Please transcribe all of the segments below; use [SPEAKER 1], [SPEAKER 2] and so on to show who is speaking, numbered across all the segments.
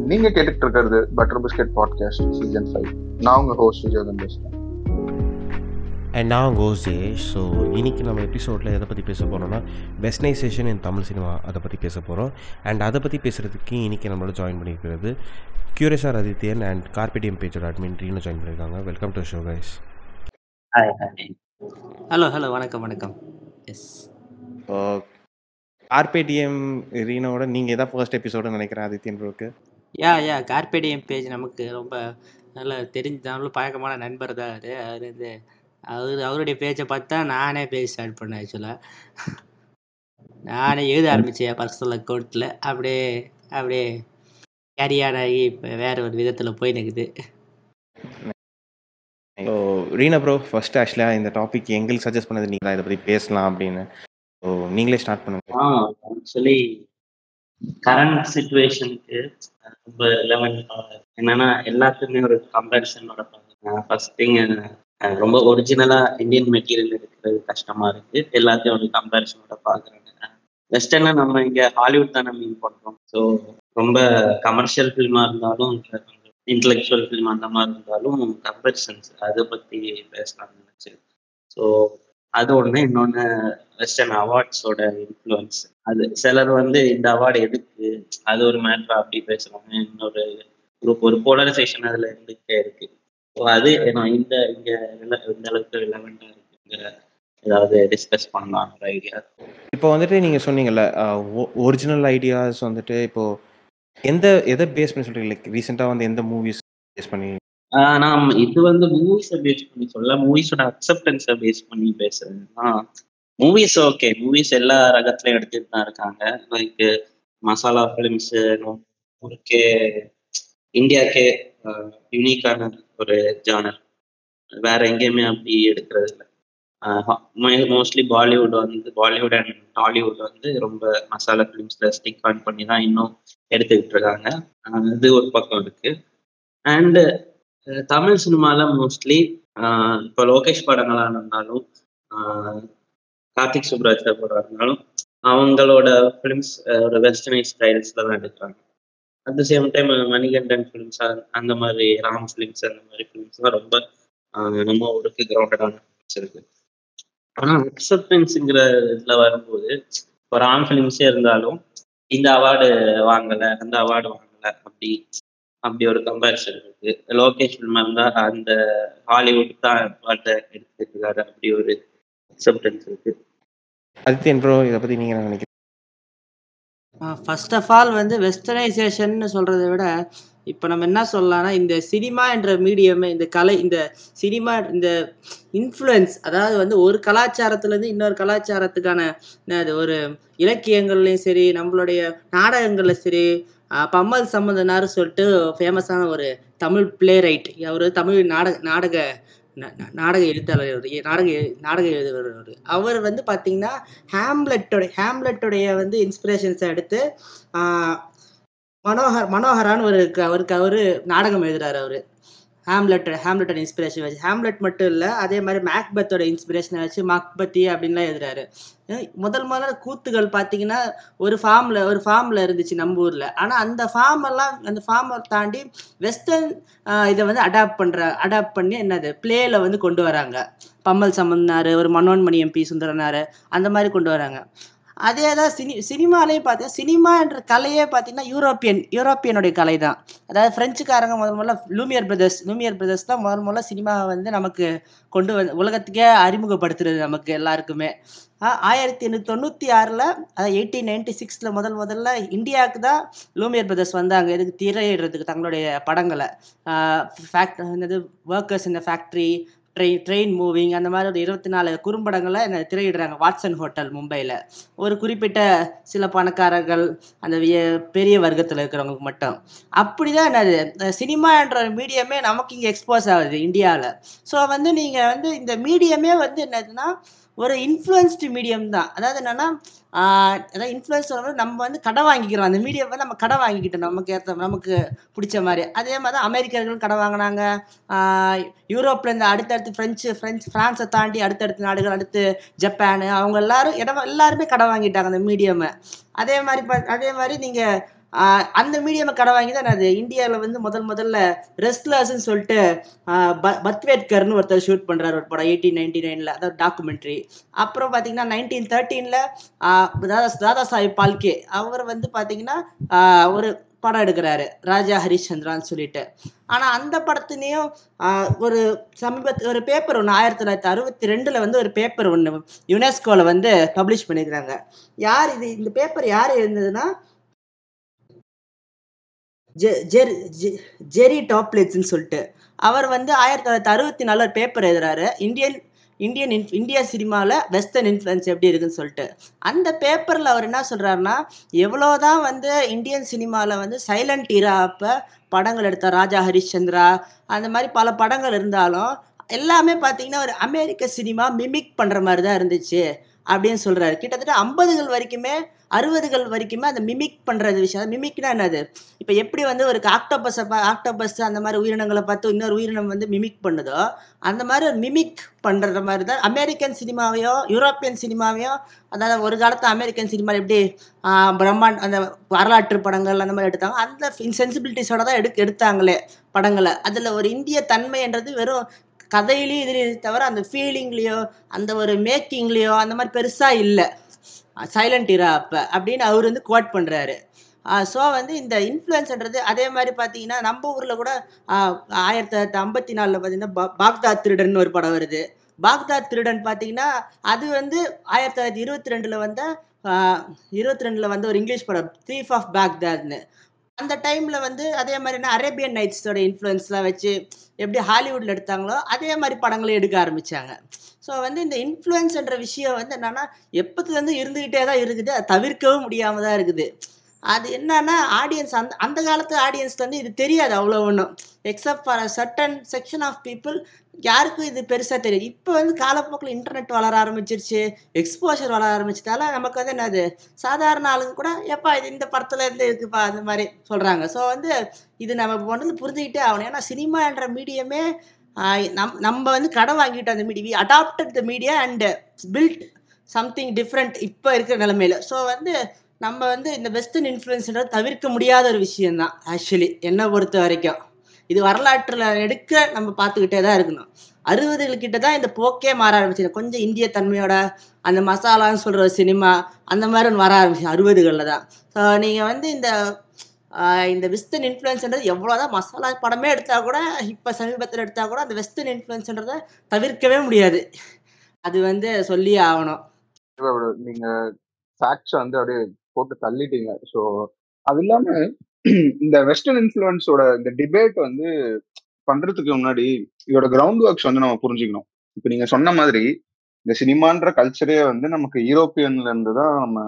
[SPEAKER 1] நீங்க கேட்டுட்டு இருக்கிறது butter biscuit podcast season five நான் உங்க ஹோஸ்ட் விஜயதன் பேசுறேன்
[SPEAKER 2] அண்ட் நான் கோசே ஸோ இன்னைக்கு நம்ம எபிசோடில் எதை பற்றி பேச போகிறோம்னா வெஸ்டனைசேஷன் இன் தமிழ் சினிமா அதை பற்றி பேச போகிறோம் அண்ட் அதை பற்றி பேசுகிறதுக்கு இன்றைக்கி நம்மளோட ஜாயின் பண்ணியிருக்கிறது கியூரேசார் ஆதித்யன் அண்ட் கார்பெடிஎம் பேஜோட அட்மின் ரீனு ஜாயின் பண்ணியிருக்காங்க welcome to show guys
[SPEAKER 3] hi hi hello hello வணக்கம் வணக்கம் எஸ்
[SPEAKER 2] கார்பேடிஎம் ரீனோட நீங்கள் எதாவது ஃபர்ஸ்ட் எபிசோடு நினைக்கிறேன் ஆதித்யன் ப்ரோக்கு
[SPEAKER 3] யா யா கார்பேடிஎம் பேஜ் நமக்கு ரொம்ப நல்ல தெரிஞ்ச நல்ல பழக்கமான நண்பர் தான் அது அவர் வந்து அவர் அவருடைய பேஜை பார்த்தா நானே பேஜ் ஸ்டார்ட் பண்ணேன் ஆக்சுவலாக நானே எழுத ஆரம்பித்தேன் பர்சனல் அக்கௌண்ட்டில் அப்படியே அப்படியே கேரியான் ஆகி இப்போ வேறு ஒரு விதத்தில் போய் நிற்குது
[SPEAKER 2] ஸோ ரீனா ப்ரோ ஃபர்ஸ்ட் ஆக்சுவலாக இந்த டாபிக் எங்களுக்கு சஜஸ்ட் பண்ணது நீங்கள் இதை பற்றி பேசலாம் அப்படின்னு ஸோ நீங்களே ஸ்டார்ட் பண்ணுங்க
[SPEAKER 4] ஆ ஆக்சுவலி கரண்ட் சுச்சுவேஷனுக்கு ரொம்ப ரிலவெண்ட் என்னன்னா எல்லாத்துக்குமே ஒரு கம்பேரிசனோட ஃபர்ஸ்ட் திங் ரொம்ப ஒரிஜினலா இந்தியன் மெட்டீரியல் எடுக்கிறது கஷ்டமா இருக்கு எல்லாத்தையும் ஒரு கம்பேரிசனோட பாக்குறாங்க வெஸ்டர்னா நம்ம இங்க ஹாலிவுட் தானே மீன் பண்றோம் ஸோ ரொம்ப கமர்ஷியல் ஃபில்மா இருந்தாலும் இன்டலெக்சுவல் ஃபில்ம் அந்த மாதிரி இருந்தாலும் கம்பேரிசன்ஸ் அதை பத்தி பேசலாம்னு நினைச்சு ஸோ அது ஒண்ணு இன்னொன்னு வெஸ்டர்ன் அவார்ட்ஸோட இன்ஃப்ளூயன்ஸ் அது சிலர் வந்து இந்த அவார்டு எதுக்கு அது ஒரு மேட்ரா அப்படி பேசுறாங்க இன்னொரு குரூப் ஒரு போலரைசேஷன் அதுல இருந்துகிட்டே இருக்கு ஸோ அது நான் இந்த இங்க இந்த அளவுக்கு ரிலவெண்டா இருக்குங்க ஏதாவது டிஸ்கஸ் பண்ணலாம் ஒரு ஐடியா
[SPEAKER 2] இப்போ வந்துட்டு நீங்கள் சொன்னீங்கல்ல ஒரிஜினல் ஐடியாஸ் வந்துட்டு இப்போ எந்த எதை பேஸ் பண்ணி சொல்றீங்க லைக் ரீசெண்டாக வந்து எந்த மூவிஸ் பேஸ் பண்ணி
[SPEAKER 4] நான் இது வந்து மூவிஸை பேஸ் பண்ணி சொல்ல மூவிஸோட அக்செப்டன்ஸை பேஸ் பண்ணி பேசுறேன் மூவிஸ் ஓகே மூவிஸ் எல்லா ரகத்துலயும் எடுத்துட்டு தான் இருக்காங்க லைக் மசாலா ஃபிலிம்ஸ் ஊருக்கே இந்தியாக்கே யூனிக்கான ஒரு ஜானர் வேற எங்கேயுமே அப்படி எடுக்கிறது இல்லை மோஸ்ட்லி பாலிவுட் வந்து பாலிவுட் அண்ட் டாலிவுட் வந்து ரொம்ப மசாலா ஃபிலிம்ஸ்ல ஸ்டிக் ஆன் பண்ணி தான் இன்னும் எடுத்துக்கிட்டு இருக்காங்க இது ஒரு பக்கம் இருக்கு அண்டு தமிழ் சினிமால மோஸ்ட்லி இப்போ லோகேஷ் படங்களா இருந்தாலும் கார்த்திக் சுப்ராஜ் படம் இருந்தாலும் அவங்களோட ஃபிலிம்ஸ் ஒரு வெஸ்டர்னைஸ் ஸ்டைல்ஸ்ல தான் எடுக்கிறாங்க at the same time Manikandan films அந்த மாதிரி ராம் ஃபிலிம்ஸ் அந்த மாதிரி ஃபிலிம்ஸ்லாம் ரொம்ப நம்ம ஊருக்கு கிரவுண்டடான ஃபிலிம்ஸ் இருக்கு ஆனால் அக்செப்டன்ஸுங்கிற இதுல வரும்போது இப்போ ராம் ஃபிலிம்ஸே இருந்தாலும் இந்த அவார்டு வாங்கலை அந்த அவார்டு வாங்கலை அப்படி அப்படி ஒரு கம்பேரிசன் இருக்கு லோகேஷ் ஃபில்மா இருந்தா அந்த ஹாலிவுட் தான் பாட்டை எடுத்துட்டு இருக்காரு அப்படி ஒரு அக்செப்டன்ஸ் இருக்கு
[SPEAKER 2] ஆதித்யன் ப்ரோ இதை பத்தி நீங்க என்ன நினைக்கிறீங்க
[SPEAKER 3] ஃபர்ஸ்ட் ஆஃப் ஆல் வந்து வெஸ்டர்னைசேஷன் சொல்றதை விட இப்போ நம்ம என்ன சொல்லலாம்னா இந்த சினிமா என்ற மீடியமே இந்த கலை இந்த சினிமா இந்த இன்ஃப்ளூயன்ஸ் அதாவது வந்து ஒரு கலாச்சாரத்துலேருந்து இன்னொரு கலாச்சாரத்துக்கான அது ஒரு இலக்கியங்கள்லையும் சரி நம்மளுடைய நாடகங்கள்ல சரி பம்மல் சம்பந்தனார் சொல்லிட்டு ஃபேமஸான ஒரு தமிழ் பிளே ரைட் அவர் தமிழ் நாடக நாடக நாடக எழுத்தாளர் நாடக நாடக எழுதுவர் அவர் வந்து பார்த்தீங்கன்னா ஹேம்லெட்டோடைய ஹேம்லெட்டோடைய வந்து இன்ஸ்பிரேஷன்ஸை எடுத்து மனோகர் மனோகரான்னு ஒரு அவருக்கு அவர் நாடகம் எழுதுறாரு அவர் ஹேம்லெட் ஹேம்லெட்டோட இன்ஸ்பிரேஷன் வச்சு ஹேம்லெட் மட்டும் இல்லை அதே மாதிரி மேக்பத்தோட இன்ஸ்பிரேஷனை வச்சு மக்பத்தி அப்படின்லாம் எழுதுறாரு முதல் முதல்ல கூத்துகள் பார்த்தீங்கன்னா ஒரு ஃபார்மில் ஒரு ஃபார்மில் இருந்துச்சு நம்ம ஊரில் ஆனால் அந்த ஃபார்ம் எல்லாம் அந்த ஃபார்மை தாண்டி வெஸ்டர்ன் இதை வந்து அடாப்ட் பண்ணுற அடாப்ட் பண்ணி என்னது பிளேயில் வந்து கொண்டு வராங்க பம்மல் சம்பந்தனார் ஒரு மனோன்மணி எம்பி சுந்தரனார் அந்த மாதிரி கொண்டு வராங்க அதே தான் சினி சினிமாலேயும் பார்த்தீங்கன்னா சினிமா என்ற கலையே பார்த்தீங்கன்னா யூரோப்பியன் யூரோப்பியனுடைய கலை தான் அதாவது ஃப்ரெஞ்சுக்காரங்க முதல் முதல்ல லூமியர் பிரதர்ஸ் லூமியர் பிரதர்ஸ் தான் முதல் முதல்ல சினிமாவை வந்து நமக்கு கொண்டு வந்து உலகத்துக்கே அறிமுகப்படுத்துறது நமக்கு எல்லாருக்குமே ஆயிரத்தி எண்ணூற்றி தொண்ணூற்றி ஆறில் அதாவது எயிட்டீன் நைன்டி சிக்ஸில் முதல் முதல்ல இந்தியாவுக்கு தான் லூமியர் பிரதர்ஸ் வந்தாங்க இதுக்கு திரையிடுறதுக்கு தங்களுடைய படங்களை ஃபேக்ட் என்னது ஒர்க்கர்ஸ் இந்த ஃபேக்ட்ரி ட்ரெயின் ட்ரெயின் மூவிங் அந்த மாதிரி ஒரு இருபத்தி நாலு குறும்படங்களை என்ன திரையிடுறாங்க வாட்சன் ஹோட்டல் மும்பையில் ஒரு குறிப்பிட்ட சில பணக்காரர்கள் அந்த பெரிய வர்க்கத்தில் இருக்கிறவங்களுக்கு மட்டும் அப்படி தான் என்னது சினிமான்ற மீடியமே நமக்கு இங்கே எக்ஸ்போஸ் ஆகுது இந்தியாவில் ஸோ வந்து நீங்கள் வந்து இந்த மீடியமே வந்து என்னதுன்னா ஒரு இன்ஃப்ளூயன்ஸ்டு மீடியம் தான் அதாவது என்னன்னா அதாவது இன்ஃப்ளூயன்ஸ் நம்ம வந்து கடை வாங்கிக்கிறோம் அந்த மீடியம் வந்து நம்ம கடை வாங்கிக்கிட்டோம் நமக்கு ஏற்ற நமக்கு பிடிச்ச மாதிரி அதே மாதிரி தான் அமெரிக்கர்களும் கடை வாங்கினாங்க யூரோப்ல இருந்து அடுத்தடுத்து ஃப்ரெஞ்சு ஃப்ரெஞ்ச் ஃப்ரான்ஸை தாண்டி அடுத்தடுத்த நாடுகள் அடுத்து ஜப்பானு அவங்க எல்லாரும் இடம் எல்லாருமே கடை வாங்கிட்டாங்க அந்த மீடியமை அதே மாதிரி அதே மாதிரி நீங்கள் ஆஹ் அந்த மீடியம் கடை வாங்கி தான் அது இந்தியாவில் வந்து முதல் முதல்ல ரெஸ்ட்லர்ஸ்ன்னு சொல்லிட்டு ஆஹ் ப- பத்வேட்கர்னு ஒருத்தர் ஷூட் பண்ணுறாரு ஒரு படம் எயிட்டீன் நைன்டி நைனில் அதாவது டாக்குமெண்ட்ரி அப்புறம் பார்த்தீங்கன்னா நைன்டீன் தேர்ட்டீனில் தாதா தாதா சாஹிப் பால்கே அவர் வந்து பார்த்தீங்கன்னா ஆஹ் ஒரு படம் எடுக்கிறாரு ராஜா ஹரிச்சந்திரான்னு சொல்லிட்டு ஆனால் அந்த படத்துலேயும் ஒரு சமீபத்து ஒரு பேப்பர் ஒன்று ஆயிரத்தி தொள்ளாயிரத்தி அறுபத்தி ரெண்டில் வந்து ஒரு பேப்பர் ஒன்று யுனெஸ்கோவில் வந்து பப்ளிஷ் பண்ணியிருக்கிறாங்க யார் இது இந்த பேப்பர் யார் இருந்ததுன்னா ஜெ- ஜெர் ஜெ- ஜெரி டாப்லெட்ஸ்ன்னு சொல்லிட்டு அவர் வந்து ஆயிரத்தி தொள்ளாயிரத்தி அறுபத்தி நாலு ஒரு பேப்பர் எழுதுறாரு இந்தியன் இந்தியன் இன் இந்தியா சினிமாவில் வெஸ்டர்ன் இன்ஃப்ளூயன்ஸ் எப்படி இருக்குன்னு சொல்லிட்டு அந்த பேப்பரில் அவர் என்ன சொல்கிறாருன்னா எவ்வளோதான் வந்து இந்தியன் சினிமாவில் வந்து சைலண்ட் இரா அப்போ படங்கள் எடுத்த ராஜா ஹரிಶ್ಚಂದ್ರ அந்த மாதிரி பல படங்கள் இருந்தாலும் எல்லாமே பார்த்தீங்கன்னா ஒரு அமெரிக்க சினிமா மிமிக் பண்ணுற மாதிரி தான் இருந்துச்சு அப்படின்னு சொல்கிறாரு கிட்டத்தட்ட ஐம்பதுகள் வரைக்குமே அறுபதுகள் வரைக்குமே அந்த மிமிக் பண்ணுறது விஷயம் மிமிக்னா என்னது இப்போ எப்படி வந்து ஒரு ஆக்டோபஸை பா ஆக்டோபஸ் அந்த மாதிரி உயிரினங்களை பார்த்து இன்னொரு உயிரினம் வந்து மிமிக் பண்ணுதோ அந்த மாதிரி ஒரு மிமிக் பண்ணுற மாதிரி தான் அமெரிக்கன் சினிமாவையோ யூரோப்பியன் சினிமாவையோ அதாவது ஒரு காலத்து அமெரிக்கன் சினிமா எப்படி ஆஹ், பிரம்மாண்ட் அந்த வரலாற்று படங்கள் அந்த மாதிரி எடுத்தாங்க அந்த சென்சிபிலிட்டிஸோட தான் எடுக்க எடுத்தாங்களே படங்களை அதில் ஒரு இந்திய தன்மைன்றது வெறும் கதையிலையும் இதுலேயும் தவிர அந்த ஃபீலிங்லேயோ அந்த ஒரு மேக்கிங்லேயோ அந்த மாதிரி பெருசாக இல்லை சைலண்ட் இரா அப்போ அப்படின்னு அவர் வந்து கோட் பண்ணுறாரு ஸோ வந்து இந்த இன்ஃப்ளூயன்ஸ்ன்றது அதே மாதிரி பார்த்தீங்கன்னா நம்ம ஊரில் கூட ஆஹ், ஆயிரத்தி தொள்ளாயிரத்தி ஐம்பத்தி நாலில் பார்த்தீங்கன்னா பா- பாக்தாத் திருடன் ஒரு படம் வருது பாக்தாத் திருடன் பார்த்தீங்கன்னா அது வந்து ஆயிரத்தி தொள்ளாயிரத்தி இருபத்தி ரெண்டில் வந்த இருபத்தி ரெண்டில் வந்த ஒரு இங்கிலீஷ் படம் த்ரீஃப் ஆஃப் பாக்தாத்னு அந்த டைமில் வந்து அதே மாதிரி என்ன அரேபியன் நைட்ஸோட இன்ஃப்ளூயன்ஸ்லாம் வச்சு எப்படி ஹாலிவுட்டில் எடுத்தாங்களோ அதே மாதிரி படங்களும் எடுக்க ஆரம்பித்தாங்க ஸோ வந்து இந்த இன்ஃப்ளூயன்ஸ்ன்ற விஷயம் வந்து என்னன்னா எப்பத்துலேருந்து இருந்துக்கிட்டே தான் இருக்குது அதை தவிர்க்கவும் முடியாமல் தான் இருக்குது அது என்னன்னா ஆடியன்ஸ் அந்த அந்த காலத்து ஆடியன்ஸ்க்கு வந்து இது தெரியாது அவ்வளோ ஒன்றும் except for a certain section of people யாருக்கும் இது பெருசாக தெரியும் இப்போ வந்து காலப்போக்கில் இன்டர்நெட் வளர ஆரம்பிச்சிருச்சு எக்ஸ்போஷர் வளர ஆரம்பிச்சதால நமக்கு வந்து என்னது சாதாரண ஆளுங்க கூட எப்பா இது இந்த படத்துல இருந்து இருக்குப்பா அந்த மாதிரி சொல்கிறாங்க ஸோ வந்து இது நம்ம ஒன்று புரிஞ்சுக்கிட்டே ஆகணும் ஏன்னா சினிமான்ற மீடியமே நம் நம்ம வந்து கடை வாங்கிட்டோம் அந்த medium adapted the media and build something different இப்போ இருக்கிற நிலமையில ஸோ வந்து நம்ம வந்து இந்த வெஸ்டர்ன் இன்ஃப்ளூயன்ஸ்ன்றது தவிர்க்க முடியாத ஒரு விஷயம்தான் ஆக்சுவலி என்னை பொறுத்த வரைக்கும் இது வரலாற்றில் எடுக்க நம்ம பார்த்துக்கிட்டே தான் இருக்கணும் அறுபதுகள் கிட்ட தான் இந்த போக்கே மாற ஆரம்பிச்சது கொஞ்சம் இந்திய தன்மையோட அந்த மசாலான்னு சொல்கிற ஒரு சினிமா அந்த மாதிரி ஒன்று வர ஆரம்பிச்சு அறுபதுகளில் தான் ஸோ நீங்கள் வந்து இந்த ஆஹ் இந்த வெஸ்டர்ன் இன்ஃப்ளூயன்ஸ்ன்றது எவ்வளோதான் மசாலா படமே எடுத்தால் கூட இப்போ சமீபத்தில் எடுத்தால் கூட அந்த வெஸ்டர்ன் இன்ஃப்ளூயன்ஸ்ன்றதை தவிர்க்கவே முடியாது அது வந்து சொல்லியே ஆகணும்
[SPEAKER 1] இவ்வளவு நீங்க ஃபேக்ட்ஸ் வந்து அப்படியே போட்டு தள்ளிட்டீங்க ஸோ அது இல்லாம இந்த வெஸ்டர்ன் இன்ஃப்ளூயன்ஸோட இந்த டிபேட் வந்து பண்றதுக்கு முன்னாடி இதோட கிரவுண்ட் ஒர்க்ஸ் வந்து நம்ம புரிஞ்சுக்கணும் இப்போ நீங்க சொன்ன மாதிரி இந்த சினிமான்ற கல்ச்சரே வந்து நமக்கு யூரோப்பியன்ல இருந்து தான் நம்ம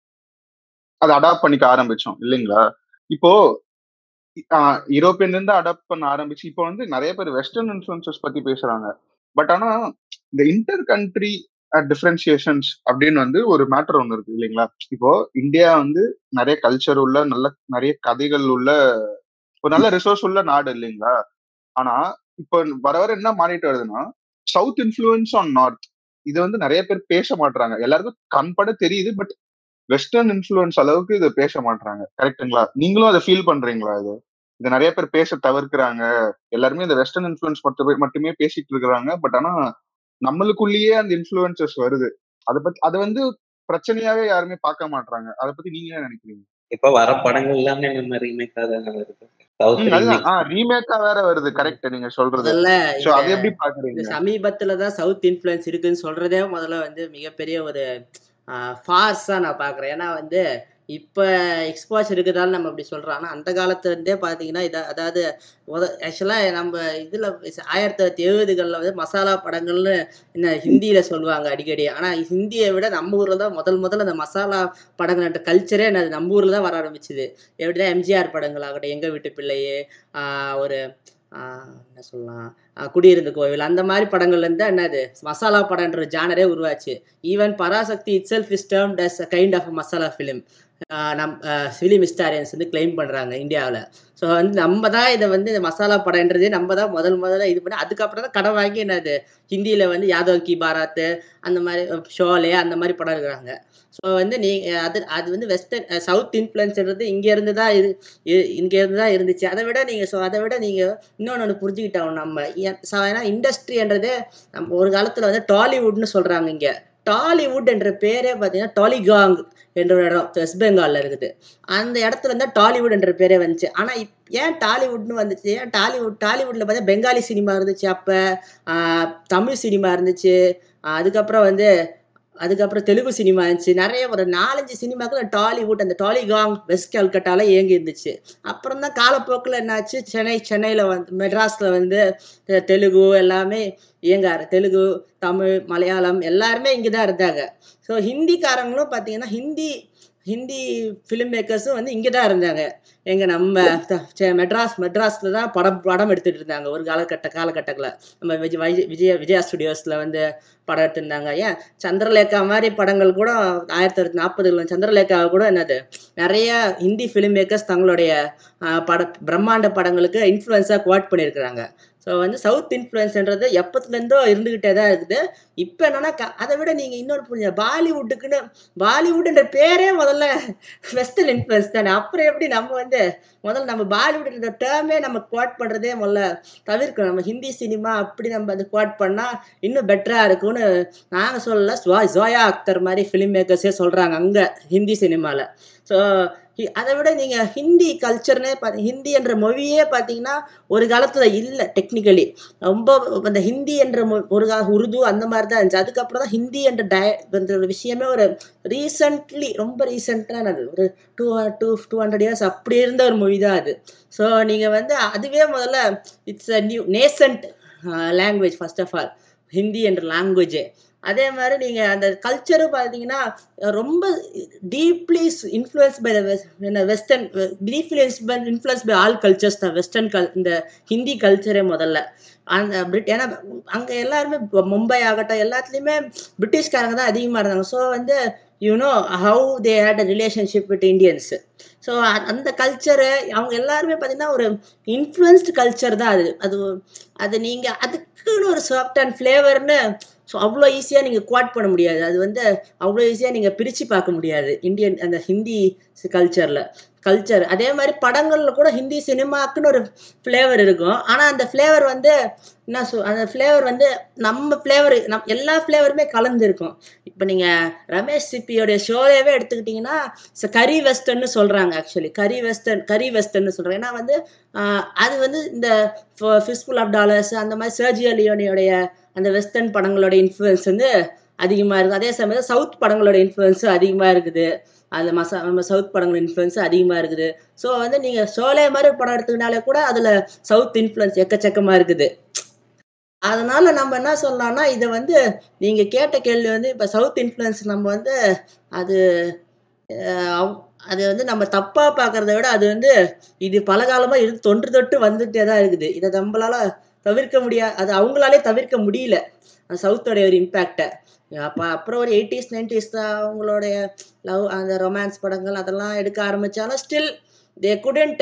[SPEAKER 1] அதை அடாப்ட் பண்ணிக்க ஆரம்பிச்சோம் இல்லைங்களா இப்போ ஆஹ் யூரோப்பியன்ல இருந்து அடாப்ட் பண்ண ஆரம்பிச்சு இப்போ வந்து நிறைய பேர் வெஸ்டர்ன் இன்ஃப்ளூயன்சஸ் பத்தி பேசுறாங்க பட் ஆனா இந்த இன்டர் கண்ட்ரி டிஃபரன்சியேஷன்ஸ் அப்படின்னு வந்து ஒரு மேட்டர் ஒன்று இருக்கு இல்லைங்களா இப்போ இந்தியா வந்து நிறைய கல்ச்சர் உள்ள நல்ல நிறைய கதைகள் உள்ள ஒரு நல்ல ரிசோர்ஸ் உள்ள நாடு இல்லைங்களா ஆனா இப்போ வர வர என்ன மாறிட்டு வருதுன்னா சவுத் இன்ஃப்ளூயன்ஸ் ஆன் நார்த் இது வந்து நிறைய பேர் பேச மாட்டாங்க எல்லாருக்கும் கண்பட தெரியுது பட் வெஸ்டர்ன் இன்ஃப்ளூயன்ஸ் அளவுக்கு இதை பேச மாட்டாங்க கரெக்ட்டுங்களா நீங்களும் அதை ஃபீல் பண்றீங்களா இது இது நிறைய பேர் பேச தவிர்க்கிறாங்க எல்லாருமே இந்த வெஸ்டர்ன் இன்ஃப்ளூயன்ஸ் மட்டுமே மட்டுமே பேசிட்டு இருக்கிறாங்க பட் ஆனா நம்மளுக்குள்ளேயே அந்த இன்ஃப்ளூயன்சஸ் வருது அதை பத்தி அதை வந்து பிரச்சனையாவே யாருமே பார்க்க மாட்டாங்க அதை பத்தி நீங்க என்ன நினைக்கிறீங்க
[SPEAKER 4] இப்ப வர படங்கள் எல்லாமே நம்ம ரீமேக்கா தானே வருது சவுத்
[SPEAKER 1] ம், அதுதான்
[SPEAKER 4] ரீமேக்
[SPEAKER 1] ரீமேக்கா வேற வருது கரெக்ட் நீங்க சொல்றது
[SPEAKER 3] முதல்ல
[SPEAKER 1] சோ
[SPEAKER 3] இந்த
[SPEAKER 1] அதை எப்படி
[SPEAKER 3] இந்த
[SPEAKER 1] பாக்குறீங்க
[SPEAKER 3] சமீபத்துல தான் சவுத் இன்ஃப்ளூயன்ஸ் இருக்குன்னு சொல்றதே முதல்ல வந்து மிகப்பெரிய ஒரு ஃபார்ஸாக நான் பார்க்குறேன் ஏன்னா வந்து இப்போ எக்ஸ்போஸ் இருக்கிறதால நம்ம அப்படி சொல்கிறோம் ஆனால் அந்த காலத்துலேருந்தே பார்த்தீங்கன்னா இதை அதாவது ஆக்சுவலாக நம்ம இதில் ஆயிரத்தி தொள்ளாயிரத்தி எழுபதுகளில் வந்து மசாலா படங்கள்னு என்ன ஹிந்தியில் சொல்லுவாங்க அடிக்கடி ஆனால் ஹிந்தியை விட நம்ம ஊரில் தான் முதல் முதல்ல அந்த மசாலா படங்கள்ன்ற கல்ச்சரே என்னது நம்ம ஊரில் தான் வர ஆரம்பிச்சுது எப்படின்னா எம்ஜிஆர் படங்கள் ஆகட்டும் எங்கள் வீட்டு பிள்ளையே ஆஹ் ஒரு ஆஹ் என்ன சொல்லலாம் ஆஹ் குடியிருந்த கோவில் அந்த மாதிரி படங்கள்லேருந்து என்னது மசாலா படம்ன்ற ஜானரே உருவாச்சு even Parasakthi itself is termed as a kind of masala film நம் ஃபிலிம் ஹிஸ்டாரியன்ஸ் வந்து கிளைம் பண்ணுறாங்க இந்தியாவில் ஸோ வந்து நம்ம தான் இதை வந்து இந்த மசாலா படம்ன்றதே நம்ம தான் முதல் முதல்ல இது பண்ணி அதுக்கப்புறம் தான் கடன் வாங்கி என்னது ஹிந்தியில் வந்து யாதவ் கி பாராத் அந்த மாதிரி ஷோலே அந்த மாதிரி படம் இருக்கிறாங்க ஸோ வந்து நீ அது அது வந்து வெஸ்டர்ன் சவுத் இன்ஃப்ளூயன்ஸ்ன்றது இங்கேருந்து தான் இரு இங்கேருந்து தான் இருந்துச்சு அதை விட நீங்கள் ஸோ அதை விட நீங்கள் இன்னொன்று ஒன்று புரிஞ்சுக்கிட்டோம் நம்ம ஏன் ஸோ ஏன்னா இண்டஸ்ட்ரின்றதே நம்ம ஒரு காலத்தில் வந்து டாலிவுட்னு சொல்கிறாங்க இங்கே டாலிவுட் என்ற பேரே பார்த்தீங்கன்னா டாலிகாங் என்ற ஒரு இடம் வெஸ்ட் பெங்காலில் இருக்குது அந்த இடத்துல இருந்தால் டாலிவுட் என்ற பேரே வந்துச்சு ஆனால் இப் ஏன் டாலிவுட்னு வந்துச்சு ஏன் டாலிவுட் டாலிவுட்டில் பார்த்தா பெங்காலி சினிமா இருந்துச்சு அப்போ தமிழ் சினிமா இருந்துச்சு ஆஹ் அதுக்கப்புறம் வந்து அதுக்கப்புறம் தெலுங்கு சினிமா இருந்துச்சு நிறைய ஒரு நாலஞ்சு சினிமாக்கள் டாலிவுட் அந்த டாலிகாங் வெஸ்ட் கல்கட்டால இயங்கி இருந்துச்சு அப்புறம் தான் காலப்போக்கில் என்னாச்சு சென்னை சென்னையில் வந்து மெட்ராஸில் வந்து தெ- தெலுங்கு எல்லாமே இயங்காரு தெலுங்கு தமிழ் மலையாளம் எல்லாருமே இங்கே தான் இருந்தாங்க ஸோ ஹிந்திக்காரங்களும் பார்த்தீங்கன்னா ஹிந்தி ஹிந்தி ஃபிலிம் மேக்கர்ஸும் வந்து இங்கே தான் இருந்தாங்க எங்க நம்ம த- செ- மெட்ராஸ் மெட்ராஸில் தான் படம் படம் எடுத்துட்டு இருந்தாங்க ஒரு காலகட்ட காலகட்டத்தில் நம்ம விஜய் வை- விஜய விஜயா ஸ்டுடியோஸில் வந்து படம் எடுத்திருந்தாங்க ஏன் சந்திரலேகா மாதிரி படங்கள் கூட ஆயிரத்தி தொள்ளாயிரத்தி நாற்பதுல சந்திரலேகா கூட என்னது நிறைய ஹிந்தி ஃபிலிம் மேக்கர்ஸ் தங்களுடைய ஆஹ், பட பிரம்மாண்ட படங்களுக்கு இன்ஃப்ளூயன்ஸாக குவாட் பண்ணியிருக்கிறாங்க ஸோ வந்து சவுத் இன்ஃப்ளூயன்ஸ்ன்றது எப்பத்துலேருந்தோ இருந்துக்கிட்டே தான் இருக்குது இப்போ என்னன்னா க- அதை விட நீங்கள் இன்னொரு புரிஞ்ச பாலிவுட்டுக்குன்னு பாலிவுட்ன்ற பேரே முதல்ல வெஸ்டர்ன் இன்ஃப்ளூயன்ஸ் தானே அப்புறம் எப்படி நம்ம வந்து முதல்ல நம்ம பாலிவுட்ன்ற டேர்மே நம்ம குவாட் பண்ணுறதே முதல்ல தவிர்க்கணும் நம்ம ஹிந்தி சினிமா அப்படி நம்ம அது குவாட் பண்ணால் இன்னும் பெட்டராக இருக்கும்னு நாங்கள் சொல்லல ஸ்வா ஜோயா அக்தர் மாதிரி ஃபிலிம் மேக்கர்ஸே சொல்கிறாங்க அங்கே ஹிந்தி சினிமாவில் ஸோ அதை விட நீங்கள் ஹிந்தி கல்ச்சர்னே பார்த்தி ஹிந்தி என்ற மொழியே பார்த்தீங்கன்னா ஒரு காலத்தில் இல்லை டெக்னிக்கலி ரொம்ப அந்த ஹிந்தி என்ற மொ- ஒரு கா உருது அந்த மாதிரி தான் இருந்துச்சு அதுக்கப்புறம் தான் ஹிந்தி என்ற டய என்ற ஒரு விஷயமே ஒரு ரீசன்ட்லி ரொம்ப ரீசெண்டாக அது ஒரு two two two hundred years அப்படி இருந்த ஒரு மொழி தான் அது ஸோ நீங்கள் வந்து அதுவே முதல்ல it's a new nascent language first of all Hindi என்ற லாங்குவேஜே அதே மாதிரி நீங்கள் அந்த கல்ச்சரும் பார்த்தீங்கன்னா ரொம்ப deeply influence by the western deeply influence by all cultures தான் வெஸ்டர்ன் கல் இந்த ஹிந்தி கல்ச்சரே முதல்ல அந்த பிரிட் ஏன்னா அங்கே எல்லாருமே இப்போ மும்பை ஆகட்டும் எல்லாத்துலேயுமே பிரிட்டிஷ்காரங்க தான் அதிகமாக இருந்தாங்க ஸோ வந்து you know how they had a relationship with Indians so அந்த கல்ச்சரு அவங்க எல்லாருமே பார்த்தீங்கன்னா ஒரு இன்ஃப்ளூயன்ஸ்டு கல்ச்சர் தான் அது அது அது நீங்கள் அதுக்குன்னு ஒரு சாஃப்ட் அண்ட் ஃப்ளேவர்னு ஸோ அவ்வளோ ஈஸியாக நீங்கள் குவாட் பண்ண முடியாது அது வந்து அவ்வளோ ஈஸியாக நீங்கள் பிரித்து பார்க்க முடியாது இந்தியன் அந்த ஹிந்தி கல்ச்சரில் கல்ச்சர் அதே மாதிரி படங்களில் கூட ஹிந்தி சினிமாக்குன்னு ஒரு ஃப்ளேவர் இருக்கும் ஆனால் அந்த ஃப்ளேவர் வந்து என்ன சொல் அந்த ஃப்ளேவர் வந்து நம்ம ஃப்ளேவர் நம் எல்லா ஃப்ளேவருமே கலந்துருக்கும் இப்போ நீங்கள் ரமேஷ் சிப்பியோடைய ஷோவே எடுத்துக்கிட்டிங்கன்னா ச- கரி வெஸ்டர்ன்னு சொல்கிறாங்க ஆக்சுவலி கரி வெஸ்டர்ன் கரி வெஸ்டர்ன்னு சொல்கிறாங்க ஏன்னா வந்து ஆஹ், அது வந்து இந்த ஃபிஸ்ஃபுல் ஆஃப் டாலர்ஸ் அந்த மாதிரி சர்ஜியோ லியோனியோடைய அந்த வெஸ்டர்ன் படங்களோட இன்ஃப்ளூயன்ஸ் வந்து அதிகமாக இருக்குது அதே சமயம் சவுத் படங்களோட இன்ஃப்ளூயன்ஸும் அதிகமாக இருக்குது அது மசா நம்ம சவுத் படங்களோட இன்ஃப்ளூயன்ஸ் அதிகமாக இருக்குது ஸோ வந்து நீங்கள் சோலே மாதிரி படம் எடுத்துக்கினாலே கூட அதில் சவுத் இன்ஃப்ளூயன்ஸ் எக்கச்சக்கமாக இருக்குது அதனால நம்ம என்ன சொல்லலாம்னா இதை வந்து நீங்கள் கேட்ட கேள்வி வந்து இப்போ சவுத் இன்ஃப்ளூயன்ஸ் நம்ம வந்து அது அஹ், அவ்- அது வந்து நம்ம தப்பாக பார்க்கறத விட அது வந்து இது பல காலமாக இது தொன்று தொட்டு வந்துட்டே தான் இருக்குது இதை நம்மளால தவிர்க்க முடியாது அது அவங்களாலே தவிர்க்க முடியல அந்த சவுத்தோடைய ஒரு இம்பேக்டை அப்போ அப்புறம் ஒரு எயிட்டிஸ் நைன்டிஸ் தான் அவங்களுடைய லவ் அந்த ரொமான்ஸ் படங்கள் அதெல்லாம் எடுக்க ஆரம்பித்தாலும் still they couldn't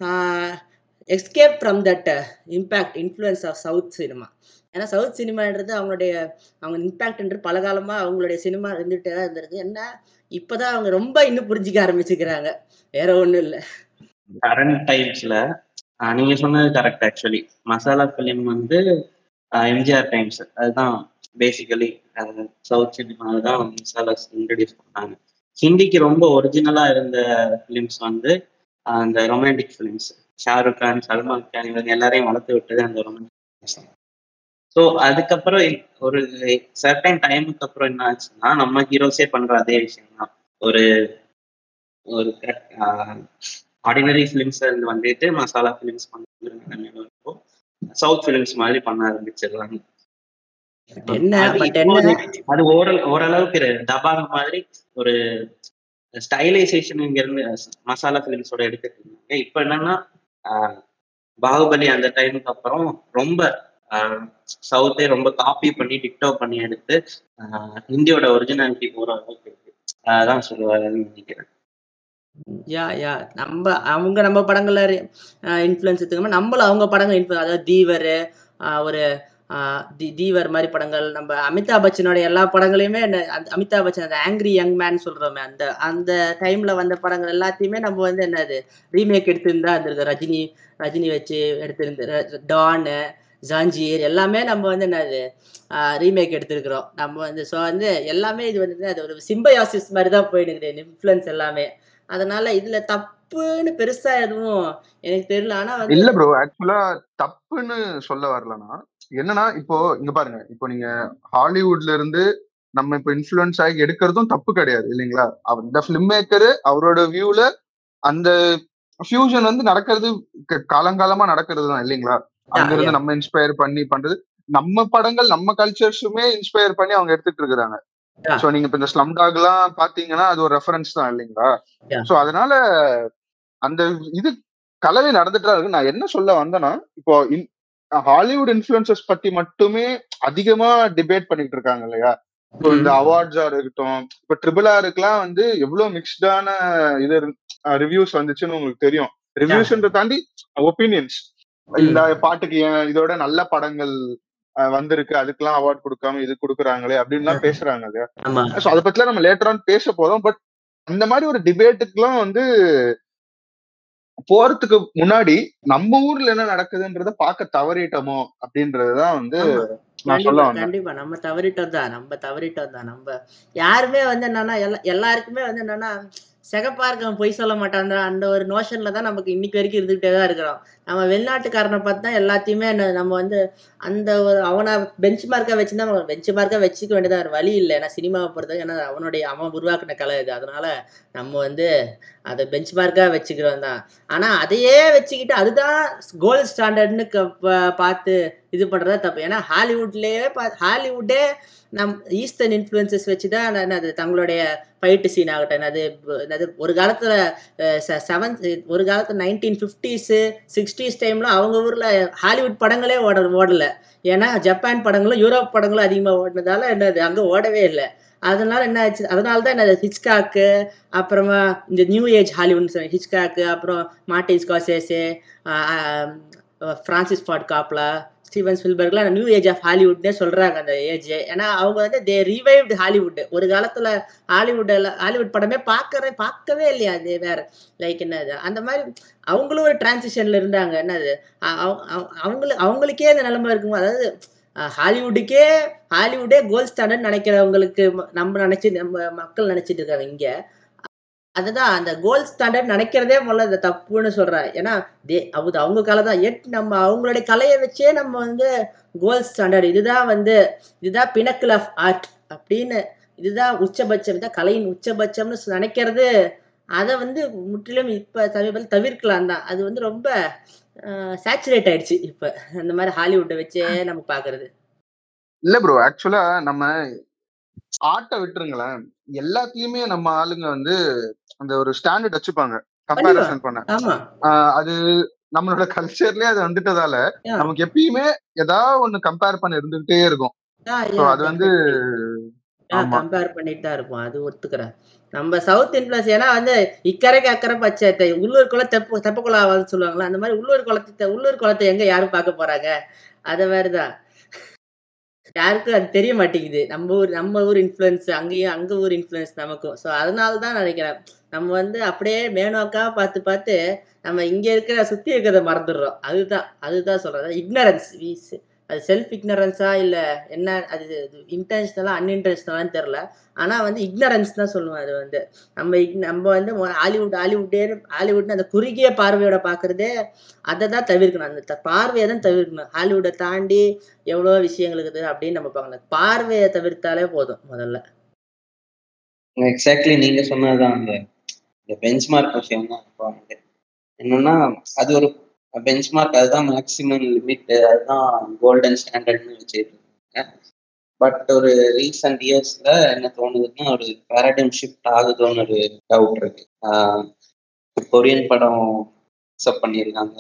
[SPEAKER 3] escape from that impact influence of south cinema ஏன்னா சவுத் சினிமான்றது அவங்களுடைய அவங்க இம்பேக்ட்ன்றது பல காலமாக அவங்களுடைய சினிமா இருந்துகிட்டே தான் இருந்திருக்கு என்ன இப்போதான் அவங்க ரொம்ப இன்னும் புரிஞ்சிக்க ஆரம்பிச்சுக்கிறாங்க வேற ஒன்றும் இல்லை
[SPEAKER 4] கரண்ட் டைம்ஸ்ல நீங்க சொன்னது கரெக்ட் ஆக்சுவலி மசாலா ஃபிலிம் வந்து எம்ஜிஆர் டைம்ஸ் அதுதான் பேசிக்கலி சவுத் சினிமாவில் தான் மசாலாஸ் இன்ட்ரடியூஸ் பண்ணாங்க ஹிந்திக்கு ரொம்ப ஒரிஜினலா இருந்த ஃபிலிம்ஸ் வந்து ஆஹ் அந்த ரொமான்டிக் ஃபிலிம்ஸ் ஷாருக் கான் சல்மான் கான் இவங்க எல்லாரையும் வளர்த்து விட்டது அந்த ரொமான்டிக் ஸோ அதுக்கப்புறம் ஒரு சர்டன் டைமுக்கு அப்புறம் என்ன ஆச்சுன்னா நம்ம ஹீரோஸே பண்ற அதே விஷயம் தான் ஒரு ஒரு ஆர்டினரி ஃபிலிம்ஸ் இருந்து வந்துட்டு மசாலா ஃபிலிம்ஸ் பண்ணுறப்போ சவுத் ஃபிலிம்ஸ் மாதிரி பண்ண ஆரம்பிச்சிடுறாங்க
[SPEAKER 3] என்ன
[SPEAKER 4] அது
[SPEAKER 3] பட்
[SPEAKER 4] இப்போ
[SPEAKER 3] என்ன
[SPEAKER 4] அது- அது ஓரளவு ஓரளவுக்கு ஒரு தபாங் மாதிரி ஒரு ஸ்டைலைசேஷன் இங்க இருந்து மசாலா ஃபிலிம்ஸோட எடுத்துட்டு இருந்தாங்க இப்போ என்னன்னா ஆஹ், பாகுபலி அந்த டைமுக்கு அப்புறம் ரொம்ப சவுத்தே ரொம்ப காப்பி பண்ணி டிக்டோ பண்ணி எடுத்து ஆஹ், ஹிந்தியோட ஒரிஜினாலிட்டி போற அளவுக்கு இருக்கு அதான் சொல்லுவாருன்னு நினைக்கிறேன்
[SPEAKER 3] யா யா நம்ம அவங்க நம்ம படங்கள்ல இன்ஃப்ளூயன்ஸ் எடுத்துக்காம நம்மளும் அவங்க படங்கள் இன்ஃப்ளூ அதாவது தீவர் ஆஹ் ஒரு ஆஹ் தி தீவர் மாதிரி படங்கள் நம்ம அமிதாப் பச்சனோட எல்லா படங்களையுமே என்ன- அந்த அமிதாப் பச்சன் அந்த ஆங்கிரி யங் மேன் சொல்றோமே அந்த அந்த டைம்ல வந்த படங்கள் எல்லாத்தையுமே நம்ம வந்து என்னது ரீமேக் எடுத்திருந்தா இருந்திருக்கு ரஜினி ரஜினி வச்சு எடுத்திருந்து டானு ஜாஞ்சீர் எல்லாமே நம்ம வந்து என்னது ரீமேக் எடுத்திருக்கிறோம் நம்ம வந்து ஸோ வந்து எல்லாமே இது வந்து அது ஒரு சிம்பயாசிஸ் மாதிரி தான் போயிடுது இன்ஃப்ளூயன்ஸ் எல்லாமே அதனால இதுல தப்புன்னு பெருசா எதுவும் எனக்கு தெரியல ஆனா வந்து
[SPEAKER 1] இல்ல ப்ரோ ஆக்சுவலா தப்புன்னு சொல்ல வரலனா என்னன்னா இப்போ இங்க பாருங்க இப்போ நீங்க ஹாலிவுட்ல இருந்து நம்ம இப்போ இன்ஃப்ளூயன்ஸ் ஆகி எடுக்கிறதும் தப்பு கிடையாது இல்லைங்களா அவர் இந்த ஃபிலிம் மேக்கரு அவரோட வியூல அந்த ஃபியூஷன் வந்து நடக்கிறது க- காலங்காலமா நடக்கிறது தான் இல்லைங்களா அங்க
[SPEAKER 3] yeah.
[SPEAKER 1] இருந்து நம்ம இன்ஸ்பயர் பண்ணி பண்றது நம்ம படங்கள் நம்ம கல்ச்சர்ஸுமே இன்ஸ்பயர் பண்ணி அவங்க எடுத்துட்டு இருக்கிறாங்க
[SPEAKER 3] Yeah.
[SPEAKER 1] சோ நீங்க இப்ப இந்த ஸ்லம் டாக் எல்லாம் பாத்தீங்கன்னா அது ஒரு ரெஃபரன்ஸ் தான் இல்லைங்களா
[SPEAKER 3] Yeah.
[SPEAKER 1] சோ அதனால அந்த இது கலவை நடந்துட்டு தான் இருக்கு நான் என்ன சொல்ல வந்தேன்னா இப்போ இன்- ஹாலிவுட் இன்ஃபுளுசஸ் பத்தி மட்டுமே அதிகமா டிபேட் பண்ணிட்டு இருக்காங்க இல்லையா இப்போ இந்த அவார்ட்ஸா இருக்கட்டும் இப்ப ட்ரிபிள் ஆருக்குலாம் வந்து எவ்வளவு மிக்ஸ்டான இது ரிவ்யூஸ் வந்துச்சுன்னு உங்களுக்கு தெரியும் ரிவ்யூஸ்ன்ற தாண்டி ஒப்பீனியன்ஸ் இந்த பாட்டுக்கு ஏன் இதோட நல்ல படங்கள் அஹ், வந்திருக்கு அதுக்கெல்லாம் அவார்ட் கொடுக்காம இது கொடுக்குறாங்களே அப்படின்லாம் பேசுறாங்க இல்லையா
[SPEAKER 3] ஆமா
[SPEAKER 1] ஸோ அதை பத்திலாம் நம்ம லேட்டர் ஆன் பேச போறோம் பட் அந்த மாதிரி ஒரு டிபேட்டுக்குலாம் வந்து போறதுக்கு முன்னாடி நம்ம ஊர்ல என்ன நடக்குதுன்றத பார்க்க தவறிட்டோமோ அப்படின்றதுதான் வந்து
[SPEAKER 3] ஆமா.
[SPEAKER 1] நான் சொல்ல
[SPEAKER 3] கண்டிப்பா
[SPEAKER 1] வந்தேன்
[SPEAKER 3] கண்டிப்பா நம்ம தவறிட்டோம் தான் நம்ம தவறிட்டோம் தான் நம்ம யாருமே வந்து என்னன்னா எல்லா எல்லாருக்குமே வந்து என்னன்னா சிகப்பா இருக்கவன் பொய் சொல்ல மாட்டான் அந்த ஒரு நோஷன்ல தான் நமக்கு இன்னைக்கு வரைக்கும் இருந்துகிட்டே தான் இருக்கிறோம் நம்ம வெளிநாட்டுக்காரனை பார்த்து தான் எல்லாத்தையுமே என்ன- நம்ம வந்து அந்த ஒரு அவனை பெஞ்ச் மார்க்கா வச்சு தான் பெஞ்ச் மார்க்கா வச்சுக்க வேண்டியதா வேற வழி இல்லை ஏன்னா சினிமாவை பொறுத்தவரைக்கும் ஏன்னா அவனுடைய அவன் உருவாக்குன கலை இது அதனால நம்ம வந்து அதை பெஞ்ச் மார்க்கா வச்சுக்கிறோம் தான் ஆனா அதையே வச்சுக்கிட்டு அதுதான் கோல்ட் ஸ்டாண்டர்ட்னு பார்த்து இது பண்றதா தப்பு ஏன்னா ஹாலிவுட்லயே பா- ஹாலிவுட்டே நம் ஈஸ்டர்ன் இன்ஃப்ளூயன்சஸ் வச்சு தான் என்னது தங்களுடைய ஃபைட்டு சீன் ஆகட்டும் என்னது ப- என்னது ஒரு காலத்துல செவன்த் ஒரு காலத்துல நைன்டீன் ஃபிஃப்டிஸு சிக்ஸ்டீஸ் டைம்ல அவங்க ஊர்ல ஹாலிவுட் படங்களே ஓட ஓடல ஏன்னா ஜப்பான் படங்களும் யூரோப் படங்களும் அதிகமா ஓடினதால என்னது அங்க ஓடவே இல்லை அதனால என்ன ஆச்சு அதனால தான் என்னது ஹிச்காக்கு அப்புறமா இந்த நியூ ஏஜ் ஹாலிவுட் ஹிச்காக்கு அப்புறம் Martin Scorsese Francis Ford Coppola Steven ஸ்பில்பர்க்லாம் நியூ ஏஜ் ஆஃப் ஹாலிவுட்னே சொல்றாங்க அந்த ஏஜ் ஏன்னா அவங்க வந்து தே ரிவைவ்டு ஹாலிவுட் ஒரு காலத்துல ஹாலிவுட் எல்லாம் ஹாலிவுட் படமே பார்க்கறே பார்க்கவே இல்லையா அது வேற லைக் என்னது அந்த மாதிரி அவங்களும் ஒரு டிரான்சிஷன்ல இருந்தாங்க என்னது அ- அவ- அவ- அவங்களு அவங்களுக்கே இந்த நிலைமை இருக்குமோ அதாவது அஹ், ஹாலிவுட்டுக்கே ஹாலிவுட்டே கோல்ட் ஸ்டாண்டர்ட் நினைக்கிறவங்களுக்கு ம- நம்ம நினைச்சு நம்ம மக்கள் நினைச்சிட்டு இருக்காங்க இங்க அதுதான் அந்த கோல்ட் ஸ்டாண்டர்ட் நினைக்கிறதே முதல்ல இந்த தப்புன்னு சொல்றேன் ஏன்னா தே அது அவங்க கலை தான் எட் நம்ம அவங்களுடைய கலையை வச்சே நம்ம வந்து கோல்ட் ஸ்டாண்டர்ட் இதுதான் வந்து இதுதான் பினக்கிள் ஆஃப் ஆர்ட் அப்படின்னு இதுதான் உச்சபட்சம் இதுதான் கலையின் உச்சபட்சம்னு சொ- நினைக்கிறது அதை வந்து முற்றிலும் இப்ப சமீபத்தில் தவிர்க்கலாம் தான் அது வந்து ரொம்ப சேச்சுரேட் ஆயிடுச்சு இப்ப அந்த மாதிரி ஹாலிவுட்டை வச்சே நம்ம பாக்குறது
[SPEAKER 1] இல்ல ப்ரோ ஆக்சுவலா நம்ம ஆட்டை விட்டுருங்களேன் எல்லாத்துலயுமே நம்ம ஆளுங்க வந்து அந்த ஒரு ஸ்டாண்டர்ட் வச்சுப்பாங்க கம்பேரிசன் பண்ண
[SPEAKER 3] ஆமா
[SPEAKER 1] ஆஹ் அது நம்மளோட கல்ச்சர்லயே அது வந்துட்டதால
[SPEAKER 3] Yeah.
[SPEAKER 1] நமக்கு எப்பயுமே ஏதாவது ஒண்ணு கம்பேர் பண்ண இருந்துகிட்டே இருக்கும் So அது வந்து ஆமா.
[SPEAKER 3] கம்பேர் பண்ணிட்டு தான் இருப்போம் அது ஒத்துக்கிறேன் நம்ம சவுத் இன்ஃபுளுஸ் ஏன்னா வந்து இக்கரைக்கு அக்கறை பச்சை தை- உள்ளூர் குளம் தெப்ப தெப்ப குளம் ஆகாதுன்னு சொல்லுவாங்களா அந்த மாதிரி உள்ளூர் குளத்தை உள்ளூர் குளத்தை எங்க யாரும் பார்க்க போறாங்க அது மாதிரிதான் யாருக்கும் அது தெரிய மாட்டேங்குது நம்ம ஊர் நம்ம ஊர் இன்ஃப்ளூயன்ஸ் அங்கேயும் அங்க ஊர் இன்ஃப்ளூயன்ஸ் நமக்கும் ஸோ அதனால தான் நினைக்கிறேன் நம்ம வந்து அப்படியே மேனோக்கா பார்த்து பார்த்து நம்ம இங்க இருக்கிற சுத்தி இருக்கிறத மறந்துடுறோம் அதுதான் அதுதான் சொல்றேன் இக்னரன்ஸ் வீஸ் அது செல்ஃப் இக்னரன்ஸா இல்ல என்ன அது இன்டென்ஷனலா அன்இன்டென்ஷனலான்னு தெரில ஆனா வந்து இக்னரன்ஸ் தான் சொல்லுவேன் அது வந்து நம்ம ign- நம்ம வந்து மொ- ஹாலிவுட் ஹாலிவுட்டே ஹாலிவுட்னு அந்த குறுகிய பார்வையோட பாக்குறதே அதை தான் தவிர்க்கணும் அந்த த- பார்வையை தான் தவிர்க்கணும் ஹாலிவுட்டை தாண்டி எவ்வளோ விஷயங்கள் இருக்குது அப்படின்னு நம்ம பார்க்கணும் பார்வையை தவிர்த்தாலே போதும் முதல்ல
[SPEAKER 4] எக்ஸாக்ட்லி நீங்க சொன்னதுதான் அந்த இந்த பெஞ்ச்மார்க் விஷயம் தான் இப்போ வந்து என்னன்னா அது ஒரு பெஞ்ச்மார்க் அதுதான் மேக்ஸிமம் லிமிட் அதுதான் கோல்டன் ஸ்டாண்டர்ட்னு வச்சுட்டு இருக்காங்க பட் ஒரு ரீசெண்ட் இயர்ஸ்ல என்ன தோணுதுன்னா ஒரு பேரடைம் ஷிஃப்ட் ஆகுதோன்னு ஒரு டவுட் இருக்கு கொரியன் படம் அக்செப்ட் பண்ணியிருக்காங்க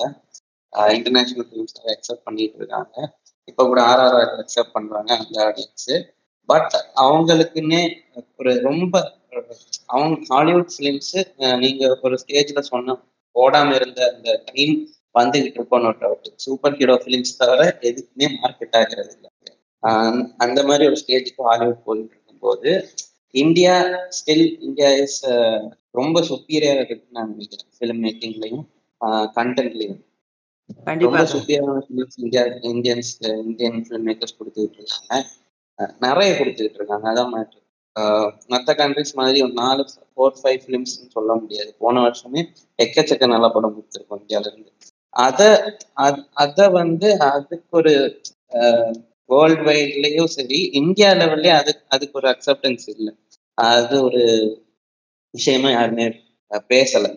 [SPEAKER 4] இன்டர்நேஷனல் ஃபிலிம்ஸ் அக்செப்ட் பண்ணிட்டு இருக்காங்க இப்போ கூட ஆர்ஆர்ஆர் அக்செப்ட் பண்றாங்க அந்த ஆடியன்ஸ் பட் அவங்களுக்குன்னே ஒரு ரொம்ப அவங்க ஹாலிவுட் ஃபிலிம்ஸ் நீங்க ஒரு ஸ்டேஜ்ல சொன்ன ஓடாம இருந்த அந்த டைம் வந்துகிட்டு இருக்கோம் note out super hero films தவிர எதுக்குமே மார்க்கெட் ஆகிறது இல்லை ஆஹ் அந்த மாதிரி ஒரு ஸ்டேஜுக்கு ஹாலிவுட் போயிட்டு இருக்கும்போது இந்தியா ஸ்டில் இந்தியா இஸ் ரொம்ப சுப்பீரியரா இருக்குன்னு நான் நினைக்கிறேன் ஃபிலிம் மேக்கிங்லயும் கண்டென்ட்லயும்
[SPEAKER 3] கண்டிப்பா
[SPEAKER 4] ரொம்ப சுப்பீரியரான films India Indians Indian film makers கொடுத்துட்டு இருக்காங்க அஹ் நிறைய கொடுத்துட்டு இருக்காங்க அதான் மேட்ரு மற்ற கண்ட்ரிஸ் மாதிரி ஒரு நாலு ஃபோர் ஃபைவ் ஃபிலிம்ஸ்னு சொல்ல முடியாது போன வருஷமே எக்கச்சக்க நல்ல படம் கொடுத்துருக்கோம் இந்தியால இருந்து அதை அதை வந்து அதுக்கு ஒரு வேர்ல்ட் வைட்லயும் சரி இந்தியா லெவல்லயே அது அதுக்கு ஒரு அக்செப்டன்ஸ் இல்லை அது ஒரு விஷயமா யாருமே அஹ் பேசல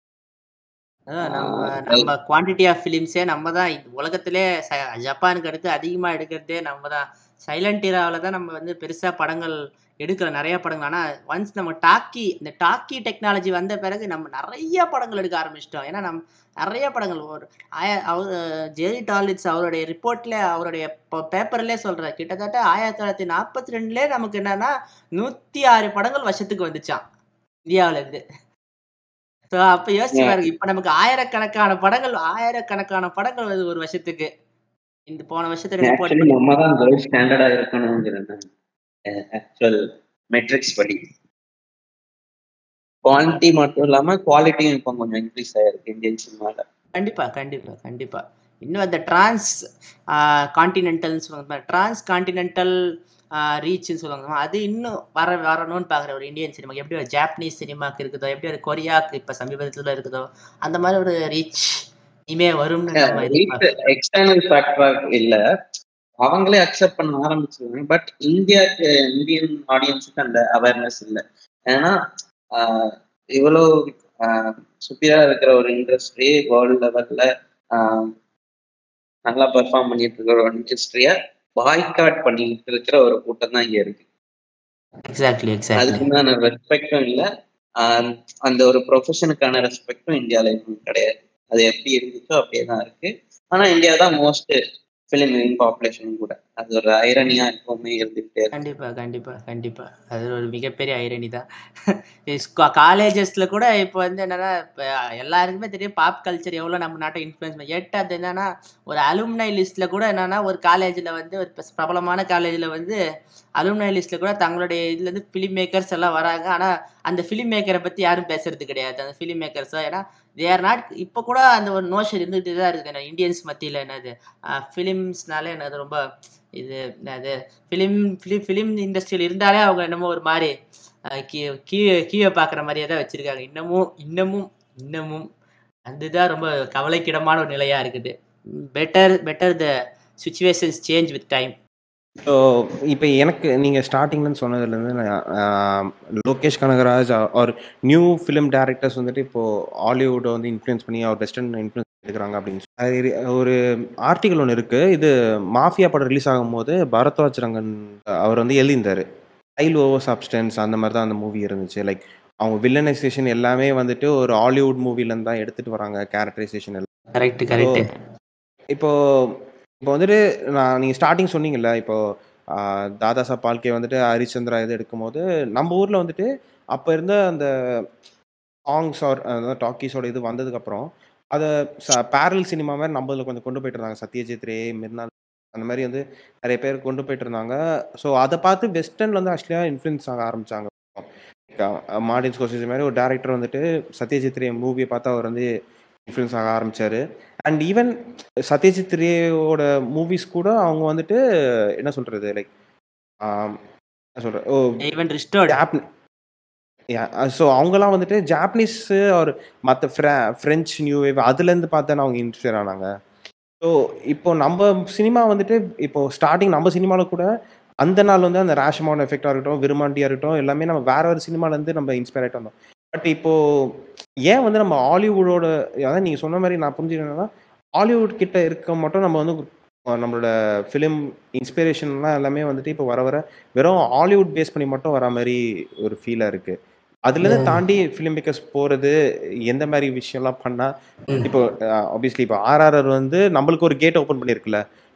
[SPEAKER 3] அதான் நம்ம
[SPEAKER 4] ஆஹ்
[SPEAKER 3] நம்ம குவான்டிட்டி ஆஃப் ஃபிலிம்ஸே நம்ம தான் இந்த உலகத்திலே ச- ஜப்பானுக்கு அடுத்து அதிகமாக எடுக்கிறதே நம்ம தான் சைலண்ட் இராவில் தான் நம்ம வந்து பெருசாக படங்கள் எடுக்கிற நிறைய படங்கள் ஆனால் ஒன்ஸ் நம்ம டாக்கி இந்த டாக்கி டெக்னாலஜி வந்த பிறகு நம்ம நிறைய படங்கள் எடுக்க ஆரம்பிச்சிட்டோம் ஏன்னா நம்ம நிறைய படங்கள் ஒரு ஆய அவர் ஜெரி டாலிட்ஸ் அவருடைய ரிப்போர்ட்ல அவருடைய பேப்பர்லேயே சொல்கிறார் கிட்டத்தட்ட ஆயிரத்தி தொள்ளாயிரத்தி நாற்பத்தி ரெண்டுலேயே நமக்கு என்னன்னா நூற்றி ஆறு படங்கள் வருஷத்துக்கு வந்துச்சான் இந்தியாவிலேருந்து ஸோ அப்போ யோசிச்சு பாருங்க இப்போ நமக்கு ஆயிரக்கணக்கான படங்கள் ஆயிரக்கணக்கான படங்கள் வருது ஒரு வருஷத்துக்கு இந்த போன வருஷத்துல ரிப்போர்ட்
[SPEAKER 4] ஆக்சுவலி நம்ம தான் கோல்ட் ஸ்டாண்டர்டா இருக்கணுங்கிறது ஆக்சுவல் மெட்ரிக்ஸ் படி குவான்டிட்டி மட்டும் இல்லாம குவாலிட்டியும் இப்போ கொஞ்சம் இன்க்ரீஸ் ஆயிருக்கு இந்தியன் சினிமால
[SPEAKER 3] கண்டிப்பா கண்டிப்பா கண்டிப்பா இன்னும் அந்த டிரான்ஸ் கான்டினென்டல்னு சொல்லுவாங்க டிரான்ஸ் கான்டினென்டல் ரீச்னு சொல்லுவாங்க அது இன்னும் வர வரணும்னு பார்க்குற ஒரு இந்தியன் சினிமா எப்படி ஒரு ஜாப்பனீஸ் சினிமாக்கு இருக்குதோ எப்படி ஒரு கொரியாக்கு இப்போ சமீபத்தில் இருக்குதோ அந்த மாதிரி ஒரு ரீச் இனிமே வரும்னு நம்ம எதிர்பார்க்கிறோம்
[SPEAKER 4] எக்ஸ்டர்னல் ஃபேக்டரா இல்ல அவங்களே அக்செப்ட் பண்ண ஆரம்பிச்சிருவாங்க பட் இந்தியாக்கு இந்தியன் ஆடியன்ஸுக்கு அந்த அவேர்னஸ் இல்லை ஏன்னா ஆஹ் இவ்வளோ சுப்பீரியரா இருக்கிற ஒரு இண்டஸ்ட்ரி வேர்ல்டு லெவல்ல நல்லா பெர்ஃபார்ம் பண்ணிட்டு இருக்கிற ஒரு இண்டஸ்ட்ரியை பாய்காட் பண்ணிட்டு இருக்கிற ஒரு கூட்டம் தான் இங்க இருக்கு
[SPEAKER 3] எக்ஸாக்ட்லி எக்ஸாக்ட்லி
[SPEAKER 4] அதுக்குண்டான ரெஸ்பெக்டும் இல்லை அந்த ஒரு ப்ரொஃபஷனுக்கான ரெஸ்பெக்டும் இந்தியால இன்னும் கிடையாது அது எப்படி இருந்துச்சோ அப்படியே தான் இருக்கு ஆனா இந்தியா தான் மோஸ்ட் ஃபிலிம் விங் பாப்புலேஷன் கூட அது ஒரு ஐரனியா எப்பவுமே இருந்துகிட்டே இருக்கு
[SPEAKER 3] கண்டிப்பா கண்டிப்பா கண்டிப்பா அது ஒரு மிகப்பெரிய ஐரணி தான் காலேஜஸ்ல கூட இப்போ வந்து என்னன்னா இப்போ எல்லாருக்குமே தெரியும் பாப் கல்ச்சர் எவ்வளோ நம்ம நாட்டை இன்ஃப்ளூயன்ஸ் பண்ணி எட்டு அது என்னன்னா ஒரு அலுமினை லிஸ்ட்ல கூட என்னன்னா ஒரு காலேஜில் வந்து ஒரு பிரஸ்- பிரபலமான காலேஜில் வந்து அலுமினை லிஸ்ட்ல கூட தங்களுடைய இதுல இருந்து ஃபிலிம் மேக்கர்ஸ் எல்லாம் வராங்க ஆனா அந்த ஃபிலிம் மேக்கரை பத்தி யாரும் பேசுறது கிடையாது அந்த ஃபிலிம் மேக்கர்ஸ் ஏன்னா தேர் நாட் இப்போ கூட அந்த ஒரு நோஷன் இருந்துகிட்டு தான் இருக்குது என்ன இந்தியன்ஸ் மத்தியில் என்னது ஃபிலிம்ஸ்னாலே என்னது ரொம்ப இது என்னது ஃபிலிம் ஃபிலிம் ஃபிலிம் இண்டஸ்ட்ரியில் இருந்தாலே அவங்க என்னமோ ஒரு மாதிரி அஹ், கீ கீழே கீழே பார்க்குற மாதிரியே தான் வச்சுருக்காங்க இன்னமும் இன்னமும் இன்னமும் அதுதான் ரொம்ப கவலைக்கிடமான ஒரு நிலையாக இருக்குது better better the situations change with time
[SPEAKER 2] so இப்போ எனக்கு நீங்கள் ஸ்டார்டிங்லன்னு சொன்னதுலேருந்து நான் ஆஹ், லோகேஷ் கனகராஜ் ஒரு நியூ ஃபிலிம் டேரக்டர்ஸ் வந்துட்டு இப்போது ஹாலிவுட்டை வந்து இன்ஃப்ளூயன்ஸ் பண்ணி அவர் வெஸ்டர்ன் இன்ஃப்ளூயன்ஸ் எடுக்கிறாங்க அப்படின்னு சொல்லி அது இரு- ஒரு ஆர்டிகல் ஒன்று இருக்குது இது மாஃபியா படம் ரிலீஸ் ஆகும்போது பரத்வாஜ் ரங்கன் அவர் வந்து எழுதியிருந்தார் ஸ்டைல் ஓவர் சப்ஸ்டன்ஸ் அந்த மாதிரி தான் அந்த மூவி இருந்துச்சு லைக் அவங்க வில்லனைசேஷன் எல்லாமே வந்துட்டு ஒரு ஹாலிவுட் மூவிலேருந்து தான் எடுத்துகிட்டு வராங்க கேரக்டரைசேஷன் எல்லாம்
[SPEAKER 3] கரெக்ட் கரெக்ட்
[SPEAKER 2] இப்போ இப்போ வந்துட்டு நான் நீங்கள் ஸ்டார்டிங் சொன்னீங்கல்ல இப்போ ஆஹ், தாதா சாப் பால்கே வந்துட்டு ஹரிச்சந்திரா இது எடுக்கும்போது நம்ம ஊரில் வந்துட்டு அப்போ இருந்த அந்த சாங்ஸ் ஆர் டாக்கீஸோட இது வந்ததுக்கப்புறம் அதை பேரல் சினிமா மாதிரி நம்ம இதில் கொஞ்சம் கொண்டு போயிட்டு இருந்தாங்க சத்யஜித் ரே மிர்னால் அந்த மாதிரி வந்து நிறைய பேர் கொண்டு போயிட்டு இருந்தாங்க ஸோ அதை பார்த்து வெஸ்டர்னில் வந்து ஆக்சுவலியாக இன்ஃப்ளூயன்ஸ் ஆக ஆரம்பிச்சாங்க மார்டின் ஸ்கோசிஸ் மாதிரி ஒரு டேரக்டர் வந்துட்டு சத்யஜித் ரே மூவியை பார்த்து அவர் வந்து இன்ஃப்ளூயன்ஸ் ஆக ஆரம்பிச்சாரு அண்ட் ஈவன் சத்யஜித் ரேவோட மூவிஸ் கூட அவங்க வந்துட்டு என்ன சொல்றது லைக் என்ன சொல்ற oh
[SPEAKER 3] even resorted
[SPEAKER 2] job so அவங்கலாம் வந்துட்டு ஜாப்பனீஸ் ஒரு மற்ற ஃப்ரெ ஃப்ரெஞ்ச் நியூ வேவ் அதுலேருந்து பார்த்தானே அவங்க இன்ஸ்பயர் ஆனாங்க ஸோ இப்போ நம்ம சினிமா வந்துட்டு இப்போ ஸ்டார்டிங் நம்ம சினிமாவில் கூட அந்த நாள் வந்து அந்த ரேஷமான எஃபெக்டாக இருக்கட்டும் விருமாண்டியாக இருக்கட்டும் எல்லாமே நம்ம வேற ஒரு சினிமாலேருந்து நம்ம இன்ஸ்பயர் ஆகிட்டு வந்தோம் பட் இப்போ ஏன் வந்து நம்ம ஹாலிவுட்டோட அதான் நீங்கள் சொன்ன மாதிரி நான் புரிஞ்சுக்கணும்னா ஹாலிவுட் கிட்ட இருக்க மட்டும் நம்ம வந்து அஹ் நம்மளோட ஃபிலிம் இன்ஸ்பிரேஷன்லாம் எல்லாமே வந்துட்டு இப்போ வர வர வெறும் ஹாலிவுட் பேஸ் பண்ணி மட்டும் வர மாதிரி ஒரு ஃபீலாக இருக்குது அதுலேருந்து தாண்டி ஃபிலிம் மேக்கர்ஸ் போகிறது எந்த மாதிரி விஷயம்லாம் பண்ணால் இப்போ ஆப்வியஸ்லி இப்போ ஆர்ஆர்ஆர் வந்து நம்மளுக்கு ஒரு கேட் ஓப்பன் பண்ணியிருக்குல்ல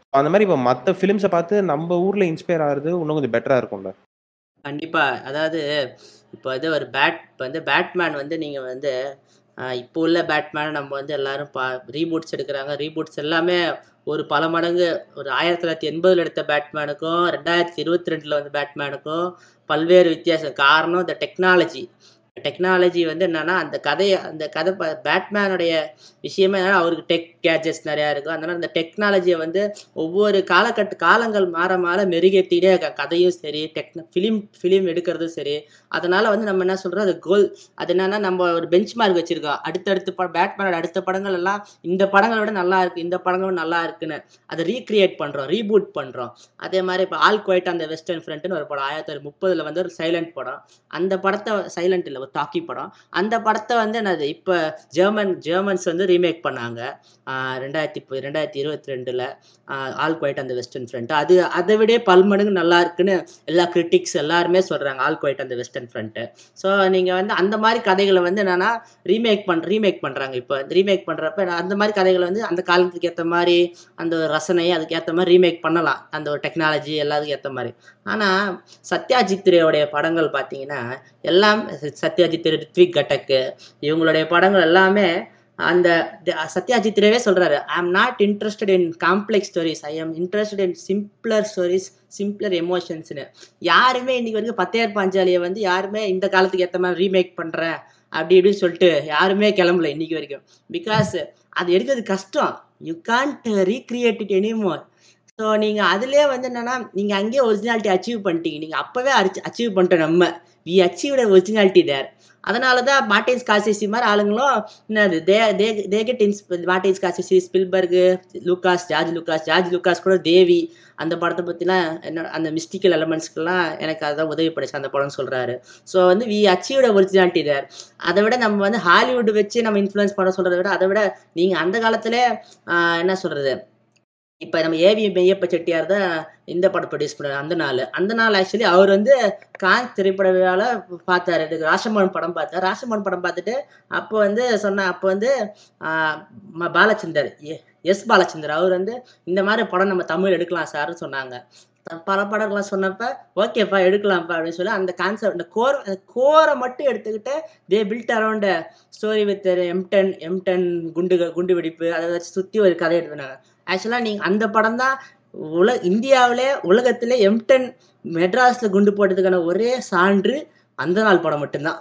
[SPEAKER 2] அந்த மாதிரி இப்போ மற்ற ஃபிலிம்ஸை பார்த்து நம்ம ஊரில் இன்ஸ்பயர் ஆகிறது இன்னும் கொஞ்சம் பெட்டராக இருக்கும்ல
[SPEAKER 3] கண்டிப்பா அதாவது இப்போ வந்து ஒரு பேட் இப்போ வந்து பேட்மேன் வந்து நீங்க வந்து ஆஹ் இப்போ உள்ள பேட்மேனை நம்ம வந்து எல்லாரும் பா ரீபூட்ஸ் எடுக்கிறாங்க ரீபூட்ஸ் எல்லாமே ஒரு பல மடங்கு ஒரு ஆயிரத்தி தொள்ளாயிரத்தி எண்பதுல எடுத்த பேட்மேனுக்கும் ரெண்டாயிரத்தி இருபத்தி ரெண்டுல வந்து பேட்மேனுக்கும் பல்வேறு வித்தியாசம் காரணம் இந்த டெக்னாலஜி டெக்னாலஜி வந்து என்னன்னா அந்த கதையை அந்த கதை ப- பேட்மேனுடைய விஷயமே என்னன்னா அவருக்கு டெக் கேஜெட்ஸ் நிறையா இருக்கும் அதனால அந்த டெக்னாலஜியை வந்து ஒவ்வொரு காலகட்ட காலங்கள் மாற மாற மெருகேற்றிட்டே இருக்க கதையும் சரி டெக்ன ஃபிலிம் ஃபிலிம் எடுக்கிறதும் சரி அதனால வந்து நம்ம என்ன சொல்றோம் அது கோல் அது என்னன்னா நம்ம ஒரு பெஞ்ச் மார்க் வச்சிருக்கோம் அடுத்தடுத்து ப பேட்மேனோட அடுத்த படங்கள் எல்லாம் இந்த படங்களை விட நல்லா இருக்கு இந்த படங்களும் நல்லா இருக்குன்னு அதை ரீக்ரியேட் பண்றோம் ரீபூட் பண்றோம் அதே மாதிரி இப்போ ஆல் குவைட் அந்த வெஸ்டர்ன் ஃப்ரண்ட்னு ஒரு படம் ஆயிரத்தி தொள்ளாயிரத்தி முப்பதுல வந்து ஒரு சைலண்ட் படம் அந்த படத்தை சைலண்ட் இல்லை ஒரு டாக்கி படம் அந்த படத்தை வந்து என்னது இப்போ ஜெர்மன் ஜெர்மன்ஸ் வந்து ரீமேக் பண்ணாங்க ஆஹ் ரெண்டாயிரத்தி இப்போ ரெண்டாயிரத்தி இருபத்தி ரெண்டுல ஆல் குவைட் அந்த வெஸ்டர்ன் ஃப்ரண்ட் அது அதை விட பல்மடங்கு நல்லா இருக்குன்னு எல்லா கிரிட்டிக்ஸ் எல்லாருமே சொல்றாங்க ஆல் குவைட் அந்த வெஸ்டர்ன் ஃப்ரண்ட்டு ஸோ நீங்க வந்து அந்த மாதிரி கதைகளை வந்து என்னன்னா ரீமேக் பண் ரீமேக் பண்றாங்க இப்போ ரீமேக் பண்றப்ப அந்த மாதிரி கதைகளை வந்து அந்த காலத்துக்கு ஏற்ற மாதிரி அந்த ஒரு ரசனை அதுக்கு ஏற்ற மாதிரி ரீமேக் பண்ணலாம் அந்த ஒரு டெக்னாலஜி எல்லாத்துக்கும் ஏற்ற மாதிரி ஆனா சத்யாஜித் ரேயோடைய படங்கள் பார்த்தீங்கன்னா எல்லாம் சத்யாஜித் ரே ரித்விக் கட்டக்கு இவங்களுடைய படங்கள் எல்லாமே அந்த த- சத்யாஜித் ரேவே சொல்றாரு I am not interested in complex stories I am interested in simpler stories simpler எமோஷன்ஸ்னு யாருமே இன்னைக்கு வரைக்கும் பத்தையர் பாஞ்சாலியை வந்து யாருமே இந்த காலத்துக்கு ஏற்ற மாதிரி ரீமேக் பண்றேன் அப்படி இப்படின்னு சொல்லிட்டு யாருமே கிளம்பல இன்னைக்கு வரைக்கும் பிகாஸ் அது எடுக்கிறது கஷ்டம் you can't recreate it anymore so நீங்கள் அதுலேயே வந்து என்னன்னா நீங்கள் அங்கேயே ஒரிஜினாலிட்டி அச்சீவ் பண்ணிட்டீங்க நீங்கள் அப்போவே அச்சீவ் பண்ணிட்டோம் நம்ம வி அச்சீவ்ட ஒரிஜினாலிட்டி தேர் அதனால தான் மார்டின் ஸ்காசிசி மாதிரி ஆளுங்களும் என்னது தே தே தே கெட் இன்ஸ் Martin Scorsese Spielberg Lucas George Lucas George Lucas கூட தேவி அந்த படத்தை பற்றிலாம் என்ன அந்த மிஸ்டிக்கல் எலமெண்ட்ஸ்க்கெல்லாம் எனக்கு அதான் உதவி பண்ணிச்சு அந்த படம் சொல்கிறாரு ஸோ வந்து வி அச்சீவ்ட ஒரிஜினாலிட்டி தேர் அதை விட நம்ம வந்து ஹாலிவுட் வச்சு நம்ம இன்ஃப்ளூயன்ஸ் பண்ண சொல்கிறத விட அதை விட நீங்கள் அந்த காலத்திலே ஆஹ், என்ன சொல்கிறது இப்போ நம்ம ஏவி மெய்யப்ப செட்டியார் தான் இந்த படம் ப்ரொடியூஸ் பண்ணார் அந்த நாள் அந்த நாள் ஆக்சுவலி அவர் வந்து கான் திரைப்பட விழாவில் பார்த்தாரு இது ராசமோகன் படம் பார்த்தார் ராசமோகன் படம் பார்த்துட்டு அப்போ வந்து சொன்ன அப்போ வந்து ஆஹ், ம- பாலச்சந்தர் எ- எஸ் பாலச்சந்தர் அவர் வந்து இந்த மாதிரி படம் நம்ம தமிழ் எடுக்கலாம் சார்னு சொன்னாங்க த- பல படங்கள்லாம் சொன்னப்ப ஓகேப்பா எடுக்கலாம்ப்பா அப்படின்னு சொல்லி அந்த கான்செப்ட் இந்த கோர் கோரை மட்டும் எடுத்துக்கிட்டு they build around story with M ten M ten குண்டு குண்டு வெடிப்பு அதை வச்சு சுற்றி ஒரு கதை எடுத்துனாங்க ஆக்சுவலாக நீங்கள் அந்த படம் தான் உல இந்தியாவிலே உலகத்திலே எம் டென் மெட்ராஸில் குண்டு போட்டதுக்கான ஒரே சான்று அந்த நாள் படம் மட்டும்தான்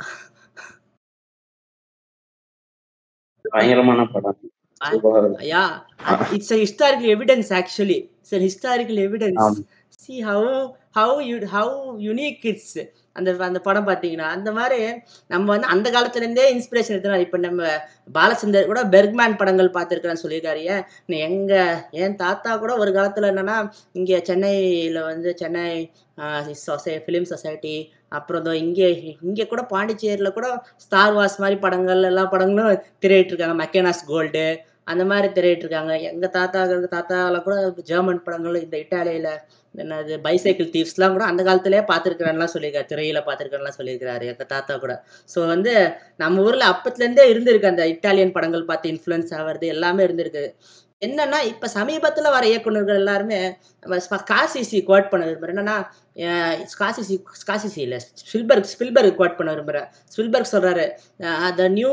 [SPEAKER 4] பயங்கரமான படம் சூப்பரா
[SPEAKER 3] ஐயா it's a historical evidence actually it's an historical evidence
[SPEAKER 1] ஆமா.
[SPEAKER 3] see how how you how unique it's அந்த அந்த படம் பார்த்தீங்கன்னா அந்த மாதிரி நம்ம வந்து அந்த காலத்துலேருந்தே இன்ஸ்பிரேஷன் எடுத்துனா இப்போ நம்ம பாலச்சந்தர் கூட பெர்க்மேன் படங்கள் பார்த்துருக்கிறேன்னு சொல்லியிருக்காரு ஏன் நீ எங்க என் தாத்தா கூட ஒரு காலத்தில் என்னன்னா இங்கே சென்னையில் வந்து சென்னை சொசை ஃபிலிம் சொசைட்டி அப்புறம் இதோ இங்கே இங்கே கூட பாண்டிச்சேரியில் கூட ஸ்டார் வார்ஸ் மாதிரி படங்கள் எல்லா படங்களும் திரையிட்டு இருக்காங்க மெக்கனாஸ் கோல்டு அந்த மாதிரி திரையிட்டு இருக்காங்க எங்க தாத்தா எங்க தாத்தால கூட ஜெர்மன் படங்கள் இந்த இட்டாலியில என்னது பைசைக்கிள் தீவ்ஸ்லாம் கூட அந்த காலத்திலே பார்த்துருக்கிறேன்லாம் சொல்லியிருக்காரு திரையில பார்த்துருக்கேன்லாம் சொல்லியிருக்காரு எங்க தாத்தா கூட ஸோ வந்து நம்ம ஊர்ல அப்பத்துலேருந்தே இருந்திருக்கு அந்த இட்டாலியன் படங்கள் பார்த்து இன்ஃப்ளூயன்ஸ் ஆகிறது எல்லாமே இருந்திருக்கு என்னன்னா இப்ப சமீபத்துல வர இயக்குனர்கள் எல்லாருமே நம்ம ஸ்ப- ஸ்காசிசி கோட் பண்ண விரும்புறேன் என்னன்னா அஹ் ஸ்காசிசி ஸ்காசிசி இல்ல ஸ்பில்பர்க் ஸ்பில்பர்க் கோட் பண்ண விரும்புறேன் ஸ்பில்பர்க் சொல்றாரு the new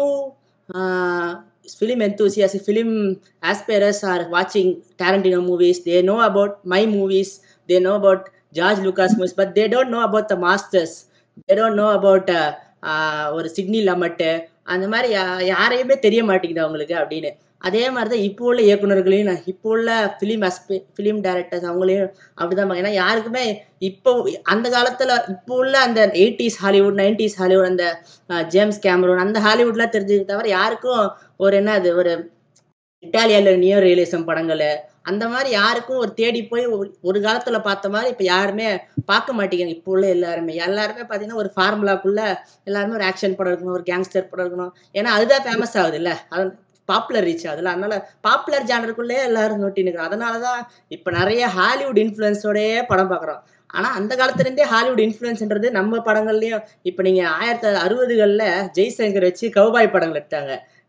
[SPEAKER 3] film enthusiasts, film aspirers are watching Tarantino movies. They know about my movies. They know about George Lucas movies, but they don't know about the masters. They don't know about uh, uh, ஒரு Sidney Lumet அந்த மாதிரி யா- யாரையுமே தெரிய மாட்டேங்குது அவங்களுக்கு அப்படின்னு அதே மாதிரி தான் இப்போ உள்ள இயக்குனர்களையும் நான் இப்போ உள்ள ஃபிலிம் அஸ்பி ஃபிலிம் டைரக்டர்ஸ் அவங்களையும் அப்படிதான் பார்க்க ஏன்னா யாருக்குமே இப்போ அந்த காலத்தில் இப்போ உள்ள அந்த எயிட்டிஸ் ஹாலிவுட் நைன்டிஸ் ஹாலிவுட் அந்த அஹ், ஜேம்ஸ் கேமரூன் அந்த ஹாலிவுட்லாம் தெரிஞ்சது தவிர யாருக்கும் ஒரு என்ன அது ஒரு இட்டாலியால நியோ ரியலிசம் படங்கள் அந்த மாதிரி யாருக்கும் ஒரு தேடி போய் ஒரு ஒரு காலத்துல பார்த்த மாதிரி இப்ப யாருமே பார்க்க மாட்டேங்கிறாங்க இப்போ உள்ள எல்லாருமே எல்லாருமே பாத்தீங்கன்னா ஒரு ஃபார்முலாக்குள்ள எல்லாருமே ஒரு ஆக்ஷன் படம் இருக்கணும் ஒரு கேங்ஸ்டர் படம் இருக்கணும் ஏன்னா அதுதான் ஃபேமஸ் ஆகுது இல்ல அது பாப்புலர் ரீச் ஆகுதுல்ல அதனால பாப்புலர் ஜானருக்குள்ளே எல்லாரும் நோட்டி நிற்கிறோம் அதனாலதான் இப்ப நிறைய ஹாலிவுட் இன்ஃப்ளூயன்ஸோடயே படம் பார்க்குறோம் ஆனா அந்த காலத்துல இருந்தே ஹாலிவுட் இன்ஃப்ளூயன்ஸ்ன்றது நம்ம படங்கள்லயும் இப்ப நீங்க ஆயிரத்தி அறுபதுகள்ல ஜெய்சங்கர் வச்சு கவுபாய் படங்கள் எடுத்தாங்க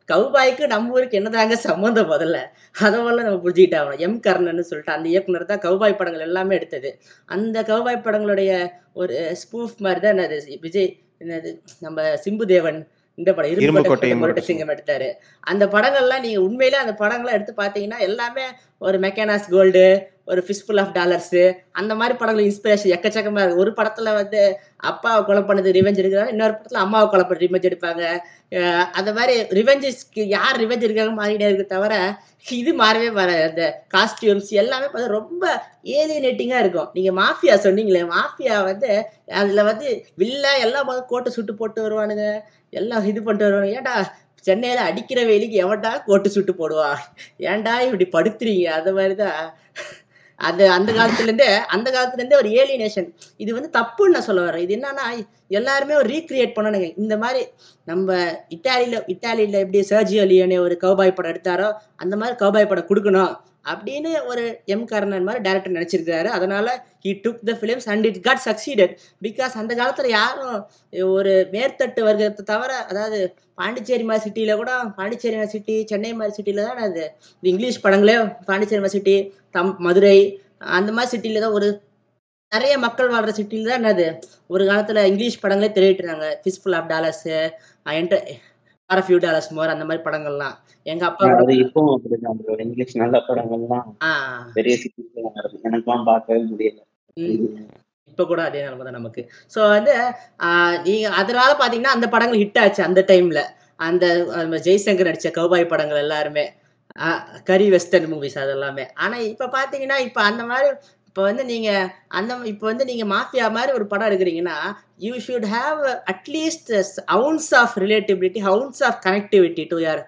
[SPEAKER 3] கவுபாய்க்கு நம்ம ஊருக்கு என்னதாங்க சம்மந்தம் முதல்ல அதை முதல்ல நம்ம புரிஞ்சுக்கிட்டாகணும் எம் கர்ணன்னு சொல்லிட்டு அந்த இயக்குனர் தான் கவுபாய் படங்கள் எல்லாமே எடுத்தது அந்த கவுபாய் படங்களுடைய ஒரு ஸ்பூஃப் மாதிரி தான் என்னது விஜய் என்னது நம்ம சிம்பு தேவன் இந்த படம்
[SPEAKER 2] இரும்பு
[SPEAKER 3] இரும்பு
[SPEAKER 2] கோட்டை,
[SPEAKER 3] கோட்டை
[SPEAKER 2] இரும்பு
[SPEAKER 3] முரட்டு
[SPEAKER 2] கோட்டை.
[SPEAKER 3] சிங்கம் எடுத்தாரு அந்த படங்கள்லாம் நீங்க உண்மையிலே அந்த படங்கள்லாம் எடுத்து பார்த்தீங்கன்னா எல்லாமே ஒரு மெக்கானாஸ் கோல்டு ஒரு ஃபிஷ்ஃபுல் ஆஃப் டாலர்ஸ் அந்த மாதிரி படங்கள் இன்ஸ்பிரேஷன் எக்கச்சக்கமா இருக்கு ஒரு படத்துல வந்து அப்பாவை கொலை பண்ணது ரிவெஞ்ச் எடுக்கிறாங்க இன்னொரு படத்துல அம்மாவை கொலை பண்ண ரிவெஞ்ச் எடுப்பாங்க அஹ் அந்த மாதிரி ரிவெஞ்சஸ்க்கு யார் ரிவெஞ்ச் இருக்காங்க மாறிட்டே இருக்கு தவிர இது மாறவே மாறாது அந்த காஸ்டியூம்ஸ் எல்லாமே பார்த்தா ரொம்ப ஏலியனேட்டிங்கா இருக்கும் நீங்க மாஃபியா சொன்னீங்களே மாஃபியா வந்து அதுல வந்து வில்ல எல்லாம் வந்து கோட்டை சுட்டு போட்டு வருவானுங்க எல்லாம் இது பண்ணிட்டு வருவானுங்க ஏன்டா சென்னையில அடிக்கிற வெயிலுக்கு எவன்டா கோட்டு சுட்டு போடுவா ஏன்டா இப்படி படுத்துறீங்க அந்த மாதிரி தான் அது அந்த காலத்துல இருந்தே அந்த காலத்துல இருந்தே ஒரு ஏலியனேஷன் இது வந்து தப்புன்னு நான் சொல்ல வரேன் இது என்னன்னா எல்லாருமே ஒரு ரீக்ரியேட் பண்ணணுங்க இந்த மாதிரி நம்ம இட்டாலியில இட்டாலியில எப்படி சர்ஜியோ லியோனே ஒரு கௌபாய் படம் எடுத்தாரோ அந்த மாதிரி கௌபாய் படம் கொடுக்கணும் அப்படின்னு ஒரு எம் கர்ணன் மாதிரி டேரக்டர் நினைச்சிருக்காரு அதனால he took the films and it got succeeded because அந்த காலத்துல யாரும் ஒரு மேற்தட்டு வர்க்கத்தை தவிர அதாவது பாண்டிச்சேரி மாதிரி சிட்டியில கூட பாண்டிச்சேரி மாதிரி சிட்டி சென்னை மாதிரி சிட்டியில தான் அது இந்த இங்கிலீஷ் படங்களே பாண்டிச்சேரி மாதிரி சிட்டி தம் மதுரை அந்த மாதிரி சிட்டியில தான் ஒரு நிறைய மக்கள் வாழ்ற சிட்டில தான் என்னது ஒரு காலத்துல இங்கிலீஷ் படங்களே திரையிட்டுறாங்க fistful of dollars for few dollars more அந்த மாதிரி படங்கள்லாம் எங்க அப்பா கூட
[SPEAKER 4] அது இப்பவும் அப்படிதான் bro. இங்கிலீஷ் நல்ல படங்கள்லாம்
[SPEAKER 3] ஆ,
[SPEAKER 4] பெரிய சிட்டிஸ்ல வருது எனக்கெல்லாம் பார்க்கவே முடியல
[SPEAKER 3] ம். இப்ப கூட அதே நிலைமை தான் நமக்கு ஸோ வந்து ஆஹ் நீங்க அதனால பாத்தீங்கன்னா அந்த படங்கள் ஹிட் ஆச்சு அந்த டைம்ல அந்த அந்த ஜெய்சங்கர் நடிச்ச கௌபாய் படங்கள் எல்லாருமே ஆஹ் கரி வெஸ்டர்ன் மூவிஸ் அது எல்லாமே ஆனா இப்ப பாத்தீங்கன்னா இப்ப அந்த மாதிரி இப்ப வந்து நீங்க அந்த இப்ப வந்து நீங்க மாஃபியா மாதிரி ஒரு படம் எடுக்கிறீங்கன்னா you should have at least ounce of relatability ounce of connectivity to your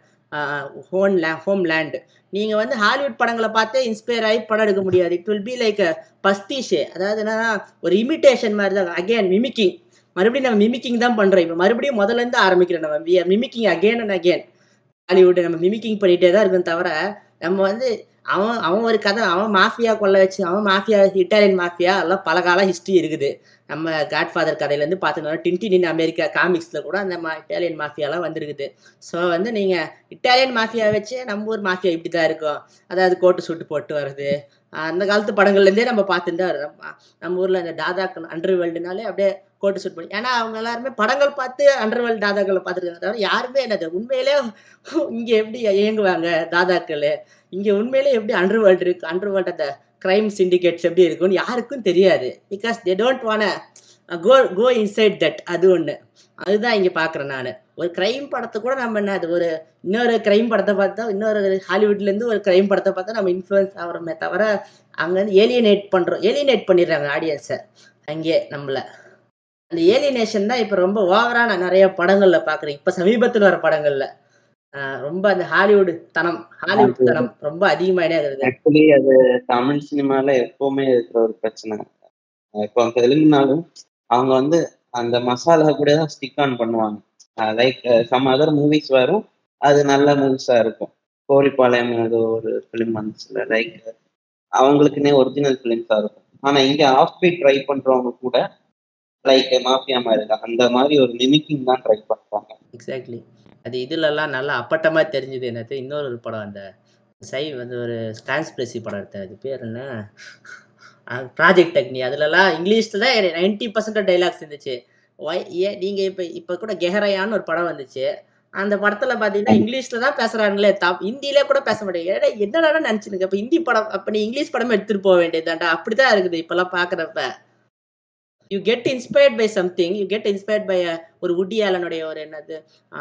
[SPEAKER 3] home lay home land நீங்க வந்து ஹாலிவுட் படங்களை பார்த்தே இன்ஸ்பயர் ஆகி படம் எடுக்க முடியாது it will be like pastiche அதாவது என்னன்னா ஒரு இமிட்டேஷன் மாதிரி தான் அகைன் மிமிக்கிங் மறுபடியும் நம்ம மிமிக்கிங் தான் பண்றோம் இப்போ மறுபடியும் முதல்ல இருந்து ஆரம்பிக்கிறோம் நம்ம mimicking again and again Hollywood நம்ம மிமிக்கிங் பண்ணிட்டே தான் இருக்கும் தவிர நம்ம வந்து அவன் அவன் ஒரு கதை அவன் மாஃபியா கொள்ள வச்சு அவன் மாஃபியா இட்டாலியன் மாஃபியா எல்லாம் பல கால ஹிஸ்ட்ரி இருக்குது நம்ம காட்ஃபாதர் கதையிலேருந்து பார்த்துக்கணும் டின்டின் அமெரிக்கா காமிக்ஸில் கூட அந்த மா இட்டாலியன் மாஃபியாலாம் வந்திருக்குது ஸோ வந்து நீங்கள் இட்டாலியன் மாஃபியா வச்சு நம்ம ஊர் மாஃபியா இப்படி தான் இருக்கும் அதாவது கோட்டு சூட்டு போட்டு வர்றது அந்த காலத்து படங்கள்லேருந்தே நம்ம பார்த்துட்டு தான் வரோம். நம்ம ஊரில் இந்த தாதாக்கள் அண்டர் வேர்ல்டுனாலே அப்படியே கோட்டு சூட் பண்ணி ஏன்னா அவங்க எல்லாருமே படங்கள் பார்த்து அண்டர் வேர்ல்டு தாதாக்களை பார்த்துருக்காங்க தவிர யாருமே என்னது உண்மையிலே இங்கே எப்படி இயங்குவாங்க தாதாக்கள் இங்கே உண்மையிலே எப்படி அண்டர் வேர்ல்டு இருக்கு அண்டர் வேர்ல்டு அந்த கிரைம் சிண்டிகேட்ஸ் எப்படி இருக்குன்னு யாருக்கும் தெரியாது பிகாஸ் தே டோன்ட் வான கோ கோ இன்சைட் தட் அது ஒன்று அதுதான் இங்கே பார்க்குறேன் நான் ஒரு கிரைம் படத்தை கூட நம்ம என்ன அது ஒரு இன்னொரு கிரைம் படத்தை பார்த்தா இன்னொரு ஹாலிவுட்லேருந்து ஒரு கிரைம் படத்தை பார்த்தா நம்ம இன்ஃப்ளூயன்ஸ் ஆகிறோமே தவிர அங்கே வந்து ஏலியனேட் பண்ணுறோம் ஏலியனேட் பண்ணிடுறாங்க ஆடியன்ஸை அங்கே நம்மள அந்த ஏலியனேஷன் தான் இப்போ ரொம்ப ஓவராக நான் நிறைய படங்களில் பார்க்குறேன் இப்போ சமீபத்தில் வர படங்களில் ரொம்ப அந்த ஹாலிவுட் தனம் ஹாலிவுட் தனம் ரொம்ப அதிகமாயிட்டே இருக்குது
[SPEAKER 4] ஆக்சுவலி அது தமிழ் சினிமால எப்பவுமே இருக்கிற ஒரு பிரச்சனை இப்போ தெலுங்குனாலும் அவங்க வந்து அந்த மசாலா கூட தான் ஸ்டிக் ஆன் பண்ணுவாங்க லைக் சம் அதர் மூவிஸ் வரும் அது நல்ல மூவிஸா இருக்கும் கோழிப்பாளையம் ஏதோ ஒரு ஃபிலிம் வந்துச்சுல லைக் அவங்களுக்குன்னே ஒரிஜினல் ஃபிலிம்ஸா இருக்கும் ஆனா இங்க ஆஃப் பீட் ட்ரை பண்றவங்க கூட லைக் மாஃபியா மாதிரி தான் அந்த மாதிரி ஒரு மிமிக்கிங் தான் ட்ரை பண்றாங்க
[SPEAKER 3] எக்ஸாக்ட்லி அது இதுலலாம் நல்லா அப்பட்டமா தெரிஞ்சது என்னது இன்னொரு ஒரு படம் அந்த சை வந்து ஒரு டிரான்ஸ்பிரசி படம் எடுத்தேன் அது பேர் என்ன ப்ராஜெக்ட் அக்னி அதுலலாம் இங்கிலீஷில் தான் நைன்டி பர்சன்ட் டைலாக்ஸ் இருந்துச்சு ஒய் ஏன் நீங்கள் இப்போ இப்போ கூட கெஹரையான்னு ஒரு படம் வந்துச்சு அந்த படத்தில் பார்த்தீங்கன்னா இங்கிலீஷில் தான் பேசுகிறாங்களே த ஹிந்தியிலே கூட பேச மாட்டேங்க ஏடா என்னடா நினச்சினுங்க இப்போ ஹிந்தி படம் அப்போ நீ இங்கிலீஷ் படமே எடுத்துகிட்டு போக வேண்டியதுதான்டா அப்படி தான் இருக்குது இப்போல்லாம் பார்க்குறப்ப you get inspired by something you get inspired by ஒரு உட்டி ஆலனுடைய ஒரு என்னது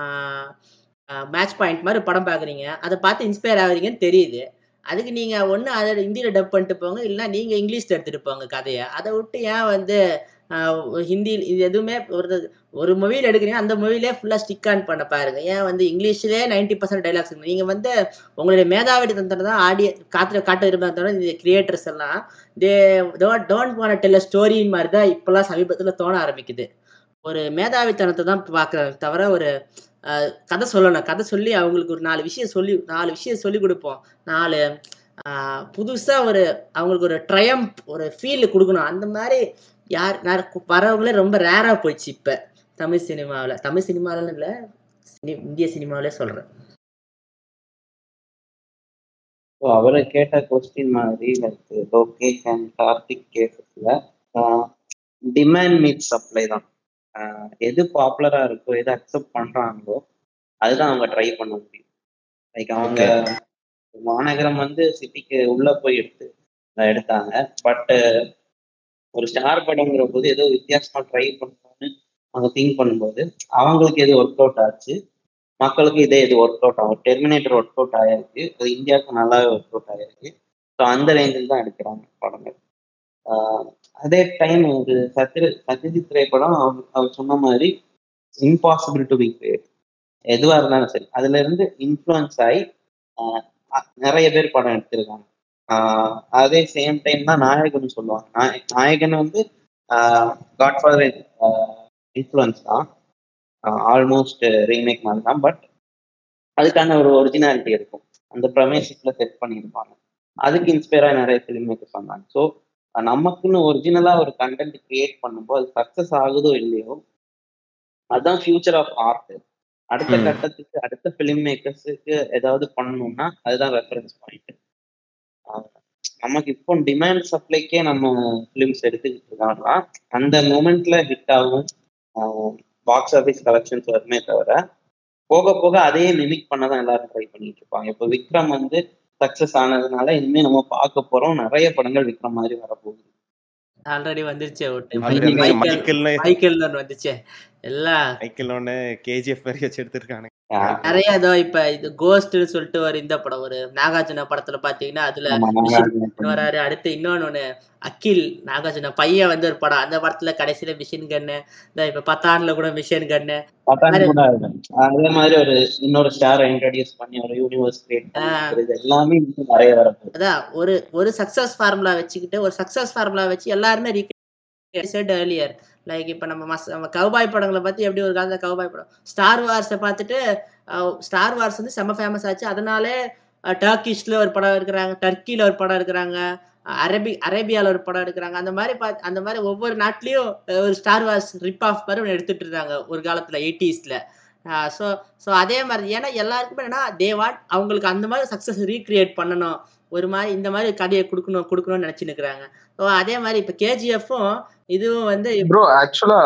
[SPEAKER 3] மேட்ச் பாயிண்ட் மாதிரி படம் பார்க்குறீங்க அதை பார்த்து இன்ஸ்பயர் ஆகுறீங்கன்னு தெரியுது அதுக்கு நீங்கள் ஒன்று அதை ஹிந்தியில் டப் பண்ணிட்டு போங்க இல்லைனா நீங்கள் இங்கிலீஷில் எடுத்துகிட்டு போங்க கதையை அதை விட்டு ஏன் வந்து ஹிந்தி இது எதுவுமே ஒரு ஒரு மொழியில் எடுக்கிறீங்க அந்த மொழியிலே ஃபுல்லாக ஸ்டிக் ஆன் பண்ண பாருங்க ஏன் வந்து இங்கிலீஷ்லேயே நைன்டி பர்சன்ட் டைலாக்ஸ் இருக்கு நீங்கள் வந்து உங்களுடைய மேதாவிடி தந்திரம் தான் ஆடிய காற்று காட்ட விரும்ப இந்த கிரியேட்டர்ஸ் எல்லாம் they don't don't want tell story மாதிரி தான் இப்போல்லாம் சமீபத்தில் தோண ஆரம்பிக்குது ஒரு மேதாவித்தனத்தை தான் பார்க்குறாங்க தவிர ஒரு கதை சொல்லணும் கதை சொல்லி அவங்களுக்கு ஒரு நாலு விஷயம் சொல்லி நாலு விஷயம் சொல்லி கொடுப்போம் நாலு புதுசாக ஒரு அவங்களுக்கு ஒரு ட்ரயம்ப் ஒரு ஃபீல் கொடுக்கணும் அந்த மாதிரி யார் வரவங்களே ரொம்ப ரேராக போயிடுச்சு இப்போ தமிழ் சினிமாவில் தமிழ் சினிமாவில்னு இல்லை இந்திய சினிமாவிலே சொல்கிறேன்
[SPEAKER 4] ஸோ அவரை கேட்ட கொஸ்டின் மாதிரி லைக் லோகேஷ் அண்ட் கார்த்திக் கேசஸ்ல டிமாண்ட் மீட் சப்ளை தான் ஆஹ் எது பாப்புலரா இருக்கோ எது அக்செப்ட் பண்றாங்களோ அதுதான் அவங்க ட்ரை பண்ண முடியும் லைக் அவங்க மாநகரம் வந்து சிட்டிக்கு உள்ள போய் எடுத்து அஹ் எடுத்தாங்க பட் ஒரு ஸ்டார் படங்கிற போது ஏதோ வித்தியாசமா ட்ரை பண்ணணும்னு அவங்க திங்க் பண்ணும்போது அவங்களுக்கு எது ஒர்க் அவுட் ஆச்சு மக்களுக்கு இதே இது ஒர்க் அவுட் ஆகும் டெர்மினேட்டர் ஒர்க் அவுட் ஆயிருக்கு அது இந்தியாவுக்கு நல்லாவே ஒர்க் அவுட் ஆயிருக்கு ஸோ அந்த ரேஞ்சில் தான் எடுக்கிறாங்க படங்கள் ஆஹ் அதே டைம் ஒரு சத்ய சத்யஜித் திரைப்படம் அவர் அவர் சொன்ன மாதிரி இம்பாசிபிள் டு பி கிரேட் எதுவாக இருந்தாலும் சரி அதுல இருந்து இன்ஃப்ளூயன்ஸ் ஆகி ஆஹ் அ- நிறைய பேர் படம் எடுத்திருக்காங்க ஆஹ் அதே சேம் டைம் தான் நாயகன் சொல்லுவாங்க நாய- நாயகன் வந்து காட்ஃபாதர் இன்ஃப்ளூயன்ஸ் தான் ஆல்மோஸ்ட் ரீமேக் மாதிரி தான் பட் அதுக்கான ஒரு ஒரிஜினாலிட்டி இருக்கும் அந்த ப்ரமேசிக்ல செட் பண்ணியிருப்பாங்க அதுக்கு இன்ஸ்பயராக நிறைய ஃபிலிம் மேக்கர்ஸ் வந்தாங்க ஸோ நமக்குன்னு ஒரிஜினலாக ஒரு கண்டென்ட் கிரியேட் பண்ணும்போது அது சக்ஸஸ் ஆகுதோ இல்லையோ அதுதான் ஃபியூச்சர் ஆஃப் ஆர்ட் அடுத்த
[SPEAKER 2] ம்.
[SPEAKER 4] கட்டத்துக்கு அடுத்த ஃபிலிம் மேக்கர்ஸுக்கு ஏதாவது பண்ணணும்னா அதுதான் ரெஃபரன்ஸ் பாயிண்ட் நமக்கு இப்போ டிமாண்ட் சப்ளைக்கே நம்ம ஃபிலிம்ஸ் எடுத்துக்கிட்டு இருக்காங்கன்னா அந்த மூமெண்ட்ல ஹிட் ஆகும் பாக்ஸ் ஆஃபீஸ் கலெக்ஷன்ஸ் வருமே தவிர போக போக அதையே மிமிக் பண்ண தான் எல்லாரும் ட்ரை பண்ணிட்டு இருப்பாங்க இப்போ விக்ரம் வந்து சக்சஸ் ஆனதுனால இனிமே நம்ம பார்க்க போறோம் நிறைய படங்கள் விக்ரம் மாதிரி வரப்போகுது
[SPEAKER 3] ஆல்ரெடி வந்துருச்சு ஒரு time.
[SPEAKER 2] Already
[SPEAKER 3] மைக்கேல்
[SPEAKER 2] மைக்கேல்னு
[SPEAKER 3] மைக்கேல்னு ஒண்ணு வந்துச்சே எல்லாம்
[SPEAKER 2] மைக்கேல் ஒன்று கேஜிஎஃப் மாதிரி வச்சு எடுத்திருக்கானுங்க
[SPEAKER 4] ஆஹ்
[SPEAKER 3] நிறைய இதோ இப்ப இது கோஸ்ட்னு சொல்லிட்டு ஒரு இந்த படம் ஒரு நாகார்ஜுன படத்துல பாத்தீங்கன்னா அதுல
[SPEAKER 4] ஆமா,
[SPEAKER 3] மிஷின்
[SPEAKER 4] நாகார்ஜுன
[SPEAKER 3] கன் வராரு அடுத்து இன்னொன்னு ஒண்ணு அகில் நாகார்ஜுன பையன் வந்து ஒரு படம் அந்த படத்துல கடைசியில மிஷின் கன்னு இந்த இப்ப பத்தாண்டுல கூட மிஷின் கன்னு
[SPEAKER 4] பட்டாணி கூட இருக்கும். அதே மாதிரி ஒரு இன்னொரு ஸ்டார் இன்ட்ரடியூஸ் பண்ணி ஒரு யூனிவர்ஸ் கிரியேட் பண்ணி இது எல்லாமே இன்னும் நிறைய வரப்போகுது
[SPEAKER 3] அதான் ஒரு ஒரு சக்சஸ் ஃபார்முலா வச்சுக்கிட்டு ஒரு சக்சஸ் ஃபார்முலா வச்சு எல்லாருமே செட் ஏர்லியர் லைக் இப்போ நம்ம மஸ் நம்ம கவுபாய் படங்களை பத்தி எப்படி ஒரு காலத்துல கவுபாய் படம் ஸ்டார் வார்ஸை பார்த்துட்டு ஸ்டார் வார்ஸ் வந்து செம்ம ஃபேமஸ் ஆச்சு அதனாலே டர்க்கிஷ்ல ஒரு படம் இருக்கிறாங்க டர்க்கில ஒரு படம் இருக்கிறாங்க அரபி அரேபியால ஒரு படம் எடுக்கிறாங்க அந்த மாதிரி பா அந்த மாதிரி ஒவ்வொரு நாட்டிலையும் ஒரு ஸ்டார் வார்ஸ் ரிப் ஆஃப் மாதிரி ஒன்று எடுத்துட்டு இருந்தாங்க ஒரு காலத்துல எயிட்டிஸ்ல ஸோ ஸோ அதே மாதிரி ஏன்னா எல்லாருக்குமே என்னன்னா தே வாண்ட் அவங்களுக்கு அந்த மாதிரி சக்ஸஸ் ரீக்ரியேட் பண்ணணும் ஒரு மாதிரி இந்த மாதிரி கதையை கொடுக்கணும் கொடுக்கணும்னு நினைச்சு நிற்கிறாங்க ஸோ அதே மாதிரி இப்போ கேஜிஎஃப்பும் இதுவும் வந்து
[SPEAKER 1] ப்ரோ ஆக்சுவலா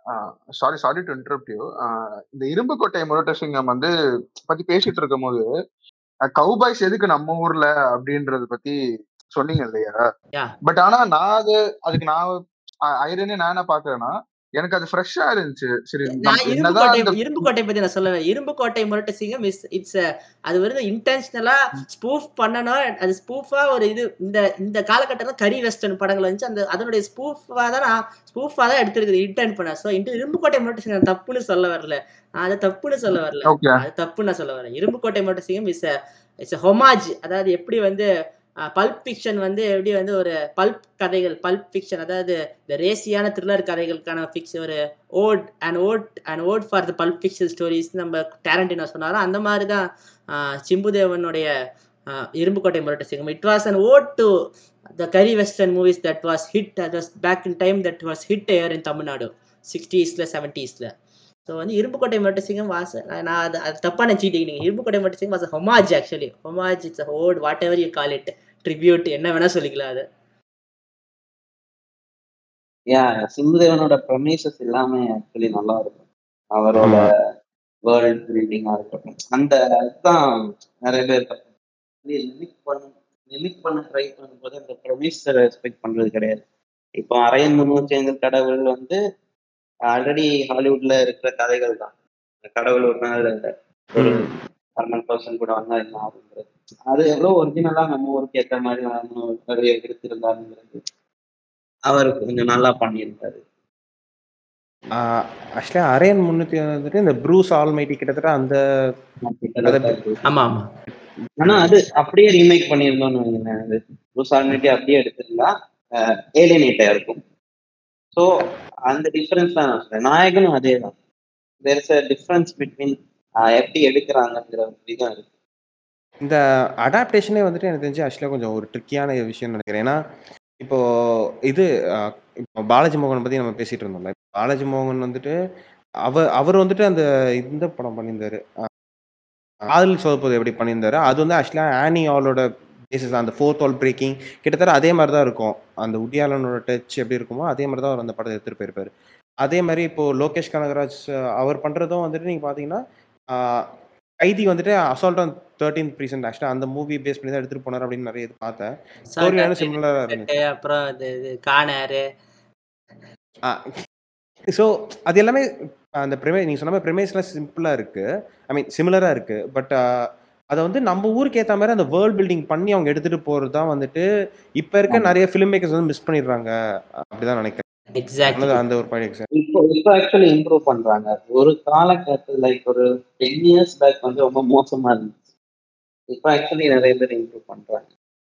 [SPEAKER 1] sorry sorry to interrupt you இந்த இரும்பு கோட்டை முரட்ட சிங்கம் வந்து பத்தி பேசிட்டு இருக்கும் போது கவுபாய்ஸ் எதுக்கு நம்ம ஊர்ல அப்படின்றத பத்தி சொன்னீங்க இல்லையா
[SPEAKER 3] Yeah.
[SPEAKER 1] பட் ஆனா நான் அது அதுக்கு நான் ஐரனே நான் என்ன பாக்குறேன்னா எனக்கு அது ஃப்ரெஷ்ஷா இருந்துச்சு சரி
[SPEAKER 3] நான்
[SPEAKER 1] நம்ம
[SPEAKER 3] இரும்பு
[SPEAKER 1] என்னதான்
[SPEAKER 3] கோட்டை
[SPEAKER 1] இந்த
[SPEAKER 3] இரும்பு கோட்டை பத்தி நான் சொல்லுவேன் இரும்பு கோட்டை முரட்டு சிங்கம் இஸ் இட்ஸ் அது வந்து இன்டென்ஷனலா ஸ்பூஃப் பண்ணணும் அது ஸ்பூஃபா ஒரு இது இந்த இந்த காலகட்டத்தில் கரி வெஸ்டர்ன் படங்கள் வந்துச்சு அந்த அதனுடைய ஸ்பூஃபா தான் நான் ஸ்பூஃபா தான் எடுத்திருக்குது இன்டென்ட் பண்ண ஸோ இந்த இரும்பு கோட்டை முரட்டு சிங்கம் தப்புன்னு சொல்ல வரல நான் அதை தப்புன்னு சொல்ல வரல
[SPEAKER 1] ஓகே
[SPEAKER 3] அது தப்பு நான் சொல்ல வரேன் இரும்பு கோட்டை முரட்டு சிங்கம் இஸ் இட்ஸ் ஹொமாஜ் அதாவது எப்படி வந்து பல்ப் ஃபிக்ஷன் வந்து எப்படி வந்து ஒரு பல்ப் கதைகள் பல்ப் ஃபிக்ஷன் அதாவது இந்த ரேசியான த்ரில்லர் கதைகளுக்கான ஃபிக்ஸ் ஒரு ode and ode and ode for the Pulp Fiction stories நம்ம டேரண்டினோ சொன்னாரோ அந்த மாதிரி தான் ஆஹ், சிம்புதேவனுடைய ஆஹ், Irumbukottai Murattu Singam it was an ode to the curry western movies that was hit that was back in time that was hit air in Tamil Nadu சிக்ஸ்டீஸில் செவன்ட்டீஸில் so வந்து Irumbukottai Murattu Singam was நான் அது அது தப்பாக நினச்சிக்கிட்டீங்க நீங்கள் Irumbukottai Murattu Singam was homage actually homage it's ode whatever you call it tribute என்ன வேணால் சொல்லிக்கலாம் அது
[SPEAKER 4] யா சிம்புதேவனோட ப்ரொமேசஸ் எல்லாமே ஆக்சுவலி நல்லா இருக்கும் அவரோட வேர்ல்ட் பில்டிங்கா இருக்கட்டும் அந்த இதுதான் நிறைய பேர் லிமிக் பண்ண லிமிக் பண்ண ட்ரை பண்ணும்போது அந்த ப்ரொமேஸை ரெஸ்பெக்ட் பண்றது கிடையாது இப்போ அரையன் முன்னூற்றி கடவுள் வந்து ஆல்ரெடி ஹாலிவுட்ல இருக்கிற கதைகள் தான் இந்த கடவுள் ஒரு நாள் ஒரு நார்மல் பர்சன் கூட வந்தா என்ன ஆகுங்கிறது அது எவ்வளவு ஒரிஜினலா நம்ம ஊருக்கு ஏற்ற மாதிரி நம்ம நிறைய எடுத்திருந்தாருங்கிறது அவர் கொஞ்சம் நல்லா பண்ணியிருந்தாரு
[SPEAKER 2] ஆக்சுவலாக அரையன் முந்நூற்றி வந்துட்டு இந்த ப்ரூஸ் ஆல்மைட்டி கிட்டத்தட்ட அந்த
[SPEAKER 3] ஆமாம் ஆமாம்
[SPEAKER 4] ஆனா அது அப்படியே ரீமேக் பண்ணியிருந்தோம்னு வைங்களேன் அது ப்ரூஸ் ஆல்மெட்டி அப்படியே எடுத்திருந்தா ஏலியனேட்டா இருக்கும் ஸோ அந்த டிஃபரன்ஸ் தான் நான் சொல்றேன் நாயகனும் அதே தான் there is a difference between எப்படி எடுக்கிறாங்கங்கிற ஒரு விதம் இருக்கு
[SPEAKER 2] இந்த அடாப்டேஷனே வந்துட்டு எனக்கு தெரிஞ்சு ஆக்சுவலாக கொஞ்சம் ஒரு ட்ரிக்கியான விஷயம்னு நினைக்கிறேன் ஏன்னா இப்போ இது அஹ், இப்போ பாலாஜி மோகன் பற்றி நம்ம பேசிட்டு இருந்தோம்ல பாலாஜி மோகன் வந்துட்டு அவர் அவர் வந்துட்டு அந்த இந்த படம் பண்ணியிருந்தாரு அஹ், ஆதல் சோதப்பது எப்படி பண்ணியிருந்தாரு அது வந்து ஆக்சுவலாக ஆனி அவளோட கேசஸ் அந்த ஃபோர்த் வால் பிரேக்கிங் கிட்டத்தட்ட அதே மாதிரி தான் இருக்கும் அந்த உடியாலனோட டச் எப்படி இருக்குமோ அதே மாதிரி தான் அவர் அந்த படத்தை எடுத்துகிட்டு போயிருப்பாரு அதே மாதிரி இப்போ லோகேஷ் கனகராஜ் அஹ், அவர் பண்ணுறதும் வந்துட்டு நீங்கள் பார்த்தீங்கன்னா ஆஹ், கைதி வந்துட்டு அசால்ட் ஆன் தேர்ட்டீன் ப்ரீசன்ட் ஆக்சுவலாக அந்த மூவி பேஸ் பண்ணி தான் எடுத்துகிட்டு போனார் அப்படின்னு நிறைய இது பார்த்தேன் ஸ்டோரி வேணும் சிமிலராக இருந்துச்சு
[SPEAKER 3] அப்புறம் இது இது காணாரு
[SPEAKER 2] ஸோ அது எல்லாமே அந்த ப்ரிமே நீங்கள் சொன்ன மாதிரி ப்ரிமேஸ்லாம் சிம்பிளாக இருக்குது ஐ மீன் சிமிலராக இருக்குது பட் அதை வந்து நம்ம ஊருக்கு ஏற்ற மாதிரி அந்த வேர்ல்ட் பில்டிங் பண்ணி அவங்க எடுத்துகிட்டு போகிறது தான் வந்துட்டு இப்போ இருக்க நிறைய ஃபிலிம் மேக்கர்ஸ் வந்து மிஸ் பண்ணிடுறாங்க அப்படிதான் நினைக்கிறேன்
[SPEAKER 3] எக்ஸாக்ட்லி
[SPEAKER 2] சொன்னது அந்த ஒரு பாயிண்ட் எக்ஸாக்ட்
[SPEAKER 4] இப்போ இப்போ ஆக்சுவலி இம்ப்ரூவ் பண்றாங்க ஒரு காலகட்டத்தில் லைக் ஒரு டென் இயர்ஸ் பேக் வந்து ரொம்ப மோசமா இருந்துச்சு இப்போ ஆக்சுவலி நிறைய பேர் இம்ப்ரூவ் பண்றாங்க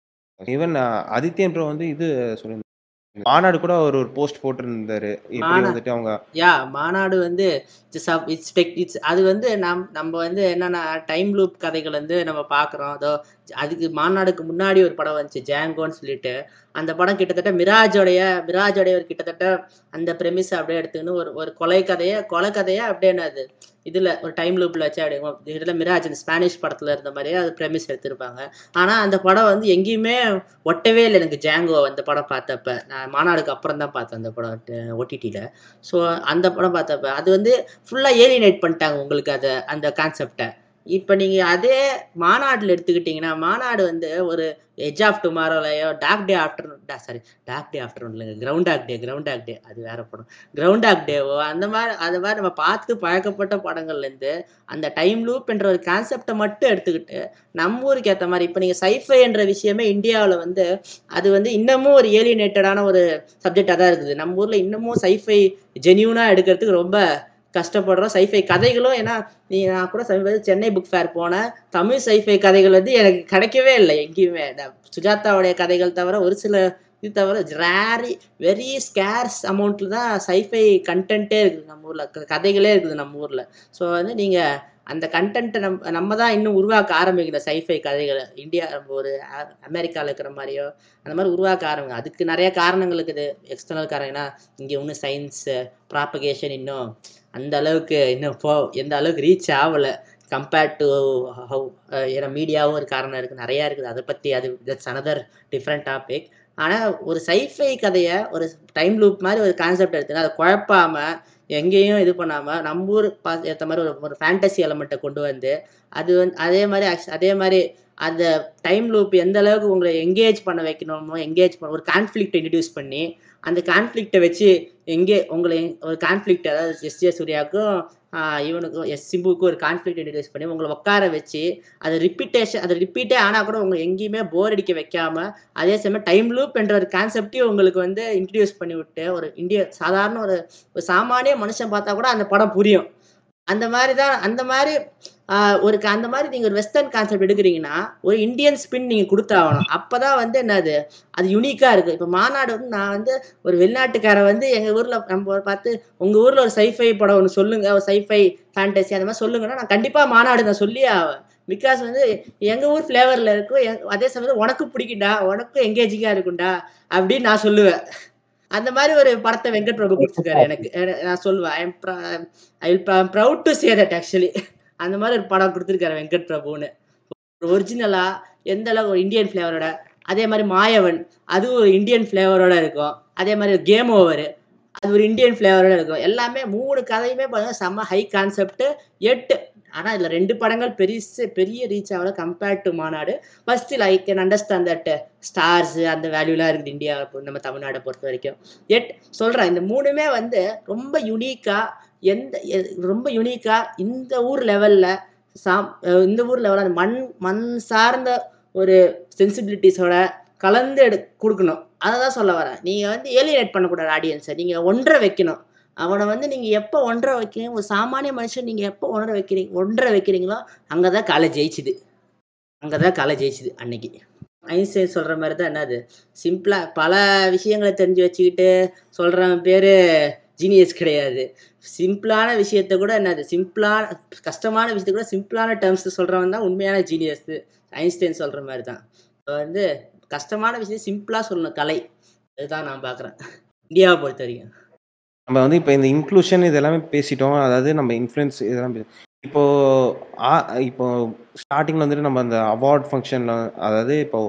[SPEAKER 2] ஈவன் ஆதித்யன் ப்ரோ வந்து இது சொல்லியிருந்தாங்க மாநாடு கூட ஒரு ஒரு போஸ்ட் போட்டிருந்தாரு இப்படி
[SPEAKER 3] மாநா-
[SPEAKER 2] வந்துட்டு அவங்க
[SPEAKER 3] யா மாநாடு வந்து இட்ஸ் இட்ஸ் இட்ஸ் அது வந்து நம் நம்ம வந்து என்னன்னா டைம் லூப் கதைகள் வந்து நம்ம பார்க்குறோம் அதோ அதுக்கு மாநாடுக்கு முன்னாடி ஒரு படம் வந்துச்சு ஜாங்கோன்னு சொல்லிட்டு அந்த படம் கிட்டத்தட்ட மிராஜோடைய மிராஜோடைய ஒரு கிட்டத்தட்ட அந்த premise அப்படியே எடுத்துக்கின்னு ஒரு ஒரு கொலை கதையை கொலை கதையை அப்படியே என்னது இதில் ஒரு டைம் லூப்பில் வச்சு அப்படி இதில் மிராஜ் இந்த ஸ்பானிஷ் படத்தில் இருந்த மாதிரியே அது ப்ரெமிஸ் எடுத்திருப்பாங்க ஆனால் அந்த படம் வந்து எங்கேயுமே ஒட்டவே இல்லை எனக்கு ஜாங்கோ அந்த படம் பார்த்தப்ப நான் மாநாடுக்கு அப்புறம் தான் பார்த்தேன் அந்த படம் ஓடிடியில் ஸோ அந்த படம் பார்த்தப்ப அது வந்து ஃபுல்லாக ஏலினேட் பண்ணிட்டாங்க உங்களுக்கு அதை அந்த கான்செப்டை இப்போ நீங்கள் அதே மாநாட்டில் எடுத்துக்கிட்டிங்கன்னா மாநாடு வந்து ஒரு எஜ் ஆஃப் டுமாரோலையோ Dog Day Afternoon sorry Dog Day Afternoon இல்லைங்க Groundhog Day ground Groundhog டே அது வேற படம் கிரவுண்ட் ஆக் டேவோ அந்த மாதிரி அந்த மாதிரி நம்ம பார்த்து பழக்கப்பட்ட படங்கள்லேருந்து அந்த டைம் லூப் என்ற ஒரு கான்செப்டை மட்டும் எடுத்துக்கிட்டு நம்ம ஊருக்கு ஏற்ற மாதிரி இப்போ நீங்கள் சைஃபை என்ற விஷயமே இந்தியாவில் வந்து அது வந்து இன்னமும் ஒரு ஏலியனேட்டடான ஒரு சப்ஜெக்டாக தான் இருக்குது நம்ம ஊரில் இன்னமும் சைஃபை ஜென்யூனாக எடுக்கிறதுக்கு ரொம்ப கஷ்டப்படுறோம் சைஃபை கதைகளும் ஏன்னா நீ நான் கூட சமீபத்தில் சென்னை புக் ஃபேர் போனேன் தமிழ் சைஃபை கதைகள் வந்து எனக்கு கிடைக்கவே இல்லை எங்கேயுமே இந்த சுஜாதாவுடைய கதைகள் தவிர ஒரு சில இது தவிர ரேரி வெரி ஸ்கேர்ஸ் அமௌண்ட்டில் தான் சைஃபை கண்டென்ட்டே இருக்குது நம்ம ஊரில் கதைகளே இருக்குது நம்ம ஊரில் ஸோ வந்து நீங்கள் அந்த கண்டென்ட்டை நம்ம நம்ம தான் இன்னும் உருவாக்க ஆரம்பிக்கணும் சைஃபை கதைகளை இந்தியா நம்ம ஒரு அமெரிக்காவில் இருக்கிற மாதிரியோ அந்த மாதிரி உருவாக்க ஆரம்பிங்க அதுக்கு நிறைய காரணங்கள் இருக்குது எக்ஸ்டர்னல் காரணம்னா இங்கே இன்னும் சயின்ஸு ப்ராப்பகேஷன் இன்னும் அந்த அளவுக்கு இன்னும் போ எந்த அளவுக்கு ரீச் ஆகலை கம்பேர்ட் டு ஹவு ஏன்னா மீடியாவும் ஒரு காரணம் இருக்குது நிறையா இருக்குது அதை பற்றி அது தட்ஸ் அனதர் டிஃப்ரெண்ட் டாபிக் ஆனால் ஒரு சைஃபை கதையை ஒரு டைம் லூப் மாதிரி ஒரு கான்செப்ட் எடுத்துங்க அதை குழப்பாமல் எங்கேயும் இது பண்ணாமல் நம்ம ஊர் பா ஏற்ற மாதிரி ஒரு ஒரு ஃபேண்டசி எலமெண்ட்டை கொண்டு வந்து அது வந்து அதே மாதிரி ஆக்ச் அதே மாதிரி அந்த டைம் லூப் எந்த அளவுக்கு உங்களை எங்கேஜ் பண்ண வைக்கணுமோ எங்கேஜ் பண்ண ஒரு கான்ஃப்ளிக்ட் இன்ட்ரடியூஸ் பண்ணி அந்த கான்ஃப்ளிக்டை வச்சு எங்கே உங்களை எங்- ஒரு கான்ஃப்ளிக்ட் அதாவது எஸ் ஜே சூர்யாவுக்கும் ஆஹ் இவனுக்கும் எஸ் சிம்புக்கும் ஒரு கான்ஃப்ளிக்ட் இன்ட்ரடியூஸ் பண்ணி உங்களை உட்கார வச்சு அது ரிப்பீட்டேஷன் அது ரிப்பீட்டே ஆனால் கூட உங்களை எங்கேயுமே போர் அடிக்க வைக்காம அதே சமயம் டைம் லூப் என்ற ஒரு கான்செப்டையும் உங்களுக்கு வந்து இன்ட்ரடியூஸ் பண்ணி விட்டு ஒரு இந்திய சாதாரண ஒரு ஒரு சாமானிய மனுஷன் பார்த்தா கூட அந்த படம் புரியும் அந்த மாதிரி தான் அந்த மாதிரி ஆஹ், ஒரு க- அந்த மாதிரி நீங்கள் ஒரு வெஸ்டர்ன் கான்செப்ட் எடுக்கிறீங்கன்னா ஒரு இந்தியன் ஸ்பின் நீங்கள் கொடுத்தாகணும் அப்போ தான் வந்து என்னது அது யூனிக்காக இருக்குது இப்போ மாநாடு வந்து நான் வந்து ஒரு வெளிநாட்டுக்காரன் வந்து எங்கள் ஊரில் நம்ம பார்த்து உங்கள் ஊரில் ஒரு சைஃபை படம் ஒன்று சொல்லுங்கள் ஒரு சைஃபை ஃபேண்டசி அந்த மாதிரி சொல்லுங்கன்னா நான் கண்டிப்பாக மாநாடு நான் சொல்லியே ஆவேன் பிகாஸ் வந்து எங்கள் ஊர் ஃப்ளேவரில் இருக்கும் எ- அதே சமயத்தில் உனக்கு பிடிக்கும்டா உனக்கும் எங்கேஜிங்காக இருக்கும்டா அப்படின்னு நான் சொல்லுவேன் அந்த மாதிரி ஒரு படத்தை வெங்கட் பிரபு கொடுத்துருக்காரு எனக்கு என- நான் சொல்லுவேன் I am I will proud to say that actually அந்த மாதிரி ஒரு படம் கொடுத்துருக்காரு வெங்கட் பிரபுன்னு ஒரு ஒரிஜினலாக எந்த அளவுக்கு ஒரு இந்தியன் ஃப்ளேவரோட அதே மாதிரி மாயவன் அதுவும் ஒரு இந்தியன் ஃப்ளேவரோட இருக்கும் அதே மாதிரி கேம் ஓவர் அது ஒரு இந்தியன் ஃப்ளேவரோட இருக்கும் எல்லாமே மூணு கதையுமே பார்த்தீங்கன்னா செம்ம ஹை கான்செப்ட் எட்டு ஆனால் இதில் ரெண்டு படங்கள் பெருசு பெரிய ரீச் ஆகல compared to Maanaadu but still I can understand that stars அந்த வேல்யூலாம் இருக்குது இந்தியா நம்ம தமிழ்நாடை பொறுத்த வரைக்கும் எட் சொல்கிறேன் இந்த மூணுமே வந்து ரொம்ப யுனிக்காக எந்த எ- ரொம்ப யுனிக்காக இந்த ஊர் லெவலில் சாம் அஹ் இந்த ஊர் லெவலில் அந்த மண் மண் சார்ந்த ஒரு சென்சிபிலிட்டிஸோட கலந்து எடு கொடுக்கணும் அதை தான் சொல்ல வரேன் நீங்கள் வந்து ஏலியேட் பண்ணக்கூடாது ஆடியன்ஸை நீங்கள் ஒன்றரை வைக்கணும் அவனை வந்து நீங்கள் எப்போ ஒன்றரை வைக்கிறீங்க ஒரு சாமானிய மனுஷன் நீங்கள் எப்போ ஒன்றரை வைக்கிறீங்க ஒன்றரை வைக்கிறீங்களோ அங்கே தான் காலை ஜெயிச்சுது அங்கே தான் காலை ஜெயிச்சுது அன்னைக்கு ஐன்ஸ்டைன் சொல்கிற மாதிரி தான் என்னது சிம்பிளாக பல விஷயங்களை தெரிஞ்சு வச்சுக்கிட்டு சொல்கிறவன் பேர் ஜீனியஸ் கிடையாது சிம்பிளான விஷயத்த கூட என்னது சிம்பிளான கஷ்டமான விஷயத்த கூட சிம்பிளான டேர்ம்ஸ் சொல்கிறவன் தான் உண்மையான ஜீனியஸ் ஐன்ஸ்டைன் சொல்கிற மாதிரி தான் இப்போ வந்து கஷ்டமான விஷயம் சிம்பிளாக சொல்லணும் கலை அதுதான் நான் பார்க்குறேன் இந்தியாவை பொறுத்த வரைக்கும்
[SPEAKER 2] நம்ம வந்து இப்போ இந்த இன்க்ளூஷன் இது எல்லாமே பேசிட்டோம் அதாவது நம்ம இன்ஃப்ளூயன்ஸ் இதெல்லாம் பேசி இப்போ ஆ இப்போ ஸ்டார்டிங்கில் வந்துட்டு நம்ம அந்த அவார்ட் ஃபங்க்ஷனில் அதாவது இப்போ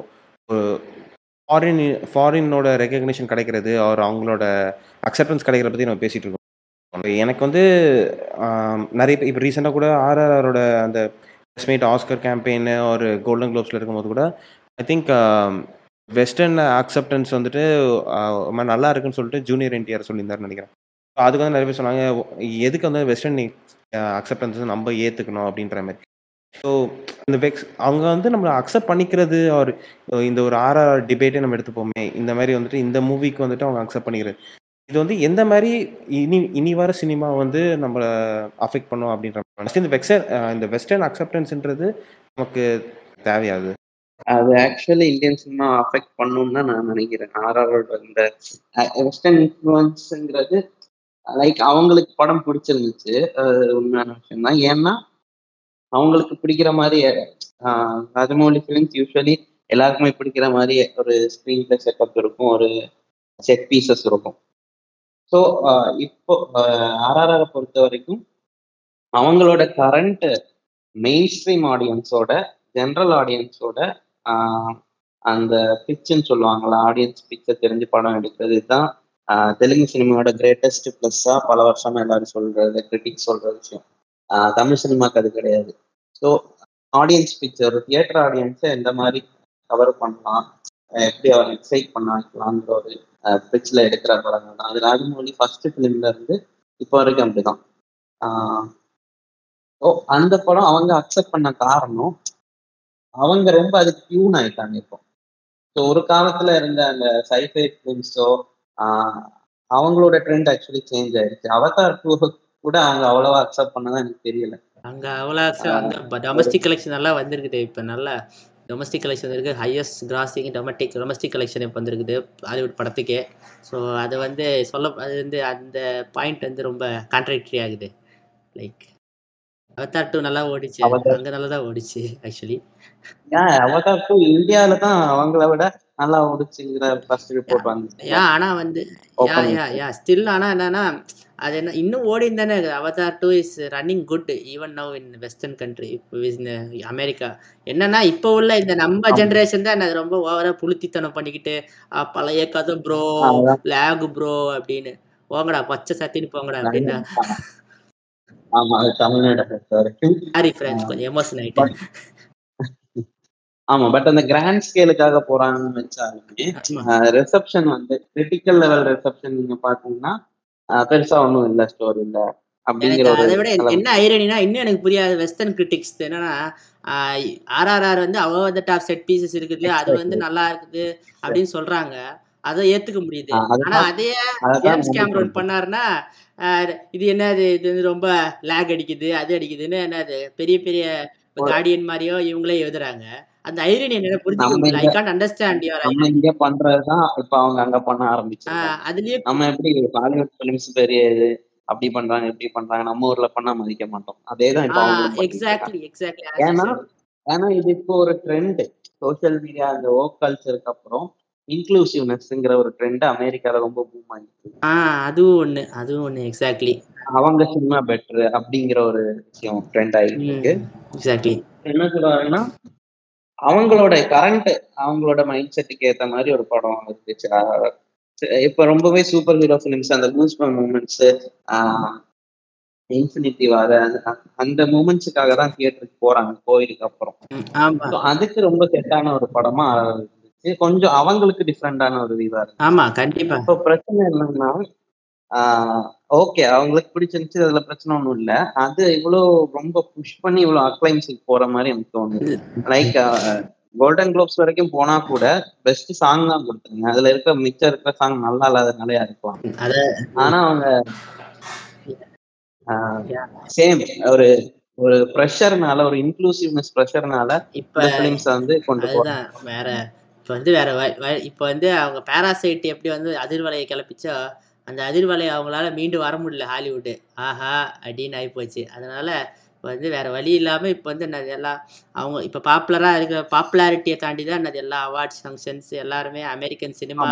[SPEAKER 2] ஃபாரின் ஃபாரினோட ரெகக்னிஷன் கிடைக்கிறது அவர் அவங்களோட அக்செப்டன்ஸ் கிடைக்கிறத பற்றி நம்ம பேசிகிட்டு இருக்கோம் எனக்கு வந்து ஆம், நிறைய இப்போ ரீசெண்டாக கூட ஆர்ஆரோட அந்த ஸ்மீட் ஆஸ்கர் கேம்பெயின் ஒரு கோல்டன் குளோப்ஸில் இருக்கும்போது கூட ஐ திங்க் வெஸ்டர்ன் அக்செப்டன்ஸ் வந்துட்டு ஆஹ், ரொம்ப நல்லா இருக்குன்னு சொல்லிட்டு ஜூனியர் என்டிஆர் சொல்லியிருந்தாருன்னு நினைக்கிறேன் அதுக்கு வந்து நிறைய பேர் சொன்னாங்க எதுக்கு வந்து வெஸ்டர்ன் அக்செப்டன்ஸ் நம்ம ஏற்றுக்கணும் அப்படின்ற மாதிரி ஸோ இந்த வெக்ஸ் அவங்க வந்து நம்மளை அக்செப்ட் பண்ணிக்கிறது ஒரு இந்த ஒரு ஆர்ஆர் டிபேட்டே நம்ம எடுத்துப்போமே இந்த மாதிரி வந்துட்டு இந்த மூவிக்கு வந்துட்டு அவங்க அக்செப்ட் பண்ணிக்கிறது இது வந்து எந்த மாதிரி இனி இனி வர சினிமா வந்து நம்மளை அஃபெக்ட் பண்ணும் அப்படின்ற மாதிரி. இந்த வெக்ஸர் இந்த வெஸ்டர்ன் அக்செப்டன்ஸ்ன்றது நமக்கு தேவையாது
[SPEAKER 4] அது ஆக்சுவலி இந்தியன் சினிமா அஃபெக்ட் பண்ணும்னு தான் நான் நினைக்கிறேன் ஆர்ஆரோட இந்த வெஸ்டர்ன் இன்ஃப்ளூயன்ஸுங்கிறது லைக் அவங்களுக்கு படம் பிடிச்சிருந்துச்சு அது உண்மையான விஷயம் தான் ஏன்னா அவங்களுக்கு பிடிக்கிற மாதிரி ஆஹ், ராஜமௌலி ஃபிலிம்ஸ் யூஸ்வலி எல்லாருக்குமே பிடிக்கிற மாதிரி ஒரு ஸ்க்ரீன் பிளே செட்டப் இருக்கும் ஒரு செட் பீசஸ் இருக்கும் ஸோ இப்போ ஆர்ஆர்ஆரை பொறுத்த வரைக்கும் அவங்களோட கரண்ட் மெயின் ஸ்ட்ரீம் ஆடியன்ஸோட ஜென்ரல் ஆடியன்ஸோட அந்த பிச்சுன்னு சொல்லுவாங்கல்ல ஆடியன்ஸ் பிச்சை தெரிஞ்சு படம் எடுக்கிறது இதுதான் ஆஹ் தெலுங்கு சினிமாவோட கிரேட்டஸ்ட் ப்ளஸ்ஸா பல வருஷமா எல்லாரும் சொல்றது கிரிட்டிக்ஸ் சொல்ற விஷயம் ஆஹ் தமிழ் சினிமாக்கு அது கிடையாது ஸோ ஆடியன்ஸ் பிக்சர் ஒரு தியேட்டர் ஆடியன்ஸை எந்த மாதிரி கவர் பண்ணலாம் அஹ் எப்படி அவர் எக்ஸைட் பண்ண வைக்கலாங்கிற ஒரு பிச்சில் எடுக்கிற படங்கள் தான் அது ராஜமௌலி ஃபர்ஸ்ட் ஃபிலிம்ல இருந்து இப்போ வரைக்கும் அப்படிதான் ஆஹ் ஓ அந்த படம் அவங்க அக்செப்ட் பண்ண காரணம் அவங்க ரொம்ப அதுக்கு டியூன் ஆயிட்டாங்க இப்போ ஸோ ஒரு காலத்துல இருந்த அந்த சைஃபை ஃபிலிம்ஸோ அவங்களோட ட்ரெண்ட் ஆக்சுவலி சேஞ்ச் ஆயிடுச்சு அவதார் டூ கூட அவங்க அவ்வளவா அக்செப்ட் பண்ணதான் எனக்கு தெரியல
[SPEAKER 3] அங்க அவ்வளோ அங்க டொமஸ்டிக் கலெக்ஷன் நல்லா வந்திருக்குது இப்போ நல்லா டொமஸ்டிக் கலெக்ஷன் இருக்கு highest grossing domestic domestic collection இப்போ வந்திருக்குது ஹாலிவுட் படத்துக்கே ஸோ அது வந்து சொல்ல அது வந்து அந்த பாயிண்ட் வந்து ரொம்ப கான்ட்ராக்டரி ஆகுது லைக் அவதார் டூ நல்லா ஓடிச்சு
[SPEAKER 4] அவதார்.
[SPEAKER 3] அங்க நல்லா தான் ஓடிச்சு ஆக்சுவலி
[SPEAKER 4] ஏன் அவதார் டூ இந்தியாவில தான் அவங்கள விட நல்லா ஓடிச்சுங்கிற ஃபர்ஸ்ட் ரிப்போர்ட் வந்துச்சு
[SPEAKER 3] யா ஆனா வந்து யா
[SPEAKER 4] Open
[SPEAKER 3] யா யா ஸ்டில் ஆனா என்னன்னா அது என்ன இன்னும் ஓடி தானே Avatar two is running good even now in western country இப்போ in அமெரிக்கா என்னன்னா இப்போ உள்ள இந்த நம்ம
[SPEAKER 4] ஆமா.
[SPEAKER 3] ஜென்ரேஷன் தான் அது ரொம்ப ஓவரா புளுத்தித்தனம் பண்ணிக்கிட்டு ஆ, பழைய கதை ப்ரோ
[SPEAKER 4] அதான்.
[SPEAKER 3] லேக் ப்ரோ அப்படின்னு போங்கடா பச்சை சத்தின்னு போங்கடா அப்படின்னா
[SPEAKER 4] ஆமா அது தமிழ்நாடு பொறுத்த வரைக்கும்
[SPEAKER 3] சாரி ஃப்ரெண்ட்ஸ் கொஞ்சம் எமோஷன் ஆயிட்டேன்
[SPEAKER 4] ஆமா பட் அந்த கிராண்ட் ஸ்கேலுக்காக போறாங்கன்னு வச்சாலுமே
[SPEAKER 3] ஆமா.
[SPEAKER 4] ரிசப்ஷன் வந்து கிரிட்டிக்கல் லெவல் ரிசப்ஷன் நீங்க பாத்தீங்கன்னா அஹ், பெருசா ஒண்ணும் இல்ல ஸ்டோரி இல்ல அப்படிங்கிற
[SPEAKER 3] எனக்கு
[SPEAKER 4] ஒரு
[SPEAKER 3] அதை விட
[SPEAKER 4] நிலைமை.
[SPEAKER 3] என்ன ஐரனினா இன்னும் எனக்கு புரியாது வெஸ்டர்ன் கிரிட்டிக்ஸ் என்னன்னா ஆர்ஆர்ஆர் வந்து அவ த டாப் செட் பீசஸ் இருக்குது அது வந்து
[SPEAKER 4] Exactly.
[SPEAKER 3] நல்லா இருக்குது அப்படின்னு சொல்றாங்க அதை ஏத்துக்க முடியுது
[SPEAKER 4] ஆஹ் அதுதான்
[SPEAKER 3] ஆனா அதே
[SPEAKER 4] அதான்
[SPEAKER 3] ஜேம்ஸ்
[SPEAKER 4] நானும்
[SPEAKER 3] கேமரோன்
[SPEAKER 4] சொல்றேன்.
[SPEAKER 3] பண்ணாருன்னா ஆஹ் இது என்னது இது வந்து ரொம்ப லேக் அடிக்குது அது அடிக்குதுன்னு என்னது பெரிய பெரிய
[SPEAKER 4] ஒரு-
[SPEAKER 3] கார்டியன் மாதிரியோ இவங்களே எழுதுறாங்க அந்த ஐரனி என்னால புரிஞ்சுக்க
[SPEAKER 4] நம்ம
[SPEAKER 3] முடியல ஐ
[SPEAKER 4] இங்க
[SPEAKER 3] கான்ட் அண்டர்ஸ்டாண்ட் யுவர்
[SPEAKER 4] நம்ம இங்க பண்றதுதான் இப்ப அவங்க அங்க பண்ண ஆரம்பிச்சிருக்காங்க
[SPEAKER 3] அதுலயே
[SPEAKER 4] நம்ம எப்படி ஹாலிவுட் பிலிம்ஸ் பெரிய இது அப்படி பண்றாங்க இப்படி பண்றாங்க நம்ம ஊர்ல பண்ணா மதிக்க மாட்டோம் அதேதான் இப்ப அவங்களும் பண்ணிட்டு இருக்காங்க.
[SPEAKER 3] எக்ஸாக்ட்லி எக்ஸாக்ட்லி
[SPEAKER 4] ஏன்னா ஏன்னா இது இப்போ ஒரு ட்ரெண்ட் சோஷியல் மீடியா அந்த ஓக் கல்ச்சருக்கு அப்புறம் இன்க்ளூசிவ்னஸ்ங்கிற ஒரு ட்ரெண்ட் அமெரிக்கால ரொம்ப பூம் ஆயிடுச்சு
[SPEAKER 3] ஆ அதுவும் ஒண்ணு அதுவும் ஒண்ணு எக்ஸாக்ட்லி
[SPEAKER 4] அவங்க சினிமா பெட்டர் அப்படிங்கிற ஒரு விஷயம் ட்ரெண்ட் ஆகிட்டு இருக்கு
[SPEAKER 3] எக்ஸாக்ட்லி
[SPEAKER 4] என்ன சொல்றாங்கன்னா அவங்களோட கரண்ட் அவங்களோட மைண்ட் செட்டுக்கு ஏத்த மாதிரி ஒரு படம் இருந்துச்சு அஹ் இப்ப ரொம்பவே சூப்பர் ஹீரோ ஃபிலிம்ஸ் அந்த மூஸ் மூமெண்ட்ஸ் இன்ஃபினிட்டி வார அந்த மூமெண்ட்ஸுக்காக தான் தியேட்டருக்கு போறாங்க கோயிலுக்கு அப்புறம்
[SPEAKER 3] ஆமா
[SPEAKER 4] So அதுக்கு ரொம்ப செட்டான ஒரு படமா இருந்துச்சு கொஞ்சம் அவங்களுக்கு டிஃப்ரெண்டான ஒரு இதா இருக்கு
[SPEAKER 3] ஆமா கண்டிப்பா
[SPEAKER 4] இப்போ பிரச்சனை என்னன்னா ஓகே அவங்களுக்கு பிடிச்சிருந்துச்சு அதுல பிரச்சனை ஒண்ணும் இல்ல அது இவ்வளவு ரொம்ப புஷ் பண்ணி இவ்வளவு அக்ளைம்ஸுக்கு போற மாதிரி எனக்கு தோணுது லைக் கோல்டன் குளோப்ஸ் வரைக்கும் போனா கூட பெஸ்ட் சாங் தான் கொடுத்துருங்க அதுல இருக்க மிச்சம் இருக்கிற சாங் நல்லா இல்லாதனாலே இருக்கலாம்
[SPEAKER 3] அத
[SPEAKER 4] ஆனா அவங்க சேம் ஒரு ஒரு ப்ரெஷர்னால ஒரு இன்க்ளூசிவ்னஸ் ப்ரெஷர்னால
[SPEAKER 3] இப்ப
[SPEAKER 4] இந்த ஃபிலிம்ஸ் வந்து கொண்டு போறாங்க
[SPEAKER 3] அதுதான் வேற இப்ப வந்து வேற வ- வ- இப்ப வந்து அவங்க பேராசைட் எப்படி வந்து அதிர்வலையை கிளப்பிச்சோ அந்த அதிர்வலை அவங்களால மீண்டு வர முடியல ஹாலிவுட் ஆஹா அப்படின்னு ஆயிப்போச்சு அதனால இப்ப வந்து வேற வழி இல்லாம இப்ப வந்து என்னது எல்லாம் அவங்க இப்ப பாப்புலரா இருக்கிற பாப்புலாரிட்டியை தாண்டி தான் என்னது எல்லா அவார்ட்ஸ் ஃபங்க்ஷன்ஸ் எல்லாருமே அமெரிக்கன் சினிமா
[SPEAKER 4] ஆமா.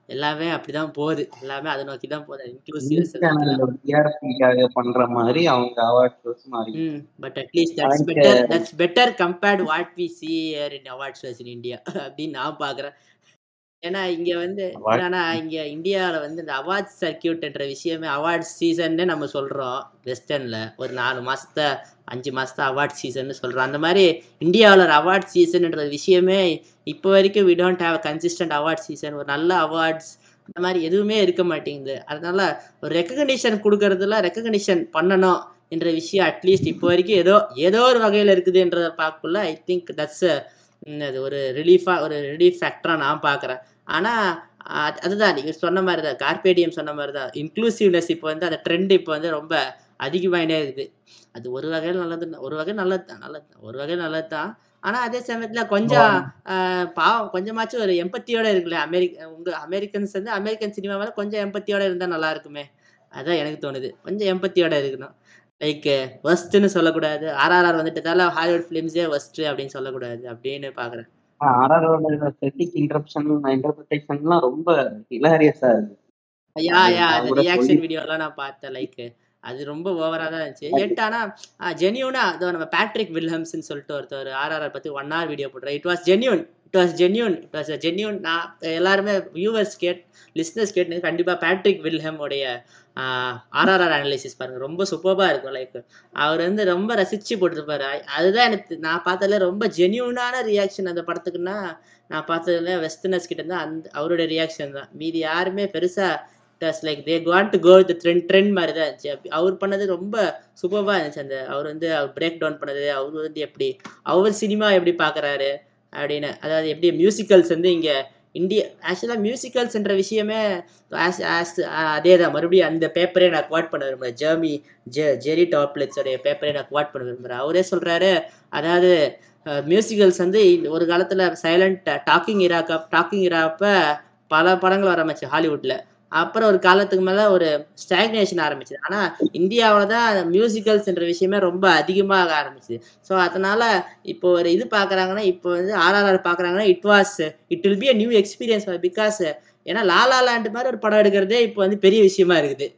[SPEAKER 3] எல்லாமே அப்படிதான் போகுது எல்லாமே அதை நோக்கி தான் போகுது
[SPEAKER 4] நியூஸ்
[SPEAKER 3] இன்க்ளூசிவ்
[SPEAKER 4] சேனல்ல டிஆர்பிக்காக பண்ற மாதிரி அவங்க அவார்ட் ஷோஸ் மாறி
[SPEAKER 3] ம் பட் அட்லீஸ்ட் தட்ஸ்
[SPEAKER 4] எனக்கு
[SPEAKER 3] better that's better compared what we see here in awards shows in India அப்படின்னு நான் பார்க்குறேன் ஏன்னா இங்க வந்து
[SPEAKER 4] அவார்ட்
[SPEAKER 3] என்னன்னா இங்க இந்தியாவில் வந்து இந்த அவார்ட்ஸ் சர்க்கியூட்ன்ற விஷயமே அவார்ட்ஸ் சீசன்னு நம்ம சொல்றோம் வெஸ்டர்ன்ல ஒரு நாலு மாசத்த அஞ்சு மாசத்த அவார்ட் சீசன் சொல்றோம் அந்த மாதிரி இந்தியாவில் ஒரு அவார்ட் சீசன்ன்ற விஷயமே இப்போ வரைக்கும் we don't have consistent award season ஒரு நல்ல அவார்ட்ஸ் அந்த மாதிரி எதுவுமே இருக்க மாட்டேங்குது அதனால ஒரு ரெக்கக்னிஷன் கொடுக்கறதுல ரெக்கக்னிஷன் பண்ணணும் என்ற விஷயம் அட்லீஸ்ட் இப்போ வரைக்கும் ஏதோ ஏதோ ஒரு வகையில் இருக்குதுன்றதை பார்க்கக்குள்ள ஐ திங்க் தட்ஸ் அது ஒரு ரிலீஃபாக ஒரு ரிலீஃப் ஃபேக்டராக நான் பார்க்குறேன் ஆனால் அதுதான் நீங்கள் சொன்ன மாதிரி தான் கார்பேடியம் சொன்ன மாதிரி தான் இன்க்ளூசிவ்னஸ் இப்போ வந்து அந்த ட்ரெண்ட் இப்போ வந்து ரொம்ப அதிகமாகினே இருக்குது அது ஒரு வகையில் நல்லது ஒரு வகையில் நல்லது தான் நல்லது தான் ஒரு வகையில் நல்லது தான் ஆனால் அதே சமயத்தில் கொஞ்சம் ஆஹ், பாவம் கொஞ்சமாச்சும் ஒரு எம்பத்தியோட இருக்குல்ல அமெரிக்க உங்க அமெரிக்கன்ஸ் வந்து அமெரிக்கன் சினிமா மேலே கொஞ்சம் எம்பத்தியோட இருந்தால் நல்லா இருக்குமே அதான் எனக்கு தோணுது கொஞ்சம் எம்பத்தியோட இருக்கணும் லைக் ஒஸ்ட்னு சொல்லக்கூடாது ஆர்ஆர்ஆர் வந்துட்டதால ஹாலிவுட் ஃபிலிம்ஸே ஒஸ்ட் அப்படின்னு சொல்லக்கூடாது அப்படின்னு பார்க்குறேன்
[SPEAKER 4] ஆர்ஆரோட செட்டிக் இன்டர்ப்ஷன் இன்டர்பிரேஷன்லாம் ரொம்ப ஹிலாரியஸா இருக்கு
[SPEAKER 3] யா
[SPEAKER 4] அது
[SPEAKER 3] யா
[SPEAKER 4] நான்
[SPEAKER 3] அந்த
[SPEAKER 4] கூட
[SPEAKER 3] ரியாக்ஷன்
[SPEAKER 4] சொல்லி
[SPEAKER 3] வீடியோலாம் நான் பார்த்தேன் லைக் அது ரொம்ப ஓவராக தான் இருந்துச்சு எட் ஆனால் ஜென்யூனா அதோ நம்ம பேட்ரிக் வில்ஹம்ஸ்னு சொல்லிட்டு ஒருத்தர் ஆர்ஆர்ஆர் பற்றி ஒன் ஹவர் வீடியோ போட்டுறேன் it was genuine it was genuine it was genuine நான் எல்லாருமே வியூவர்ஸ் கேட் லிஸ்னர்ஸ் கேட்டு கண்டிப்பாக பேட்ரிக் வில்ஹம் உடைய ஆர்ஆர்ஆர் அனாலிசிஸ் பாருங்க ரொம்ப சூப்பராக இருக்கும் லைக் அவர் வந்து ரொம்ப ரசிச்சு போட்டிருப்பாரு அ- அதுதான் எனக்கு நான் பார்த்ததுல ரொம்ப ஜென்யூனான ரியாக்ஷன் அந்த படத்துக்குன்னா நான் பார்த்ததுல வெஸ்டர்னர்ஸ் கிட்ட இருந்து அந்த அவருடைய ரியாக்ஷன் தான் மீதி யாருமே பெருசா does like they want to go with trend trend மாதிரி தான் இருந்துச்சு அப்படி- அவர் பண்ணது ரொம்ப சூப்பராக இருந்துச்சு அந்த அவர் வந்து அவர் பிரேக் டவுன் பண்ணது அவர் வந்து எப்படி அவர் சினிமா எப்படி பார்க்குறாரு அப்படின்னு அதாவது எப்படி மியூசிக்கல்ஸ் வந்து இங்கே இந்திய ஆக்சுவலாக மியூசிக்கல்ஸ்ன்ற விஷயமே ஆஸ் ஆஸ் அதே தான் மறுபடியும் அந்த பேப்பரே நான் குவாட் பண்ண விரும்புகிறேன் ஜெர்மி ஜெ ஜெரி டாப்லெட்ஸோடைய பேப்பரே நான் குவாட் பண்ண விரும்புகிறேன் அவரே சொல்கிறாரு அதாவது மியூசிக்கல்ஸ் வந்து இந்த ஒரு காலத்தில் சைலண்ட் டாக்கிங் இராக்க டாக்கிங் இராப்ப பல படங்கள் ஆரம்பிச்சு ஹாலிவுட்டில் அப்புறம் ஒரு காலத்துக்கு மேலே ஒரு ஸ்டாக்னேஷன் ஆரம்பிச்சது ஆனால் இந்தியாவில் தான் மியூசிக்கல்ஸ்ன்ற விஷயமே ரொம்ப அதிகமாக ஆரம்பிச்சுது ஸோ அதனால் இப்போ ஒரு இது பார்க்குறாங்கன்னா இப்போ வந்து ஆர்ஆர்ஆர் பார்க்குறாங்கன்னா it was it will be a new experience because ஏன்னா லாலா லேண்ட் மாதிரி ஒரு படம் எடுக்கிறதே இப்போ வந்து பெரிய விஷயமா இருக்குது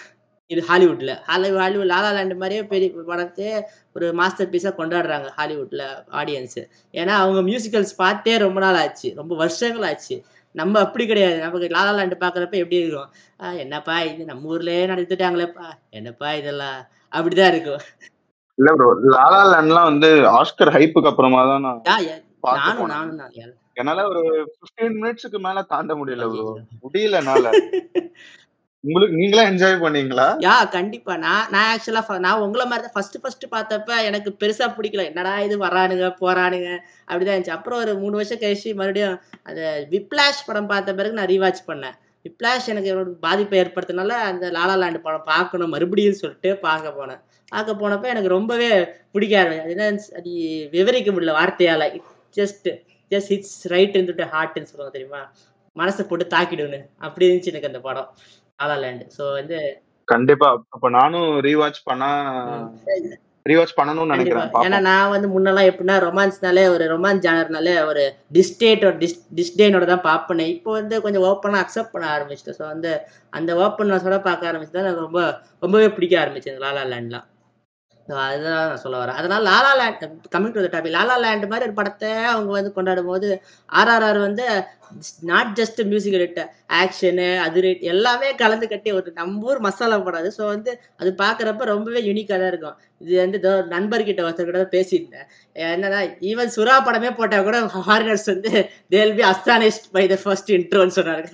[SPEAKER 3] இது ஹாலிவுட்ல ஹாலி ஹாலிவுட் லாலா லேண்ட் மாதிரியே பெரிய படத்தையே ஒரு மாஸ்டர் பீஸாக கொண்டாடுறாங்க ஹாலிவுட்ல ஆடியன்ஸு ஏன்னா அவங்க மியூசிக்கல்ஸ் பார்த்தே ரொம்ப நாள் ஆச்சு ரொம்ப வருஷங்கள் ஆச்சு நம்ம அப்படி கிடையாது நமக்கு லாலா லேண்ட் பார்க்குறப்ப எப்படி இருக்கும் "ஆ, என்னப்பா இது நம்ம ஊர்லயே நடத்திட்டாங்களேப்பா என்னப்பா இதெல்லாம் அப்படிதான் இருக்கும்
[SPEAKER 1] இல்ல ப்ரோ லாலா லேண்ட்லாம் வந்து ஆஸ்கர் ஹைப்புக்கு அப்புறமா தான் நான்
[SPEAKER 3] யா, யா,
[SPEAKER 1] பார்க்க
[SPEAKER 3] நானும்
[SPEAKER 1] போனேன்
[SPEAKER 3] நானும் தான் யா.
[SPEAKER 1] என்னால ஒரு 15 மினிட்ஸ்க்கு மேல தாண்ட முடியல ப்ரோ
[SPEAKER 3] ஐயையோ.
[SPEAKER 1] முடியல என்னால உங்களுக்கு நீங்களா என்ஜாய் பண்ணீங்களா
[SPEAKER 3] யா கண்டிப்பா நான் நான் ஆக்சுவலா நான் உங்களை மாதிரி தான் ஃபர்ஸ்ட் ஃபர்ஸ்ட் பார்த்தப்ப எனக்கு பெருசா பிடிக்கல என்னடா இது வரானுங்க போறானுங்க அப்படிதான் இருந்துச்சு அப்புறம் ஒரு மூணு வருஷம் கழிச்சு மறுபடியும் அந்த விப்ளாஷ் படம் பார்த்த பிறகு நான் ரீவாச் பண்ணேன் விப்ளாஷ் எனக்கு ஒரு பாதிப்பை ஏற்படுத்தினால அந்த லாலா லேண்ட் படம் பார்க்கணும் மறுபடியும் சொல்லிட்டு பார்க்க போனேன் பார்க்க போனப்ப எனக்கு ரொம்பவே பிடிக்க ஆரம்பிச்சு அது என்ன அது விவரிக்க முடியல வார்த்தையால ஜஸ்ட் ஜஸ்ட் இட்ஸ் ரைட் இருந்துட்டு ஹார்ட்னு சொல்லுவாங்க தெரியுமா மனசை போட்டு தாக்கிடுன்னு அப்படி இருந்துச்சு எனக்கு அந்த படம் லாலா லேண்ட் ஸோ வந்து
[SPEAKER 1] கண்டிப்பா அப்ப நானும் ரீவாட்ச் பண்ணா
[SPEAKER 3] ம்.
[SPEAKER 1] ரீவாட்ச் பண்ணணும்னு
[SPEAKER 3] கண்டிப்பா
[SPEAKER 1] நினைக்கிறேன்
[SPEAKER 3] ஏன்னா
[SPEAKER 1] பாப்போம்
[SPEAKER 3] நான் வந்து முன்னெல்லாம் எப்படின்னா ரொமான்ஸ்னாலே ஒரு ரொமான்ஸ் ஜானர்னாலே ஒரு டிஸ்டேட்டோட டிஸ் டிஸ்டேனோட தான் பார்ப்பேன் இப்போ வந்து கொஞ்சம் ஓப்பனாக அக்செப்ட் பண்ண ஆரம்பிச்சிட்டேன் ஸோ வந்து அந்த ஓப்பன்னஸோட பார்க்க ஆரம்பிச்சு தான் எனக்கு ரொம்ப ரொம்பவே பிடிக்க ஆரம்பிச்சு இந்த லாலா லேண்ட்லாம் ஸோ அதுதான் நான் சொல்ல வரேன் அதனால La La Land coming to the topic La La Land மாதிரி ஒரு படத்தை அவங்க வந்து கொண்டாடும் போது ஆர்ஆர்ஆர் வந்து நாட் ஜஸ்ட் மியூசிக் ரேட் ஆக்ஷனு அது ரேட் எல்லாமே கலந்து கட்டி ஒரு நம்ம ஊர் மசாலா படம் அது ஸோ வந்து அது பார்க்குறப்ப ரொம்பவே யூனிக்காக தான் இருக்கும் இது வந்து இதோ நண்பர்கிட்ட ஒருத்தர் கூட பேசியிருந்தேன் என்னன்னா ஈவன் சுறா படமே போட்டால் கூட ஹாரினர்ஸ் வந்து they'll be astonished by the first இன்ட்ரோன்னு சொன்னாங்க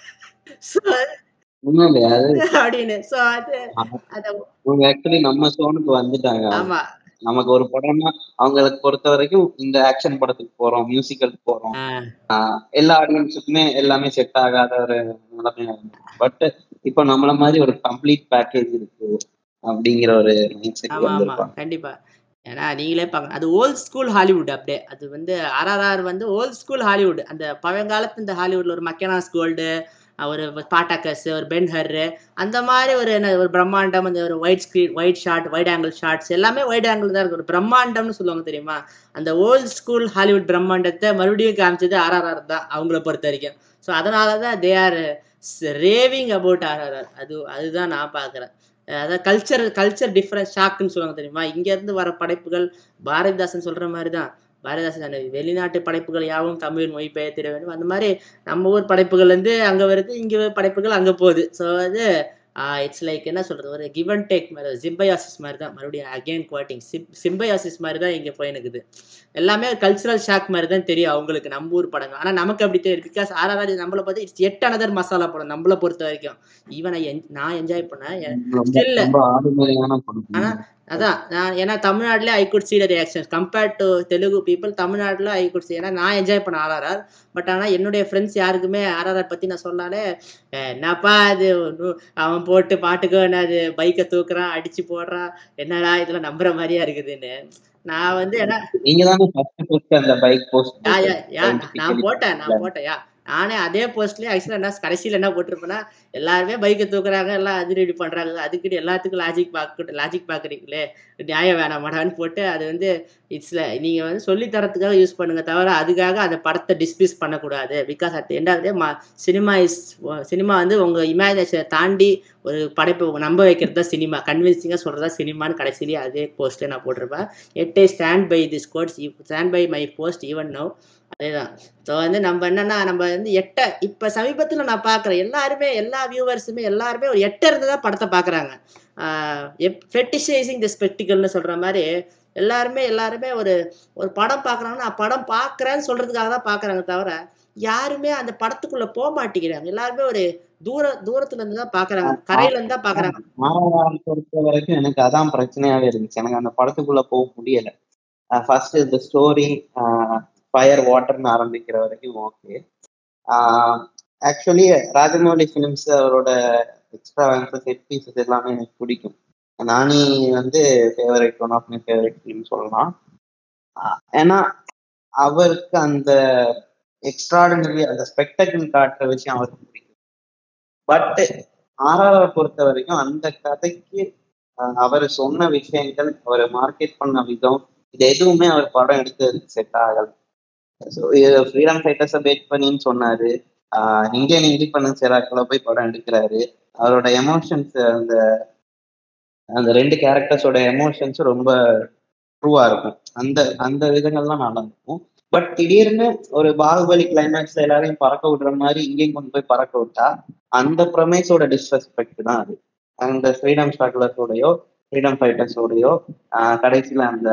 [SPEAKER 3] ஸோ
[SPEAKER 4] உண்மையிலே அது
[SPEAKER 3] அப்படின்னு ஸோ அது அதை
[SPEAKER 4] அவங்க ஆக்சுவலி நம்ம சோனுக்கு வந்துட்டாங்க
[SPEAKER 3] ஆமா
[SPEAKER 4] நமக்கு ஒரு படம்னா அவங்களுக்கு பொறுத்த வரைக்கும் இந்த ஆக்ஷன் படத்துக்கு போறோம் மியூசிக்கலுக்கு போறோம்
[SPEAKER 3] ஆஹ்
[SPEAKER 4] ஆஹ் எல்லா ஆடியன்ஸுக்குமே எல்லாமே செட் ஆகாத ஒரு நிலைமை பட் இப்போ நம்மள மாதிரி ஒரு கம்ப்ளீட் பேக்கேஜ் இருக்கு அப்படிங்கிற ஒரு மைண்ட் செட்
[SPEAKER 3] ஆமா ஆமா
[SPEAKER 4] வந்திருப்பாங்க
[SPEAKER 3] கண்டிப்பா ஏன்னா நீங்களே பார்க்க அது ஓல்ட் ஸ்கூல் ஹாலிவுட் அப்படியே அது வந்து ஆர்ஆர்ஆர் வந்து ஓல்ட் ஸ்கூல் ஹாலிவுட் அந்த பழங்காலத்து இந்த ஹாலிவுட்ல ஒரு மக்கனாஸ் கோல்டு ஒரு பாட்டாக்கஸ் ஒரு பென் ஹர்ரு அந்த மாதிரி ஒரு என்ன ஒரு பிரம்மாண்டம் அந்த ஒரு white screen white shot wide angle shots எல்லாமே வைட் ஆங்கிள் தான் இருக்கு ஒரு பிரம்மாண்டம்னு சொல்லுவாங்க தெரியுமா அந்த ஓல்ட் ஸ்கூல் ஹாலிவுட் பிரம்மாண்டத்தை மறுபடியும் காமிச்சது ஆர்ஆர்ஆர் தான் அவங்கள பொறுத்த வரைக்கும் ஸோ அதனால தான் they are raving about RRR அது அதுதான் நான் பார்க்குறேன் அதாவது கல்ச்சர் கல்ச்சர் டிஃப்ரெண்ட் ஷாக்குன்னு சொல்லுவாங்க தெரியுமா இங்கேருந்து வர படைப்புகள் பாரதிதாசன் சொல்கிற மாதிரி தான் பாரதிதாசன் அந்த வெளிநாட்டு படைப்புகள் யாவும் தமிழ் மொழி பெயர்த்திட வேண்டும் அந்த மாதிரி நம்ம ஊர் படைப்புகள் வந்து அங்கே வருது இங்கே படைப்புகள் அங்கே போகுது ஸோ அது இட்ஸ் லைக் என்ன சொல்கிறது ஒரு கிவ் அண்ட் டேக் மாதிரி சிம்பயாசிஸ் மாதிரி தான் மறுபடியும் அகெயின் குவாட்டிங் சிம் சிம்பயாசிஸ் மாதிரி தான் இங்கே போயினுக்குது எல்லாமே கல்ச்சுரல் ஷாக் மாதிரி தான் தெரியும் அவங்களுக்கு நம்ம ஊர் படங்கள் ஆனால் நமக்கு அப்படி தெரியும் பிகாஸ் ஆறாவது நம்மளை பார்த்து இட்ஸ் எட் அனதர் மசாலா படம் நம்மளை பொறுத்த வரைக்கும் ஈவன் நான் என்ஜாய் பண்ணேன்
[SPEAKER 4] ரொம்ப
[SPEAKER 3] Still-
[SPEAKER 4] ரொம்ப ஆளுமையான படம்
[SPEAKER 3] ஆனா அதான் நான் ஏன்னா தமிழ்நாட்டில் I could see the reactions compared to Telugu people தமிழ்நாட்டில் ஐ குட் see ஏன்னா நான் என்ஜாய் பண்ண ஆர்ஆர்ஆர் பட் ஆனால் என்னுடைய ஃப்ரெண்ட்ஸ் யாருக்குமே ஆர்ஆர்ஆர் பற்றி நான் சொன்னாலே "ஏ, என்னப்பா அது ஒண்ணும் அவன் போட்டு பாட்டுக்கு என்னது பைக்கை தூக்குறான் அடிச்சு போடுறான் என்னடா இதெல்லாம் நம்புற மாதிரியா இருக்குதுன்னு நான் வந்து ஏன்னா
[SPEAKER 4] நீங்க தானே ஃபர்ஸ்ட் ஃபர்ஸ்ட் அந்த பைக் போஸ்ட்
[SPEAKER 3] யா யா யா நான் போட்டேன் நான் போட்டேன் யா நானே அதே போஸ்ட்லயே ஆக்சுவலாக என்ன கடைசியில் என்ன போட்டிருப்பேன்னா எல்லாருமே பைக்கை தூக்குறாங்க எல்லாம் அது ரெடி பண்றாங்க அதுக்கிட்ட எல்லாத்துக்கும் லாஜிக் பார்க்க லாஜிக் பார்க்குறீங்களே நியாயம் வேணாமாடான்னு போட்டு அது வந்து இட்ஸ்ல நீங்க வந்து சொல்லி தரத்துக்காக யூஸ் பண்ணுங்க தவிர அதுக்காக அந்த படத்தை டிஸ்மிஸ் பண்ணக்கூடாது பிகாஸ் அட் எண்ட் ஆஃப் மா சினிமா இஸ் சினிமா வந்து உங்க இமேஜினேஷனை தாண்டி ஒரு படைப்பை நம்ப வைக்கிறது தான் சினிமா கன்வின்சிங்காக சொல்கிறதா சினிமான்னு கடைசியிலேயே அதே போஸ்ட்டே நான் போட்டிருப்பேன் எட் I stand by this quotes stand by my post even no அதேதான் ஸோ வந்து நம்ம என்னன்னா நம்ம வந்து எட்ட இப்போ சமீபத்தில் நான் பார்க்குறேன் எல்லாருமே எல்லா வியூவர்ஸுமே எல்லாருமே ஒரு எட்ட இருந்து தான் படத்தை பார்க்குறாங்க ஃபெட்டிஷைசிங் த ஸ்பெக்டிக்கல்னு சொல்கிற மாதிரி எல்லாருமே எல்லாருமே ஒரு ஒரு படம் பார்க்குறாங்கன்னா நான் படம் பார்க்குறேன்னு சொல்கிறதுக்காக தான் பார்க்குறாங்க தவிர யாருமே அந்த படத்துக்குள்ளே போக மாட்டேங்கிறாங்க எல்லாருமே ஒரு தூர தூரத்துல இருந்து தான் பார்க்குறாங்க கரையில இருந்து தான் பார்க்குறாங்க
[SPEAKER 4] மாணவரால் பொறுத்த வரைக்கும் எனக்கு அதான் பிரச்சனையாவே இருந்துச்சு எனக்கு அந்த படத்துக்குள்ள போக முடியல ஃபர்ஸ்ட் இந்த ஸ்டோரி ஃபயர் வாட்டர்னு ஆரம்பிக்கிற வரைக்கும் ஓகே ஆக்சுவலி ராஜமௌலி ஃபிலிம்ஸ் அவரோட எக்ஸ்ட்ரா செட் பீசஸ் எல்லாமே எனக்கு பிடிக்கும் நானி வந்து favourite one of my favourite film சொல்லலாம் ஆஹ் ஏன்னா அவருக்கு அந்த எக்ஸ்ட்ராடினரி அந்த ஸ்பெக்டக்கிள் காட்டுற விஷயம் அவருக்கு பிடிக்கும் பட் ஆர்ஆர் பொறுத்த வரைக்கும் அந்த கதைக்கு அவர் சொன்ன விஷயங்கள் அவர் மார்க்கெட் பண்ண விதம் இது எதுவுமே அவர் படம் எடுத்ததுக்கு செட் ஆகல ஸோ ஃப்ரீடம் ஃபைட்டர்ஸை பேக் பண்ணின்னு சொன்னாரு இந்தியன் இண்டிபெண்டன்ஸ் எராக்கில் போய் படம் எடுக்கிறாரு அவரோட எமோஷன்ஸ் அந்த அந்த ரெண்டு கேரக்டர்ஸோட எமோஷன்ஸ் ரொம்ப ட்ரூவா இருக்கும் அந்த அந்த விதங்கள்லாம் நல்லா இருக்கும் பட் திடீர்னு ஒரு பாகுபலி கிளைமேக்ஸ்ல எல்லாரையும் பறக்க விடுற மாதிரி இங்கேயும் கொண்டு போய் பறக்க விட்டா அந்த ப்ரொமேஸோட டிஸ்ரெஸ்பெக்ட் தான் அது அந்த ஃப்ரீடம் ஸ்ட்ரகிளர்ஸோடையோ ஃப்ரீடம் ஃபைட்டர்ஸோடையோ கடைசியில அந்த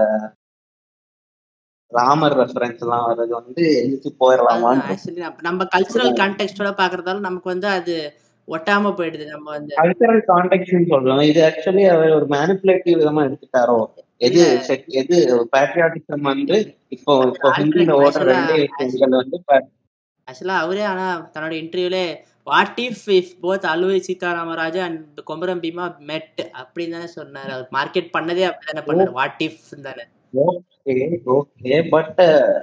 [SPEAKER 4] ராமர் ரெஃபரன்ஸ் எல்லாம் வர்றது வந்து எழுதி போயிடலாமான்னு
[SPEAKER 3] ஆக்சுவலி நம்ம கல்ச்சுரல் கான்டெக்ட்டோட பார்க்கறதால நமக்கு வந்து அது ஒட்டாம போயிடுது நம்ம வந்து
[SPEAKER 4] கல்ச்சரல் கான்டெக்ட்னு சொல்றோம் இது ஆக்சுவலி அவர் ஒரு மேனிப்புலேட்டிவ் விதமா எடுத்துட்டாரோ எது செட் எது பேட்ரியாட்டிசம் வந்து இப்போ இப்போ ஹிந்தியில ஓடுற ரெண்டே விஷயங்கள் வந்து
[SPEAKER 3] ஆக்சுவலா அவரே ஆனா தன்னோட இன்டர்வியூலே வாட் இஃப் இஃப் போத் அலுவை சீதாராமராஜா அண்ட் கொமரம் பீமா மெட் அப்படின்னு தானே சொன்னாரு அவர் மார்க்கெட் பண்ணதே அப்படி தானே பண்ணாரு வாட் இஃப் தானே
[SPEAKER 4] ஓகே ஓகே பட்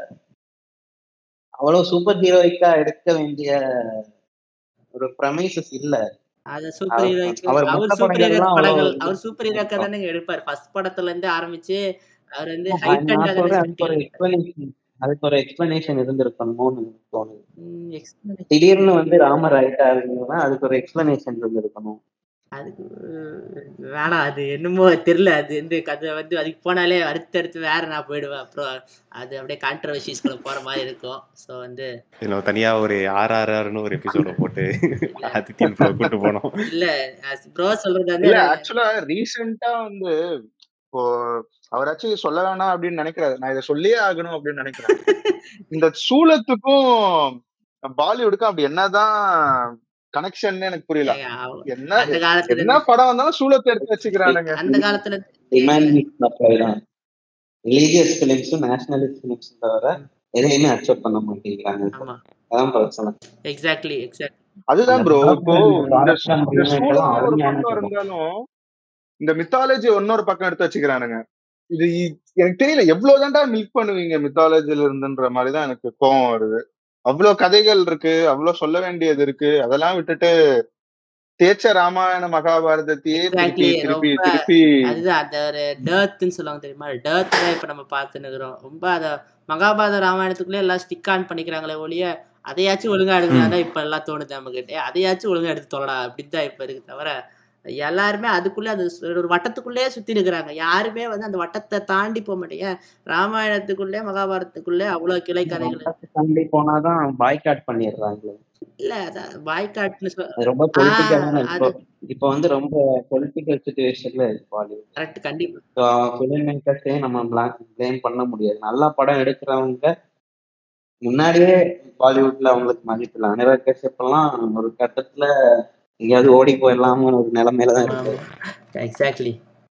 [SPEAKER 4] அவ்வளவு சூப்பர் ஹீரோயிக்கா எடுக்க வேண்டிய ஒரு ப்ரமைசஸ் இல்ல
[SPEAKER 3] அது சூப்பர் ஹீரோக்கு
[SPEAKER 4] அவர்
[SPEAKER 3] அவர்
[SPEAKER 4] மத்த
[SPEAKER 3] சூப்பர் ஹீரோ
[SPEAKER 4] படங்கள்லாம்
[SPEAKER 3] படங்கள்
[SPEAKER 4] அவ்வளவு
[SPEAKER 3] அவர் சூப்பர் ஹீரோக்கா தானே எடுப்பார் ஃபர்ஸ்ட் படத்துல இருந்து ஆரம்பிச்சு அவர் வந்து
[SPEAKER 4] நான்
[SPEAKER 3] ஹைட்
[SPEAKER 4] நான் சொல்றேன் அதுக்கு ஒரு எக்ஸ்பிளனேஷன் அதுக்கு ஒரு எக்ஸ்பிளனேஷன் இருந்திருக்கணும்னு எனக்கு தோணுது திடீர்னு வந்து ராமர் ஆயிட்டாருங்கன்னா அதுக்கு ஒரு எக்ஸ்பிளனேஷன் இருந்திருக்கணும்
[SPEAKER 3] அதுக்கு வேணாம் அது என்னமோ தெரியல அது வந்து கதை வந்து அதுக்கு போனாலே அடுத்தடுத்து வேற நான் போயிடுவேன் அப்புறம் அது அப்படியே கான்ட்ரவர்சிஸ்குள்ள போற மாதிரி இருக்கும் ஸோ வந்து
[SPEAKER 2] நம்ம தனியா ஒரு ஆர்ஆர்ஆர்னு ஒரு எபிசோட போட்டு ஆதித்யன் ப்ரோ கூட்டு போனோம்
[SPEAKER 3] இல்ல ப்ரோ சொல்றது வந்து
[SPEAKER 1] இல்ல ஆக்சுவலா ரீசெண்டா வந்து இப்போ அவராச்சும் சொல்ல வேணாம் அப்படின்னு நினைக்கிறாரு நான் இதை சொல்லியே ஆகணும் அப்படின்னு நினைக்கிறேன் இந்த சூலத்துக்கும் பாலிவுட்டுக்கும் அப்படி என்னதான் கனெக்ஷன் எனக்கு புரியல என்ன
[SPEAKER 3] அந்த காலத்துல
[SPEAKER 1] என்ன படம் வந்தாலும் சூலத்தை எடுத்து வச்சுக்கிறானுங்க
[SPEAKER 3] அந்த காலத்துல
[SPEAKER 4] டிமாண்ட் ரிலீஜியஸ் பிலிம்ஸும் நேஷனலிஸ்ட் பிலிம்ஸும் தவிர எதையுமே அக்செப்ட் பண்ண மாட்டேங்கிறாங்க
[SPEAKER 3] ஆமா
[SPEAKER 4] அதான் பிரச்சனை
[SPEAKER 3] எக்ஸாக்ட்லி எக்ஸாக்ட்
[SPEAKER 1] அதுதான் ப்ரோ இப்போ இந்த
[SPEAKER 4] பாரத்தான்
[SPEAKER 1] இந்த
[SPEAKER 4] remake
[SPEAKER 1] சூலம்
[SPEAKER 4] எல்லாம்
[SPEAKER 1] ஒரு
[SPEAKER 4] அருமையான
[SPEAKER 1] பக்கம்
[SPEAKER 4] படம்.
[SPEAKER 1] இருந்தாலும் இந்த மித்தாலஜி இன்னொரு பக்கம் எடுத்து வச்சுக்கிறானுங்க இது இ- எனக்கு தெரியல எவ்வளவுதான்டா மில்க் பண்ணுவீங்க மித்தாலஜில இருந்துன்ற மாதிரிதான் எனக்கு கோவம் வருது அவ்வளவு கதைகள் இருக்கு அவ்வளவு சொல்ல வேண்டியது இருக்கு அதெல்லாம் விட்டுட்டு தேச்ச ராமாயண மகாபாரதத்தையே திருப்பி
[SPEAKER 3] Exactly,
[SPEAKER 1] திருப்பி
[SPEAKER 3] ரொம்ப
[SPEAKER 1] திருப்பி
[SPEAKER 3] அதுதான் அந்த ஒரு டர்த்ன்னு சொல்லுவாங்க தெரியுமா டர்த் தான் இப்ப நம்ம பார்த்துன்னு இருக்கிறோம் ரொம்ப அத மகாபாரத ராமாயணத்துக்குள்ளே எல்லாம் ஸ்டிக் ஆன் பண்ணிக்கிறாங்களே ஒழிய அதையாச்சும் ஒழுங்கா எடுக்கலாம் தான் இப்ப எல்லாம் தோணுது நமக்கு டேய், அதையாச்சும் ஒழுங்கா எடுத்து தொலைடா அப்படின்னு தான் இப்ப இருக்கு தவிர எல்லாருமே அதுக்குள்ளே அந்த சு- ஒரு வட்டத்துக்குள்ளேயே சுத்தி இருக்கிறாங்க யாருமே வந்து அந்த வட்டத்தை தாண்டி போக மாட்டேங்க ராமாயணத்துக்குள்ளே மகாபாரதத்துக்குள்ளே அவ்வளவு கிளை கதைகள்
[SPEAKER 4] தாண்டி போனாதான் பாய்காட் பண்ணிடுறாங்களே
[SPEAKER 3] இல்ல பாய்காட்னு சொல்
[SPEAKER 4] அது ரொம்ப பொலிட்டிக்கலான
[SPEAKER 3] ஆஹ்
[SPEAKER 4] இப்போ
[SPEAKER 3] அது
[SPEAKER 4] இப்போ வந்து ரொம்ப பொலிட்டிக்கல் சுச்சுவேஷன்ல இருக்கு பாலிவுட்
[SPEAKER 3] கரெக்ட் கண்டிப்பா
[SPEAKER 4] ஃபிலிம் மேக்கர்ஸே நம்ம பிளேம் பண்ண முடியாது நல்லா படம் எடுக்கிறவங்க முன்னாடியே பாலிவுட்ல அவங்களுக்கு மதிப்பு இல்லை அனிருத் கஷ்யப் எல்லாம் ஒரு கட்டத்துல எங்கேயாவது ஓடி போயிடலாம ஒரு நிலைமையில தான்
[SPEAKER 3] ஆமா
[SPEAKER 4] இருக்கு
[SPEAKER 3] எக்ஸாக்ட்லி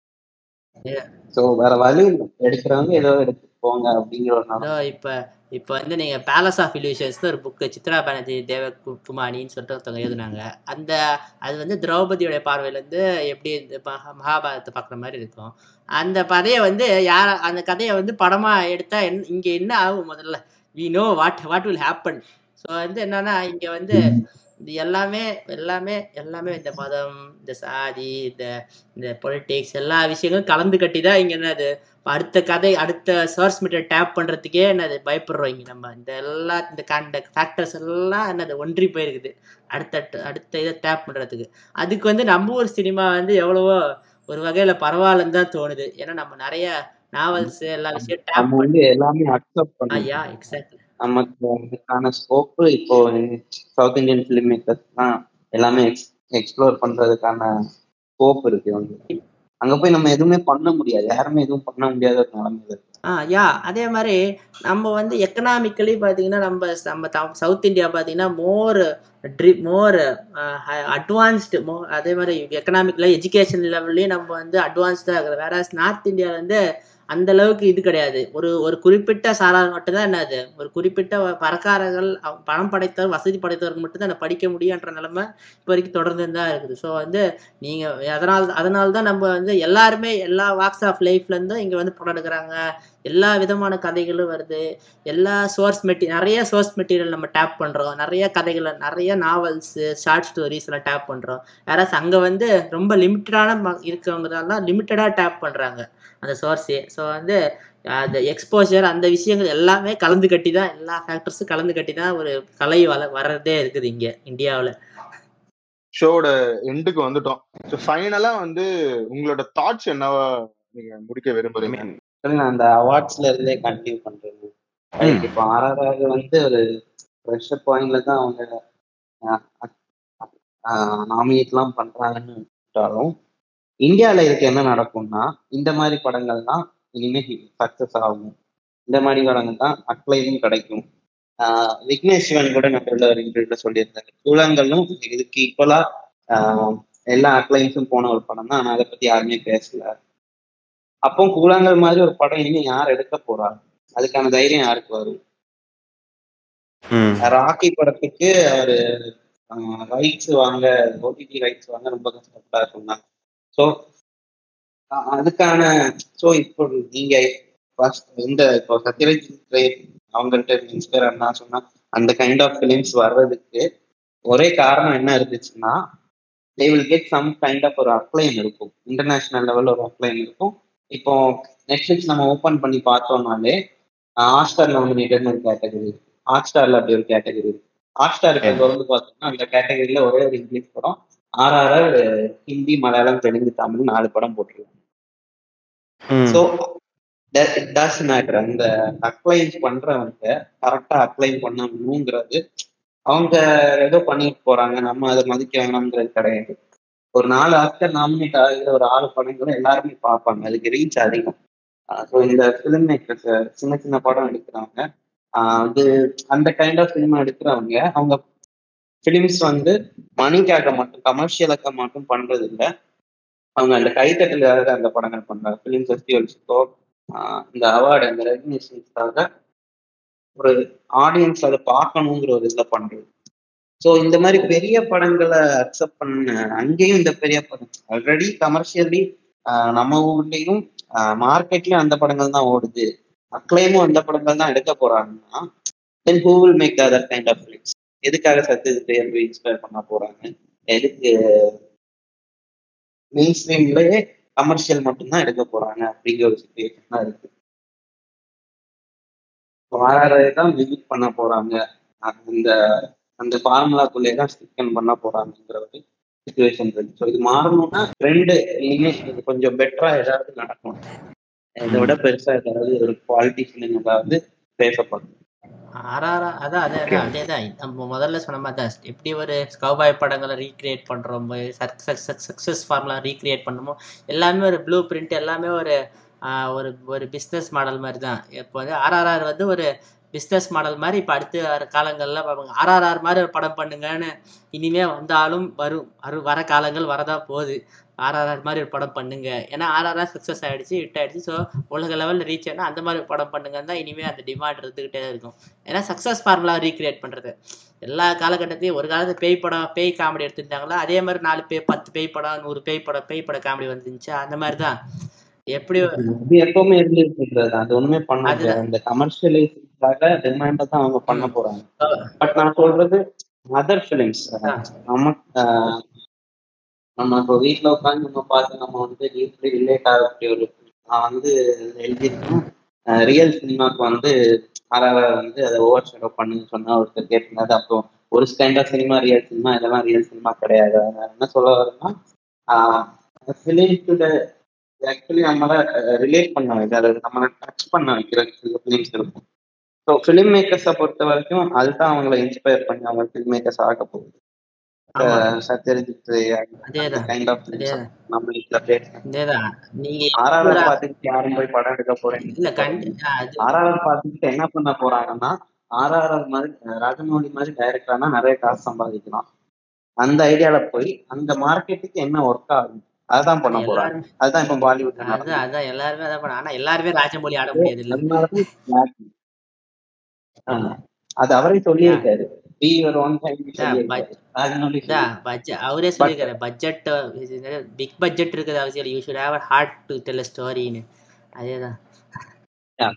[SPEAKER 4] ஸோ வேற வழி இல்லை எடுக்கிறவங்க ஏதோ எடுத்து போங்க அப்படிங்கிற ஒரு நிலைமை
[SPEAKER 3] இதோ இப்ப இப்ப வந்து நீங்க பேலஸ் ஆஃப் இல்யூஷன்ஸ் ஒரு புக்கு சித்ரா பானர்ஜி தேவ கு- குமாரின்னு சொல்லிட்டு ஒருத்தவங்க எழுதுனாங்க அந்த அது வந்து திரௌபதியோட பார்வையில இருந்து எப்படி இந்த மகா- மகாபாரதத்தை பார்க்குற மாதிரி இருக்கும் அந்த கதையை வந்து யார் அந்த கதையை வந்து படமா எடுத்தா என் இங்க என்ன ஆகும் முதல்ல we know what what will happen so வந்து என்னன்னா இங்க வந்து இது எல்லாமே எல்லாமே எல்லாமே இந்த மதம் இந்த சாதி இந்த இந்த பொலிட்டிக்ஸ் எல்லா விஷயங்களும் கலந்து கட்டி தான் இங்க என்னது இப்ப அடுத்த கதை அடுத்த சோர்ஸ் மீட்டர் டேப் பண்றதுக்கே என்னது பயப்படுறோம் இங்க நம்ம இந்த எல்லா இந்த காண்ட ஃபேக்டர்ஸ் எல்லாம் என்னது ஒன்றி போயிருக்குது அடுத்த அடுத்த இதை டேப் பண்றதுக்கு அதுக்கு வந்து நம்ம ஊர் சினிமா வந்து எவ்வளவோ ஒரு வகையில பரவாயில்லன்னு தான் தோணுது ஏன்னா நம்ம நிறைய நாவல்ஸ் எல்லா விஷயம் டேப்
[SPEAKER 4] நம்ம வந்து எல்லாமே அக்செப்ட் பண்ணணும்
[SPEAKER 3] ஐயா எக்ஸாக்ட்லி
[SPEAKER 4] நமக்கு அதுக்கான ஸ்கோப்பு இப்போ சவுத் இந்தியன் ஃபிலிம் மேக்கர்ஸ்லாம் எல்லாமே எக்ஸ்ப்ளோர் பண்றதுக்கான ஸ்கோப் இருக்கு வந்து அங்க போய் நம்ம எதுவுமே பண்ண முடியாது யாருமே எதுவும் பண்ண முடியாத ஒரு நிலைமையில இருக்கு
[SPEAKER 3] ஆ யா அதே மாதிரி நம்ம வந்து எக்கனாமிக்கலி பார்த்தீங்கன்னா நம்ம நம்ம சவுத் இந்தியா பார்த்தீங்கன்னா மோர் ட்ரி மோர் அட்வான்ஸ்டு மோ அதே மாதிரி எக்கனாமிக்கில் எஜுகேஷன் லெவல்லையும் நம்ம வந்து அட்வான்ஸ்டாக இருக்கிறோம் வேற நார்த் இந்தியா வந்து அந்த அளவுக்கு இது கிடையாது ஒரு ஒரு குறிப்பிட்ட சாரார் மட்டும்தான் என்னது ஒரு குறிப்பிட்ட பணக்காரர்கள் அவ- பணம் படைத்தவர் வசதி படைத்தவர்கள் மட்டும்தான் என்ன படிக்க முடியுன்ற நிலைமை இப்போ வரைக்கும் தொடர்ந்து தான் இருக்குது ஸோ வந்து நீங்க அதனால் அதனால தான் நம்ம வந்து எல்லாருமே எல்லா வாக்ஸ் ஆஃப் லைஃப்ல இருந்தும் இங்க வந்து படம் எடுக்கிறாங்க எல்லா விதமான கதைகளும் வருது எல்லா சோர்ஸ் மெட்டி நிறைய சோர்ஸ் மெட்டீரியல் நம்ம டேப் பண்றோம் நிறைய கதைகளை நிறைய நாவல்ஸ் ஷார்ட் ஸ்டோரிஸ் எல்லாம் டேப் பண்றோம் யாராச்சும் அங்க வந்து ரொம்ப லிமிட்டடான இருக்கவங்கதால தான் லிமிட்டடா டேப் பண்றாங்க அந்த சோர்ஸே ஸோ வந்து அந்த எக்ஸ்போஜர் அந்த விஷயங்கள் எல்லாமே கலந்து கட்டி தான் எல்லா ஃபேக்டர்ஸும் கலந்து கட்டி தான் ஒரு கலை வள வர்றதே இருக்குது இங்க இந்தியாவில்
[SPEAKER 1] ஷோட எண்டுக்கு வந்துட்டோம் ஸோ ஃபைனலா வந்து உங்களோட தாட்ஸ் என்னவா நீங்க முடிக்க விரும்புறீங்க
[SPEAKER 4] சரி, நான் அந்த அவார்ட்ஸ்ல இருந்தே கண்டினியூ பண்றேன் Right, இப்போ ஆர்ஆர்ஆர் வந்து ஒரு ப்ரெஷர் பாயிண்ட்ல தான் அவங்க நாமினேட்லாம் பண்றாங்கன்னு விட்டாலும் இந்தியாவில் இருக்க என்ன நடக்கும்னா இந்த மாதிரி படங்கள் தான் இனிமே சக்சஸ் ஆகும் இந்த மாதிரி படங்கள் தான் அக்ளைவும் கிடைக்கும் ஆஹ் விக்னேஷ் சிவன் கூட நம்ம உள்ள ஒரு இன்டர்வியூல சொல்லியிருந்தாரு சூழங்களும் இதுக்கு ஈக்குவலா எல்லா அக்ளைன்ஸும் போன ஒரு படம் தான் ஆனா அதை பத்தி யாருமே பேசல அப்போ கூழாங்கல் மாதிரி ஒரு படம் இனிமே யார் எடுக்க போறா அதுக்கான தைரியம் யாருக்கு வரும்
[SPEAKER 2] ம்
[SPEAKER 4] ராக்கி படத்துக்கு அவரு ரைட்ஸ் வாங்க ஓடிடி ரைட்ஸ் வாங்க ரொம்ப கஷ்டப்பட்டா சொன்னாங்க ஸோ அதுக்கான ஸோ இப்போ நீங்க first இந்த இப்போ சத்யராஜ் ரே அவங்கள்ட்ட இன்ஸ்பயர் ஆனா சொன்னா அந்த கைண்ட் ஆஃப் ஃபிலிம்ஸ் வர்றதுக்கு ஒரே காரணம் என்ன இருந்துச்சுன்னா they will get some kind of ஒரு அப்ளைன் இருக்கும் இன்டர்நேஷனல் லெவலில் ஒரு அப்ளைன் இருக்கும் இப்போ நெட்ஃபிளிக்ஸ் நம்ம ஓப்பன் பண்ணி பார்த்தோம்னாலே ஹாட்ஸ்டார் நாமினேட்டட்னு ஒரு கேட்டகரி ஹாட் ஸ்டார்ல அப்படி ஒரு கேட்டகரி இருக்கு ஹாட் ஸ்டாருக்கு தொடர்ந்து பார்த்தோம்னா அந்த கேட்டகரியில ஒரே ஒரு இங்கிலீஷ் படம் ஆர்ஆர்ஆர் ஹிந்தி மலையாளம் தெலுங்கு தமிழ் நாலு படம் போட்டிருக்காங்க
[SPEAKER 2] ம்
[SPEAKER 4] ஸோ இட் டஸ் மேட்டர் அந்த அக்ளைன் பண்றவங்க கரெக்டா அக்ளைன் பண்ணணுங்கிறது அவங்க ஏதோ பண்ணிட்டு போறாங்க நம்ம அதை மதிக்க வேணாம்ங்கிறது கிடையாது ஒரு நாலு ஆஸ்கர் நாமினேட் ஆகிற ஒரு ஆறு படங்களும் எல்லாருமே பார்ப்பாங்க அதுக்கு ரீச் அதிகம் ஸோ இந்த ஃபிலிம் மேக்கர்ஸ் சின்ன சின்ன படம் எடுக்கிறவங்க ஆஹ் அது அந்த கைண்ட் ஆஃப் ஃபிலிம் எடுக்கிறவங்க அவங்க ஃபிலிம்ஸ் வந்து மணிக்காக மட்டும் கமர்ஷியலுக்காக மட்டும் பண்றது இல்லை அவங்க அந்த கைத்தட்டலுக்காக அந்த படங்கள் பண்றாங்க ஃபிலிம் ஃபெஸ்டிவல்ஸுக்கோ இந்த அவார்டு அந்த ரெகக்னிஷன்ஸ்க்காக ஒரு ஆடியன்ஸ் அதை பார்க்கணுங்கிற ஒரு இதில் பண்றது ஸோ இந்த மாதிரி பெரிய படங்களை அக்செப்ட் பண்ண அங்கேயும் இந்த பெரிய படம் ஆல்ரெடி கமர்ஷியலி நம்ம ஊர்லேயும் மார்க்கெட்லயும் அந்த படங்கள் தான் ஓடுது அக்ளைமும் அந்த படங்கள் தான் எடுக்க போறாங்கன்னா then who will make other kind of films எதுக்காக சத்து பேர் இன்ஸ்பயர் பண்ண போறாங்க எதுக்கு மெயின் ஸ்ட்ரீம்லயே கமர்ஷியல் மட்டும்தான் எடுக்க போறாங்க அப்படிங்கிற ஒரு சுச்சுவேஷன் தான் இருக்கு ஆர்ஆர்ஐ தான் விசிட் பண்ண போறாங்க அந்த அந்த ஃபார்முலாக்குள்ளே தான் ஸ்டிக்கன் பண்ண போறாங்கிற ஒரு சுச்சுவேஷன் இருக்கு ஸோ இது மாறணும்னா ரெண்டு இனிமே இது கொஞ்சம் பெட்டரா ஏதாவது நடக்கும் இதை விட பெருசா ஏதாவது ஒரு குவாலிட்டி ஃபிலிம் ஏதாவது பேசப்படும்
[SPEAKER 3] ஆர்ஆர் அதான் அதே அதான் அதே தான் நம்ம முதல்ல சொன்ன மாதிரி தான் எப்படி ஒரு கௌபாய் படங்களை ரீக்ரியேட் பண்ணுறோமோ சக்ஸஸ் ஃபார்ம்லாம் ரீக்ரியேட் பண்ணுமோ எல்லாமே ஒரு ப்ளூ பிரிண்ட் எல்லாமே ஒரு ஆஹ், ஒரு ஒரு பிஸ்னஸ் மாடல் மாதிரி தான் இப்போ வந்து ஆர்ஆர்ஆர் வந்து ஒரு பிஸ்னஸ் மாடல் மாதிரி இப்போ அடுத்து வர காலங்களில் பார்ப்பாங்க ஆர்ஆர்ஆர் மாதிரி ஒரு படம் பண்ணுங்கன்னு இனிமே வந்தாலும் வரும் வரு வர காலங்கள் வரதான் போகுது ஆர்ஆர்ஆர் மாதிரி ஒரு படம் பண்ணுங்க ஏன்னா ஆர்ஆர்ஆர் சக்ஸஸ் ஆயிடுச்சு ஹிட் ஆயிடுச்சு ஸோ உலக லெவலில் ரீச் ஆனால் அந்த மாதிரி ஒரு படம் பண்ணுங்கன்னு தான் இனிமேல் அந்த டிமாண்ட் இருந்துக்கிட்டே இருக்கும் ஏன்னா சக்ஸஸ் ஃபார்முலா ரீக்ரியேட் பண்ணுறது எல்லா காலகட்டத்தையும் ஒரு காலத்துல பேய் படம் பேய் காமெடி எடுத்துட்டாங்களா அதே மாதிரி நாலு பேய் பத்து பேய் படம் நூறு பேய் படம் பேய் படம் காமெடி வந்துருந்துச்சு அந்த மாதிரி தான் எப்படி
[SPEAKER 4] அது எப்பவுமே இருந்துருக்குன்றது அது ஒண்ணுமே பண்ண
[SPEAKER 3] அது
[SPEAKER 4] முடியாது அந்த கமர்ஷியலைஸுக்காக டிமாண்ட தான் அவங்க பண்ண போறாங்க பட் நான் சொல்றது அதர் ஃபிலிம்ஸ் நம்ம ஆஹ், நம்ம இப்போ வீட்ல உட்காந்து நம்ம பார்த்து நம்ம வந்து டீப்லி ரிலேட் ஆகக்கூடிய ஒரு நான் வந்து எழுதியிருக்கேன் ரியல் சினிமாக்கு வந்து ஆர்ஆர்ஆர் வந்து அதை ஓவர் ஷேடோ பண்ணுன்னு சொன்னா ஒருத்தர் கேட்டிருந்தாரு அப்புறம் ஒரு kind of cinema real cinema இதெல்லாம் ரியல் சினிமா கிடையாது நான் என்ன சொல்ல வரேன்னா ஃபிலிம்ஸோட ஆக்சுவலி நம்மள ரிலேட் பண்ண வைக்க அதாவது நம்மளை டச் பண்ண வைக்கிற ஃபிலிம்ஸ் இருக்கும் ஸோ ஃபிலிம் மேக்கர்ஸை பொறுத்த வரைக்கும் அதுதான் அவங்கள இன்ஸ்பயர் பண்ணி அவங்க ஃபிலிம் மேக்கர்ஸ் ஆக போகுது
[SPEAKER 3] ஆமா
[SPEAKER 4] சத்யஜித்
[SPEAKER 3] அதேதான்
[SPEAKER 4] கைண்ட் ஆஃப்
[SPEAKER 3] அதேதான்
[SPEAKER 4] நம்ம இதுல பேச
[SPEAKER 3] அதேதான் நீங்க
[SPEAKER 4] ஆர்ஆர்ஆர்
[SPEAKER 3] ஒரு-
[SPEAKER 4] பார்த்துட்டு யாரும் போய் படம் எடுக்க போறேன்னு
[SPEAKER 3] இல்ல கண்டி அது
[SPEAKER 4] ஆர்ஆர்ஆர் பார்த்துட்டு என்ன பண்ண போறாங்கன்னா ஆர்ஆர்ஆர் மாதிரி அஹ் ராஜமௌழி மாதிரி டைரக்டர்னா நிறைய காசு சம்பாதிக்கலாம் அந்த ஐடியால போய் அந்த மார்க்கெட்டுக்கு என்ன ஒர்க் ஆகும் அதான் பண்ண போறாங்க
[SPEAKER 3] எல்லாருமே
[SPEAKER 4] அதுதான் இப்ப பாலிவுட்
[SPEAKER 3] அதான் அதான் எல்லாருமே அதான் பண்ண ஆனா எல்லாருமே ராஜமௌழி ஆட முடியாது இல்ல
[SPEAKER 4] அதனாலதான் ஆமா. அது அவரே சொல்லியிருக்காரு பி ஒரு ஒன் டைம் சொல்லியிருக்காரு ராஜமௌழி
[SPEAKER 3] பட்ஜெட் அவரே சொல்லியிருக்காரு பட்ஜெட் பிக் பட்ஜெட் இருக்குது அவசியம் you should have heart to tell ஸ்டோரின்னு அதேதான்
[SPEAKER 4] Yeah.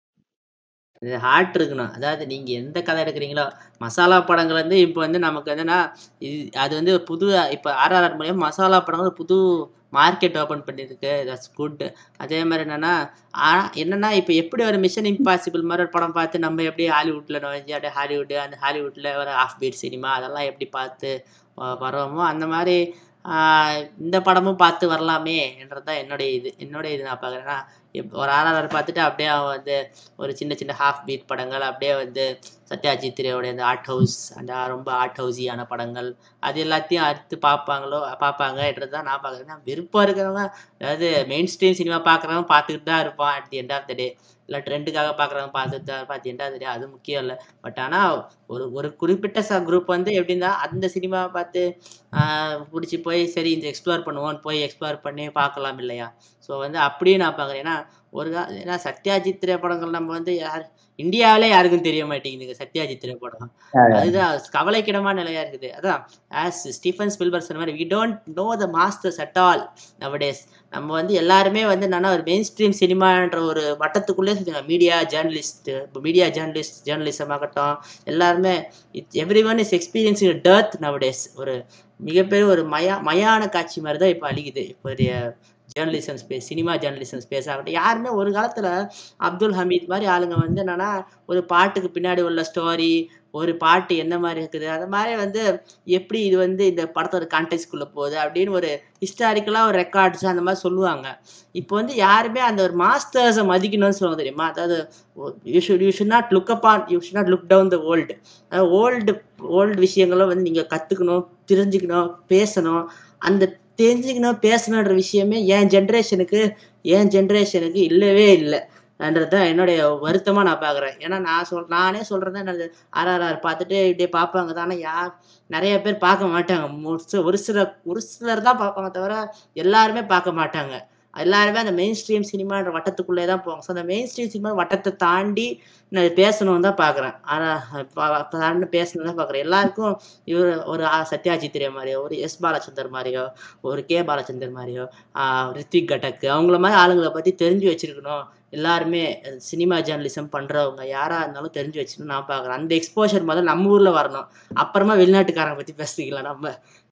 [SPEAKER 3] இது ஹார்ட் இருக்கணும் அதாவது நீங்க எந்த கதை எடுக்கிறீங்களோ மசாலா படங்கள் வந்து இப்போ வந்து நமக்கு வந்துன்னா இது அது வந்து ஒரு புது இப்போ ஆர்ஆர்ஆர் மூலியம் மசாலா படங்கள் புது மார்க்கெட் ஓப்பன் பண்ணியிருக்கு தட்ஸ் குட் அதே மாதிரி என்னன்னா ஆனால் என்னன்னா இப்போ எப்படி ஒரு மிஷன் இம்பாசிபிள் மாதிரி ஒரு படம் பார்த்து நம்ம எப்படி ஹாலிவுட்டில் நுழைஞ்சு அப்படியே ஹாலிவுட் அந்த ஹாலிவுட்டில் ஒரு ஆஃப் பீட் சினிமா அதெல்லாம் எப்படி பார்த்து வ- வரோமோ அந்த மாதிரி ஆஹ் இந்த படமும் பார்த்து வரலாமே என்றது தான் என்னுடைய இது என்னுடைய இது நான் பார்க்குறேன்னா ஒரு ஆர்ஆர் பார்த்துட்டு அப்படியே அவன் வந்து ஒரு சின்ன சின்ன ஹாஃப் பீட் படங்கள் அப்படியே வந்து சத்யாஜித் ரேயோட இந்த ஆர்ட் ஹவுஸ் அந்த ரொம்ப ஆர்ட் ஹவுஸியான படங்கள் அது எல்லாத்தையும் அடுத்து பார்ப்பாங்களோ பார்ப்பாங்கன்றது தான் நான் பார்க்குறேன் விருப்பம் இருக்கிறவங்க அதாவது மெயின் ஸ்ட்ரீம் சினிமா பார்க்குறவங்க பார்த்துக்கிட்டு தான் இருப்பான் at the end of the day இல்லை ட்ரெண்டுக்காக பார்க்குறவங்க பார்த்துட்டு தான் இருப்பான் at the end of the day அது முக்கியம் இல்லை பட் ஆனால் ஒரு ஒரு குறிப்பிட்ட ச குரூப் வந்து எப்படின்னா அந்த சினிமாவை பார்த்து பிடிச்சி போய் சரி இந்த எக்ஸ்ப்ளோர் பண்ணுவோம் போய் எக்ஸ்ப்ளோர் பண்ணி பார்க்கலாம் இல்லையா ஸோ வந்து அப்படியே நான் பார்க்குறேன் ஏன்னா ஒரு கா ஏன்னா சத்யாஜித் திரைப்படங்கள் நம்ம வந்து யார் இந்தியாவிலே யாருக்கும் தெரிய மாட்டேங்குதுங்க சத்யாஜித் திரைப்படம் அதுதான் கவலைக்கிடமான நிலையா இருக்குது அதான் ஆஸ் ஸ்டீஃபன் ஸ்பில்பர்க் சொன்ன மாதிரி we don't know the masters at all nowadays நம்ம வந்து எல்லாருமே வந்து என்னன்னா ஒரு மெயின் ஸ்ட்ரீம் சினிமான்ற ஒரு வட்டத்துக்குள்ளே சொல்லுவாங்க media journalist media journalist journalism ஆகட்டும் எல்லாருமே everyone is experience dirt nowadays ஒரு மிகப்பெரிய ஒரு மயா மயான காட்சி மாதிரி தான் இப்போ அழிக்குது இப்போ journalism space cinema journalism space ஆகட்டும் யாருமே ஒரு காலத்தில் அப்துல் ஹமீத் மாதிரி ஆளுங்க வந்து என்னன்னா ஒரு பாட்டுக்கு பின்னாடி உள்ள ஸ்டோரி ஒரு பாட்டு என்ன மாதிரி இருக்குது அந்த மாதிரி வந்து எப்படி இது வந்து இந்த படத்தோட கான்டெக்ட்குள்ளே போகுது அப்படின்னு ஒரு ஹிஸ்டாரிக்கலாக ஒரு ரெக்கார்ட்ஸ் அந்த மாதிரி சொல்லுவாங்க இப்போ வந்து யாருமே அந்த ஒரு மாஸ்டர்ஸை மதிக்கணும்னு சொல்லுவாங்க தெரியுமா அதாவது you should you should not look up on you should not look down the world அதாவது ஓல்டு ஓல்டு விஷயங்களும் வந்து நீங்கள் கற்றுக்கணும் தெரிஞ்சுக்கணும் பேசணும் அந்த தெரிஞ்சுக்கணும் பேசணுன்ற விஷயமே என் ஜென்ரேஷனுக்கு என் ஜென்ரேஷனுக்கு இல்லவே இல்லை ன்றது தான் என்னுடைய வருத்தமாக நான் பார்க்குறேன் ஏன்னா நான் சொல் நானே சொல்கிறது என்னது ஆர்ஆர்ஆர் பார்த்துட்டு இப்படியே பார்ப்பாங்க தான் ஆனால் யார் நிறைய பேர் பார்க்க மாட்டாங்க ஒரு சில ஒரு சில ஒரு சிலர் தான் பார்ப்பாங்க தவிர எல்லாருமே பார்க்க மாட்டாங்க எல்லாருமே அந்த மெயின் ஸ்ட்ரீம் சினிமான்ற வட்டத்துக்குள்ளே தான் போவாங்க ஸோ அந்த மெயின் ஸ்ட்ரீம் சினிமா வட்டத்தை தாண்டி நான் பேசணும்னு தான் பார்க்குறேன் ஆனால் தாண்டி பேசணும் தான் பார்க்குறேன் எல்லாருக்கும் இவர் ஒரு ஆ, சத்யாஜித் ரே மாதிரியோ ஒரு எஸ் பாலச்சந்தர் மாதிரியோ ஒரு கே பாலச்சந்தர் மாதிரியோ ஆஹ் ரித்விக் கட்டக் அவங்கள மாதிரி ஆளுங்களை பற்றி தெரிஞ்சு வச்சிருக்கணும் எல்லாருமே சினிமா ஜேர்னலிசம் பண்ணுறவங்க யாராக இருந்தாலும் தெரிஞ்சு வச்சுக்கணும் நான் பார்க்குறேன் அந்த எக்ஸ்போஷர் முதல்ல நம்ம ஊரில் வரணும் அப்புறமா வெளிநாட்டுக்காரங்க பற்றி பேசிக்கலாம் நம்ம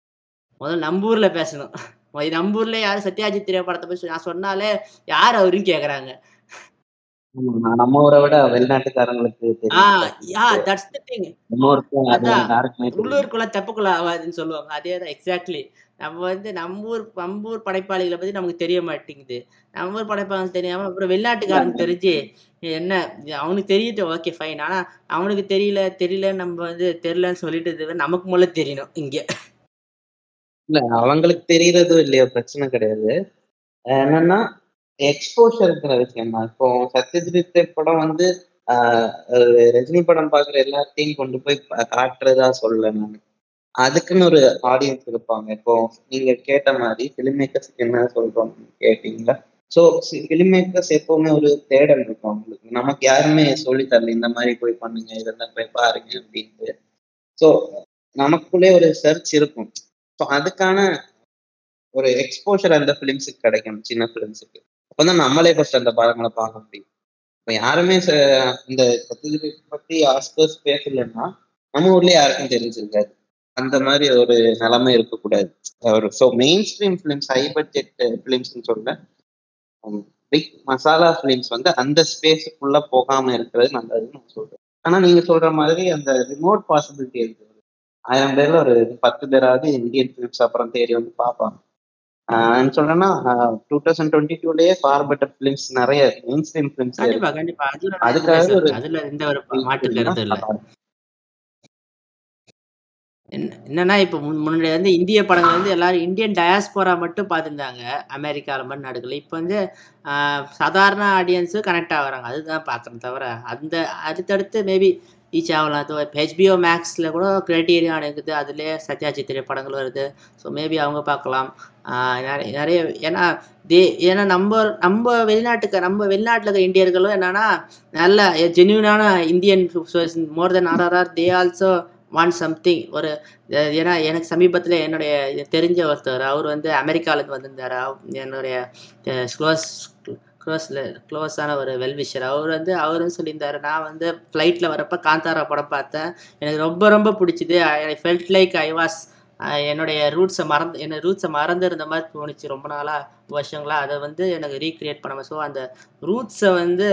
[SPEAKER 3] முதல்ல நம்ம ஊரில் பேசணும் முதல்ல நம்ம ஊர்ல யாரும் சத்யாஜித் திரைப்படத்தை பற்றி நான் சொன்னாலே யார் அவருன்னு கேட்குறாங்க
[SPEAKER 4] ஆமா, நம்ம ஊரை விட வெளிநாட்டுக்காரங்களுக்கு
[SPEAKER 3] ஆ
[SPEAKER 4] தெரியும்
[SPEAKER 3] யா தட்ஸ் த திங்
[SPEAKER 4] நம்ம ஊருக்கு அது
[SPEAKER 3] அதான்
[SPEAKER 4] யாருக்குமே தெரியும்
[SPEAKER 3] உள்ளூருக்குள்ள தெப்பக்குள்ள ஆகாதுன்னு சொல்லுவாங்க அதே தான் எக்ஸாக்ட்லி நம்ம வந்து நம்ம ஊர் நம்ம ஊர் படைப்பாளிகளை பத்தி நமக்கு தெரிய மாட்டேங்குது நம்ம ஊர் படைப்பாளி தெரியாம அப்புறம் வெளிநாட்டுக்காரங்க தெரிஞ்சு என்ன அவனுக்கு தெரியுது ஓகே ஃபைன் ஆனா அவனுக்கு தெரியல தெரியல நம்ம வந்து தெரியலன்னு சொல்லிட்டு இது நமக்கு முதல்ல தெரியணும் இங்க
[SPEAKER 4] இல்ல அவங்களுக்கு தெரியறதும் இல்லையோ பிரச்சனை கிடையாது அஹ் என்னன்னா எக்ஸ்போஷருங்கிற விஷயம் தான் இப்போ சத்யஜித் படம் வந்து ஆஹ் ஒரு ரஜினி படம் பாக்குற எல்லாத்தையும் கொண்டு போய் பா- காட்டுறதா சொல்ல நான் அதுக்குன்னு ஒரு ஆடியன்ஸ் இருப்பாங்க இப்போ நீங்க கேட்ட மாதிரி ஃபிலிம் மேக்கர்ஸ் என்ன சொல்றோம் கேட்டீங்களா ஸோ ஃபிலிம் மேக்கர்ஸ் எப்பவுமே ஒரு தேடல் இருக்கும் அவங்களுக்கு நமக்கு யாருமே சொல்லி தரல இந்த மாதிரி போய் பண்ணுங்க இதெல்லாம் போய் பாருங்க அப்படின்ட்டு ஸோ நமக்குள்ளே ஒரு சர்ச் இருக்கும் ஸோ அதுக்கான ஒரு எக்ஸ்போஷர் அந்த ஃபிலிம்ஸுக்கு கிடைக்கும் சின்ன ஃபிலிம்ஸுக்கு அப்பதான் நம்மளே ஃபர்ஸ்ட் அந்த படங்களை பார்க்க முடியும் இப்போ யாருமே ச- இந்த பத்தி பத்தி ஆஸ்கர்ஸ் பேசலன்னா நம்ம ஊர்லயே யாருக்கும் தெரிஞ்சிருக்காது அந்த மாதிரி ஒரு நிலைமை இருக்கக்கூடாது ஒரு so mainstream films high budget ஃபிலிம்ஸ்னு சொல்ல பிக் மசாலா ஃபிலிம்ஸ் வந்து அந்த ஸ்பேஸுக்குள்ள போகாம இருக்கிறது நல்லதுன்னு நான் சொல்றேன் ஆனா நீங்க சொல்ற மாதிரி அந்த ரிமோட் பாசிபிலிட்டி இருக்கு ஆயிரம் பேர்ல ஒரு பத்து பேராவது இந்தியன் ஃபிலிம்ஸ் அப்புறம் தேடி வந்து பார்ப்பாங்க நான் சொல்றேன்னா டூ தௌசண்ட் டுவெண்ட்டி டூலயே ஃபார் பெட்டர் ஃபிலிம்ஸ் நிறைய மெயின் ஸ்ட்ரீம் ஃபிலிம்ஸ்
[SPEAKER 3] கண்டிப்பா கண்டிப்பா அதுல நான்
[SPEAKER 4] அதுக்காக
[SPEAKER 3] yes,
[SPEAKER 4] ஒரு
[SPEAKER 3] அதுல எந்த ஒரு மாற்று
[SPEAKER 4] இருக்குதுன்னா
[SPEAKER 3] கருத்து இல்ல
[SPEAKER 4] நல்லா இருக்கும்.
[SPEAKER 3] என்ன- என்னன்னா இப்ப முன்- முன்னாடி வந்து இந்திய படங்கள் வந்து எல்லாரும் இந்தியன் டயாஸ்போரா மட்டும் பார்த்துருந்தாங்க அமெரிக்கால மாதிரி நாடுகள் இப்போ வந்து ஆஹ், சாதாரண ஆடியன்ஸும் கனெக்ட் ஆகுறாங்க அதுதான் பார்க்குறேன் தவிர அந்த அடுத்தடுத்து மேபி ஈச் ஆகலாம் இப்போ ஹெச்பிஓ மேக்ஸில் கூட கிரைட்டீரியா இருக்குது அதுலேயே சத்யாஜித் படங்கள் வருது ஸோ மேபி அவங்க பார்க்கலாம் ஆஹ், நிறைய நிறைய ஏன்னா தே ஏன்னா நம்ம நம்ம வெளிநாட்டுக்கு நம்ம வெளிநாட்டில் இருக்க இந்தியர்களும் என்னன்னா நல்ல ஜென்யூனான Indian more than RRR they also want something ஒரு அஹ் ஏன்னா எனக்கு சமீபத்தில் என்னுடைய தெரிஞ்ச ஒருத்தர் அவர் வந்து அமெரிக்காவுக்கு வந்திருந்தார் அவ- என்னுடைய க்ளோஸ் க்ளோஸில் க்ளோஸான ஒரு வெல்விஷர் அவர் வந்து அவரும் சொல்லியிருந்தாரு நான் வந்து ஃப்ளைட்டில் வரப்போ காந்தாரா படம் பார்த்தேன் எனக்கு ரொம்ப ரொம்ப பிடிச்சிது I felt like I was என்னுடைய ரூட்ஸை மறந்து என்ன ரூட்ஸை மறந்து இருந்த மாதிரி தோணுச்சு ரொம்ப நாளாக வருஷங்களா அதை வந்து எனக்கு ரீக்ரியேட் பண்ண ஸோ அந்த ரூட்ஸை வந்து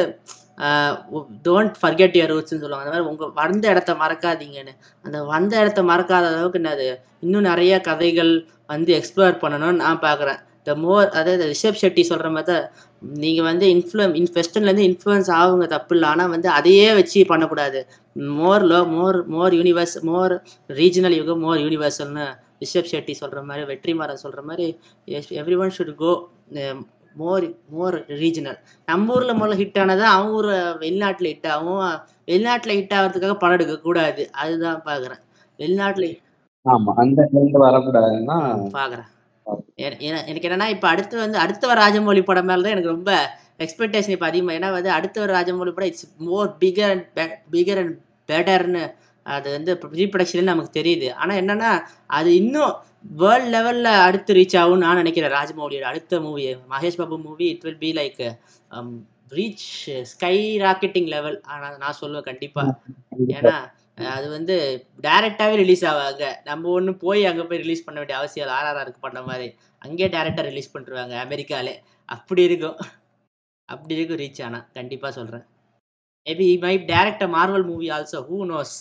[SPEAKER 3] டோன்ட் ஃபர்கெட் யர் ரூட்ஸ்னு சொல்லுவாங்க அந்த மாதிரி உங்கள் வந்த இடத்த மறக்காதீங்கன்னு அந்த வந்த இடத்த மறக்காத அளவுக்கு என்னது இன்னும் நிறைய கதைகள் வந்து எக்ஸ்ப்ளோர் பண்ணணும்னு நான் பார்க்குறேன் த மோர் அதாவது ரிஷப் ஷெட்டி சொல்கிற மாதிரி தான் நீங்கள் வந்து இன்ஃப்ளூன் இன் வெஸ்டர்ன்லேருந்து இன்ஃப்ளூயன்ஸ் ஆகுங்க தப்பு இல்லை ஆனால் வந்து அதையே வச்சு பண்ணக்கூடாது more low more more universe more regional யுகம் மோர் யூனிவர்சல்னு ரிஷப் ஷெட்டி சொல்கிற மாதிரி வெற்றிமாறன் சொல்கிற மாதிரி everyone should go more more regional நம்ம ஊரில் முதல்ல ஹிட் ஆனது அவங்க ஊர் வெளிநாட்டில் ஹிட் ஆகும் வெளிநாட்டில் ஹிட் ஆகிறதுக்காக படம் எடுக்கக்கூடாது அதுதான் பார்க்குறேன் வெளிநாட்டில்
[SPEAKER 4] ஆமா அந்த ட்ரெண்ட் வரக்கூடாதுன்னா
[SPEAKER 3] பார்க்குறேன் எனக்கு என்னன்னா இப்போ அடுத்து வந்து அடுத்த வர ராஜமௌழி படம் மேலே தான் எனக்கு ரொம்ப எக்ஸ்பெக்டேஷன் இப்போ அதிகமாக ஏன்னா வந்து அடுத்த வர ராஜமௌழி படம் it's more bigger and bigger and பெட்டர்னு அது வந்து ரீப்ரொடக்ஷன் நமக்கு தெரியுது ஆனால் என்னன்னா அது இன்னும் வேர்ல்ட் லெவலில் அடுத்து ரீச் ஆகும்னு நான் நினைக்கிறேன் ராஜமௌலியோட அடுத்த movie Mahesh Babu movie it will be like reach skyrocketing level ஆனால் நான் சொல்லுவேன் கண்டிப்பாக ஏன்னா அஹ் அது வந்து டைரக்டாவே ரிலீஸ் ஆவாங்க நம்ம ஒண்ணு போய் அங்க போய் ரிலீஸ் பண்ண வேண்டிய அவசியம் இல்லை ஆர்ஆர்ஆருக்கு பண்ண மாதிரி அங்கேயே டேரக்டா ரிலீஸ் பண்ணிருவாங்க அமெரிக்காலே அப்படி இருக்கும் அப்படி இருக்கும் ரீச் ஆனா கண்டிப்பா சொல்றேன் maybe my direct Marvel movie also who knows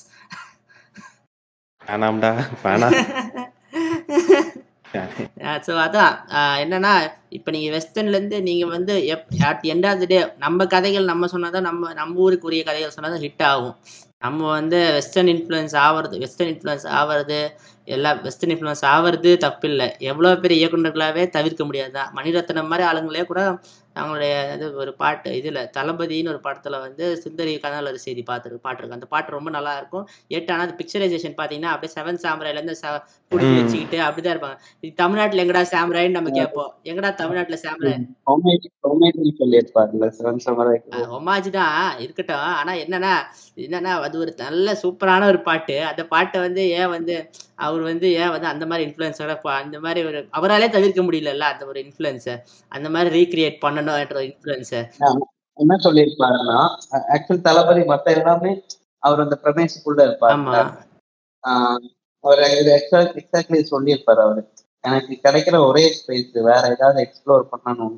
[SPEAKER 2] வேணாம்டா வேணாம்
[SPEAKER 3] ஸோ அதான் அஹ் என்னன்னா இப்போ நீங்கள் வெஸ்டர்ன்லேருந்து நீங்கள் வந்து if at end of the day நம்ம கதைகள் நம்ம சொன்னாதான் நம்ம நம்ம ஊருக்குரிய கதைகள் சொன்னாதான் ஹிட் ஆகும் நம்ம வந்து வெஸ்டர்ன் இன்ஃப்ளூயன்ஸ் ஆகிறது வெஸ்டர்ன் இன்ஃப்ளூயன்ஸ் ஆகிறது எல்லா வெஸ்டர்ன் இன்ஃப்ளூயன்ஸ் ஆகிறது தப்பில்லை எவ்வளோ பெரிய இயக்குநர்களாகவே தவிர்க்க முடியாது தான் மணிரத்னம் மாதிரி ஆளுங்களே கூட அவங்களுடைய இது ஒரு பாட்டு இதில் தளபதின்னு ஒரு படத்தில் வந்து சுந்தரி கனலர் செய்தி பார்த்துருக்கு பாட்டுருக்கு அந்த பாட்டு ரொம்ப நல்லா இருக்கும் எட் ஆனால் அது பிக்சரைசேஷன் பார்த்தீங்கன்னா அப்படியே செவன் சாம்ராயிலேருந்து ச பிடிச்சி
[SPEAKER 2] ம்.
[SPEAKER 3] வச்சுக்கிட்டு அப்படிதான் இருப்பாங்க இது தமிழ்நாட்டில் எங்கடா சாம்ராயின்னு நம்ம கேட்போம் எங்கடா தமிழ்நாட்டில் சாம்ராய்
[SPEAKER 4] ஹோமேஜ் சொல்லியிருப்பாருல்ல சிவன் சமராய்க்கு
[SPEAKER 3] ஒமாஜ் தான் இருக்கட்டும் ஆனா என்னன்னா என்னன்னா அது ஒரு நல்ல சூப்பரான ஒரு பாட்டு அந்த பாட்டை வந்து ஏன் வந்து அவர் வந்து ஏன் வந்து அந்த மாதிரி இன்ஃப்ளூயன்ஸோட அந்த மாதிரி ஒரு அவராலே தவிர்க்க முடியலல்ல அந்த ஒரு இன்ஃப்ளூயன்ஸை அந்த மாதிரி ரீக்ரியேட் பண்ணணும்ன்ற இன்ஃப்ளூயன்ஸை
[SPEAKER 4] என்ன சொல்லியிருப்பாருன்னா ஆக்சுவல் தளபதி மத்த எல்லாமே அவர் அந்த பிரமேசுக்குள்ள இருப்பாரு
[SPEAKER 3] ஆமா
[SPEAKER 4] ஆஹ் அவர் எக்ஸாக்ட்லி சொல்லியிருப்பாரு அவரு எனக்கு கிடைக்கிற ஒரே ஸ்பேஸ் வேற ஏதாவது எக்ஸ்ப்ளோர் பண்ணணும்னா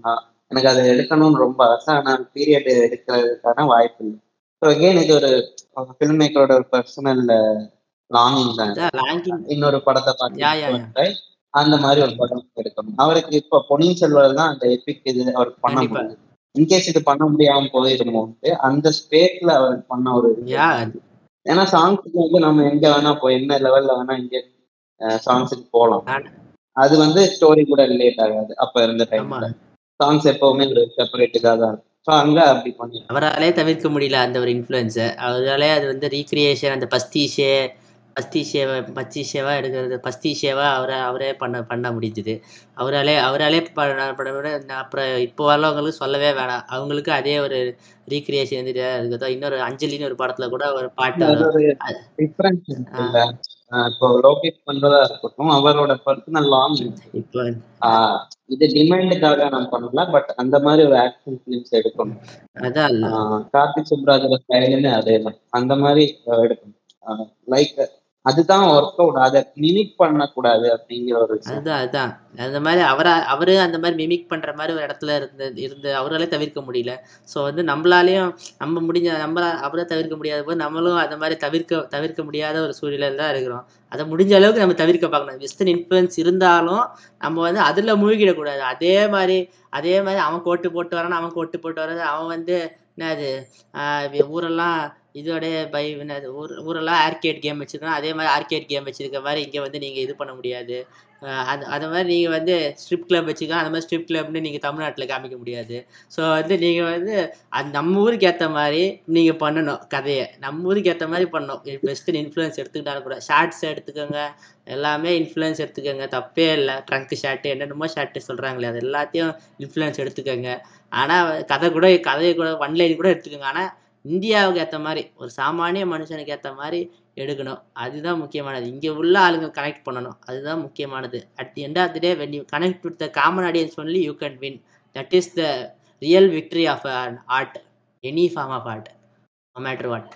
[SPEAKER 4] எனக்கு அதை எடுக்கணும்னு ரொம்ப ஆசை ஆனால் பீரியட் எடுக்கிறதுக்கான வாய்ப்பு இல்லை ஸோ அகெயின் இது ஒரு ஃபில்ம் மேக்கரோட ஒரு பர்சனல் லாங்கிங் தான்
[SPEAKER 3] அதான் லாங்கிங்
[SPEAKER 4] இன்னொரு படத்தை
[SPEAKER 3] யா யா யா
[SPEAKER 4] பார்த்து அந்த மாதிரி ஒரு படம் எடுக்கணும் அவருக்கு இப்போ பொன்னியின் செல்வர் தான் அந்த எபிக் இது அவருக்கு பண்ண
[SPEAKER 3] கண்டிப்பா
[SPEAKER 4] முடியும் இன்கேஸ் இது பண்ண முடியாம போயிருமோன்ட்டு அந்த ஸ்பேஸ்ல அவர் பண்ண ஒரு
[SPEAKER 3] யா
[SPEAKER 4] விஷயம் ஏன்னா சாங்ஸுக்கு வந்து நம்ம எங்க வேணா போ என்ன லெவல்ல வேணா இங்க சாங்ஸுக்கு போகலாம்
[SPEAKER 3] ஆனா-
[SPEAKER 4] அது வந்து ஸ்டோரி கூட ரிலேட் ஆகாது அப்ப இருந்த
[SPEAKER 3] ஆமா
[SPEAKER 4] டைம்ல சாங்ஸ் எப்பவுமே ஒரு செப்பரேட்டுக்காக தான் இருக்கும் ஸோ அங்க அப்படி பண்ணி
[SPEAKER 3] அவராலே தவிர்க்க முடியல அந்த ஒரு இன்ஃப்ளூயன்ஸை அவராலே அது வந்து ரீக்ரியேஷன் அந்த பஸ்தீஷே பஸ்தீஷேவை பச்சீஷேவா எடுக்கிறது பஸ்தீஷேவா அவரை அவரே பண்ண பண்ண முடிஞ்சுது அவராலே அவராலே பண்ண பண்ண விட நான் அப்புறம் இப்போ வரவங்களுக்கு சொல்லவே வேணாம் அவங்களுக்கு அதே ஒரு ரீக்ரியேஷன் இருந்துட்டு இருக்குதோ இன்னொரு அஞ்சலின்னு ஒரு படத்துல கூட ஒரு பாட்டு
[SPEAKER 4] அது
[SPEAKER 3] வரும்
[SPEAKER 4] ஒரு
[SPEAKER 3] அது-
[SPEAKER 4] டிஃப்ரென்ஸ்
[SPEAKER 3] ஆ,
[SPEAKER 4] இருக்குல்ல ஆஹ் இப்போ லோகேஷ் பண்றதா இருக்கட்டும் அவரோட பர்சனல் லாங்
[SPEAKER 3] இப்போ
[SPEAKER 4] ஆஹ் இது டிமாண்டுக்காக நான் பண்ணல பட் அந்த மாதிரி ஒரு ஆக்ஷன் ஃபிலிம்ஸ் எடுக்கணும்
[SPEAKER 3] அதான் இல்ல
[SPEAKER 4] ஆஹ் கார்த்திக் சுப்ராஜோட ஸ்டைலுன்னு அதே தான் அந்த மாதிரி அஹ் எடுக்கணும் லைக் அதுதான் ஒர்க் அவுட் அதை மிமிக் பண்ணக்கூடாது அப்படிங்கிற ஒரு விஷயம்
[SPEAKER 3] அதுதான் அதுதான் அந்த மாதிரி அவரா அவரு அந்த மாதிரி மிமிக் பண்ற மாதிரி ஒரு இடத்துல இருந்து இருந்து அவராலே தவிர்க்க முடியல ஸோ வந்து நம்மளாலையும் நம்ம முடிஞ்ச நம்ம அவரை தவிர்க்க முடியாத போது நம்மளும் அந்த மாதிரி தவிர்க்க தவிர்க்க முடியாத ஒரு சூழ்நிலையில தான் இருக்கிறோம் அதை முடிஞ்ச அளவுக்கு நம்ம தவிர்க்க பார்க்கணும் வெஸ்டர்ன் இன்ஃப்ளூயன்ஸ் இருந்தாலும் நம்ம வந்து அதில் மூழ்கிடக்கூடாது அதே மாதிரி அதே மாதிரி அவன் கோட்டு போட்டு வரான் அவன் கோட்டு போட்டு வர்றது அவன் வந்து என்னது ஆஹ் வி- ஊரெல்லாம் இதோட பை என்னது ஊர் ஊரெல்லாம் ஆர்கேட் கேம் வச்சிருக்கோம் அதே மாதிரி ஆர்கேட் கேம் வச்சிருக்க மாதிரி இங்கே வந்து நீங்கள் இது பண்ண முடியாது ஆஹ் அது அது மாதிரி நீங்கள் வந்து ஸ்ட்ரிப் கிளப் வச்சுக்கலாம் அந்த மாதிரி ஸ்ட்ரிப் கிளப்னு நீங்கள் தமிழ்நாட்டில் காமிக்க முடியாது ஸோ வந்து நீங்கள் வந்து அது நம்ம ஊருக்கு ஏற்ற மாதிரி நீங்கள் பண்ணணும் கதையை நம்ம ஊருக்கு ஏற்ற மாதிரி பண்ணணும் வெஸ்டர்ன் இன்ஃப்ளூயன்ஸ் எடுத்துக்கிட்டாலும் கூட ஷார்ட்ஸ் எடுத்துக்கோங்க எல்லாமே இன்ஃப்ளூயன்ஸ் எடுத்துக்கோங்க தப்பே இல்லை ட்ரங்க் ஷார்ட்டு என்னென்னமோ ஷார்ட்டு சொல்கிறாங்களே அது எல்லாத்தையும் இன்ஃப்ளூயன்ஸ் எடுத்துக்கோங்க ஆனால் கதை கூட கதையை கூட ஒன் லைன் கூட எடுத்துக்கோங்க ஆனால் இந்தியாவுக்கு ஏற்ற மாதிரி ஒரு சாமானிய மனுஷனுக்கு ஏற்ற மாதிரி எடுக்கணும் அதுதான் முக்கியமானது இங்கே உள்ள ஆளுங்க கனெக்ட் பண்ணணும் அதுதான் முக்கியமானது at the end of the day when you connect with the common audience only you can win that is the real victory of an art any form of art no matter what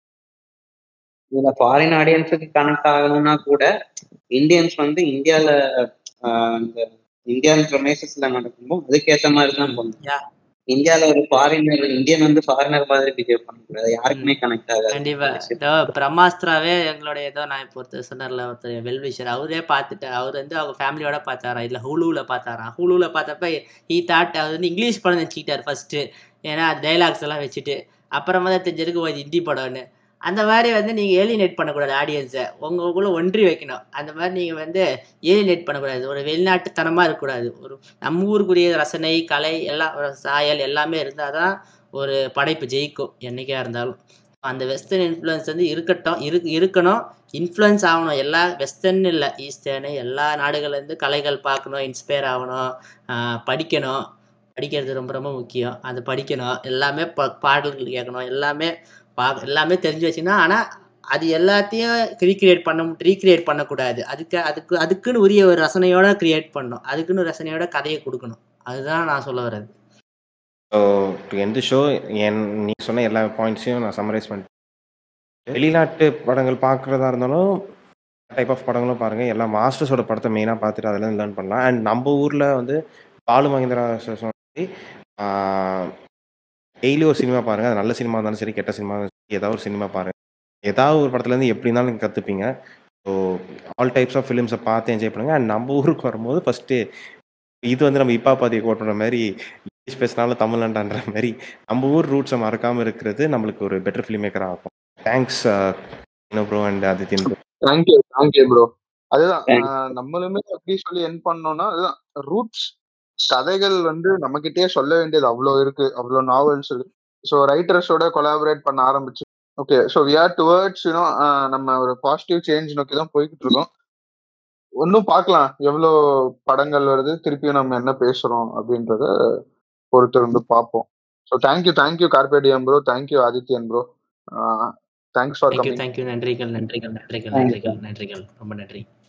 [SPEAKER 4] இதுல foreign ஆடியன்ஸுக்கு connect ஆகணும்னா கூட Indians வந்து இந்தியால ஆஹ் இந்த Indian ப்ரொமேசஸ்ல நடக்கும்போது அதுக்கேற்ற மாதிரி தான் பண்ணணும்
[SPEAKER 3] யா
[SPEAKER 4] இந்தியால ஒரு ஃபாரினர் இந்தியன் வந்து ஃபாரினர் மாதிரி பிஹேவ் பண்ணக்கூடாது யாருக்குமே கனெக்ட் ஆகாது
[SPEAKER 3] கண்டிப்பா
[SPEAKER 4] அந்த விஷயம்
[SPEAKER 3] இதோ பிரம்மாஸ்திராவே எங்களுடைய ஏதோ நான் இப்போ ஒருத்தர் சொன்னார்ல ஒருத்தர் வெல்விஷர் அவரே பார்த்துட்டு அவர் வந்து அவங்க ஃபேமிலியோட பார்த்தாரா இல்லை ஹுலூல பார்த்தாரா ஹுலூல பார்த்தப்ப ஈ தாட் அவர் வந்து இங்கிலீஷ் படம் நினச்சிக்கிட்டார் ஃபர்ஸ்ட் ஏன்னா டைலாக்ஸ் எல்லாம் வச்சுட்டு அப்புறமா தான் தெரிஞ்சிருக்கு ஓ, இது ஹிந்தி படம்னு அந்த மாதிரி வந்து நீங்கள் ஏலினேட் பண்ணக்கூடாது ஆடியன்ஸை உங்களுக்குள்ள ஒன்றி வைக்கணும் அந்த மாதிரி நீங்கள் வந்து ஏலினேட் பண்ணக்கூடாது ஒரு வெளிநாட்டுத்தனமாக இருக்கக்கூடாது ஒரு நம்ம ஊருக்குரிய ரசனை கலை எல்லாம் ஒரு சாயல் எல்லாமே இருந்தால் தான் ஒரு படைப்பு ஜெயிக்கும் என்னைக்கா இருந்தாலும் அந்த வெஸ்டர்ன் இன்ஃப்ளூயன்ஸ் வந்து இருக்கட்டும் இரு இருக்கணும் இன்ஃப்ளூயன்ஸ் ஆகணும் எல்லா வெஸ்டர்ன் இல்லை ஈஸ்டர்னு எல்லா நாடுகள்லேருந்து கலைகள் பார்க்கணும் இன்ஸ்பயர் ஆகணும் ஆஹ் படிக்கணும் படிக்கிறது ரொம்ப ரொம்ப முக்கியம் அது படிக்கணும் எல்லாமே ப பாடல்கள் கேட்கணும் எல்லாமே பா எல்லாமே தெரிஞ்சு வச்சுக்கணும் ஆனால் அது எல்லாத்தையும் ரீக்ரியேட் பண்ண ரீக்ரியேட் பண்ணக்கூடாது அதுக்கு அதுக்கு அதுக்குன்னு உரிய ஒரு ரசனையோட கிரியேட் பண்ணணும் அதுக்குன்னு ஒரு ரசனையோட கதையை கொடுக்கணும் அதுதான் நான் சொல்ல வர்றது
[SPEAKER 2] ஸோ டு எந்த ஷோ என் நீ சொன்ன எல்லா பாயிண்ட்ஸையும் நான் சம்மரைஸ் பண்ணிட்டேன் வெளிநாட்டு படங்கள் பார்க்குறதா இருந்தாலும் டைப் ஆஃப் படங்களும் பாருங்கள் எல்லா மாஸ்டர்ஸோட படத்தை மெயினாக பார்த்துட்டு அதெல்லாம் லேர்ன் பண்ணலாம் அண்ட் நம்ம ஊரில் வந்து பாலு மகேந்திரா சார் சொன்ன மாதிரி டெய்லி ஒரு சினிமா பாருங்கள் அது நல்ல சினிமா இருந்தாலும் சரி கெட்ட சினிமா இருந்தாலும் சரி ஏதாவது ஒரு சினிமா பாருங்கள் ஏதாவது ஒரு படத்துலேருந்து எப்படி இருந்தாலும் நீங்கள் கற்றுப்பீங்க ஸோ ஆல் டைப்ஸ் ஆஃப் ஃபிலிம்ஸை பார்த்து என்ஜாய் பண்ணுங்கள் அண்ட் நம்ம ஊருக்கு வரும்போது ஃபஸ்ட்டு இது வந்து நம்ம இப்பா பாத்தி கோட் பண்ணுற மாதிரி இங்கிலீஷ் பேசினாலும் தமிழ்நாண்டான்ற மாதிரி நம்ம ஊர் ரூட்ஸை மறக்காமல் இருக்கிறது நம்மளுக்கு ஒரு பெட்டர் ஃபிலிம் மேக்கராக இருக்கும் thanks bro and Adithyan bro
[SPEAKER 1] thank you thank you bro அதுதான்
[SPEAKER 4] Thanks.
[SPEAKER 1] ஆஹ் நம்மளுமே எப்படி சொல்லி என் பண்ணோம்னா அதுதான் ரூட்ஸ் கதைகள் வந்து நம்ம கிட்டயே சொல்ல வேண்டியது அவ்வளோ இருக்கு அவ்வளோ நாவல்ஸ் இருக்கு ஸோ ரைட்டர்ஸோட கொலாபரேட் பண்ண ஆரம்பிச்சு okay so we are towards you know நம்ம ஒரு பாசிட்டிவ் சேஞ்ச் நோக்கி தான் போய்கிட்டு இருக்கோம் ஒன்றும் பார்க்கலாம் எவ்வளோ படங்கள் வருது திருப்பியும் நம்ம என்ன பேசுறோம் அப்படின்றத பொறுத்து இருந்து பார்ப்போம் so thank you thank you Carpediem bro thank you Adithyan bro thanks for
[SPEAKER 3] thank you
[SPEAKER 1] coming
[SPEAKER 3] thank you நன்றிகள் நன்றிகள் நன்றிகள்
[SPEAKER 4] Thank you.
[SPEAKER 3] நன்றிகள் நன்றிகள் ரொம்ப நன்றி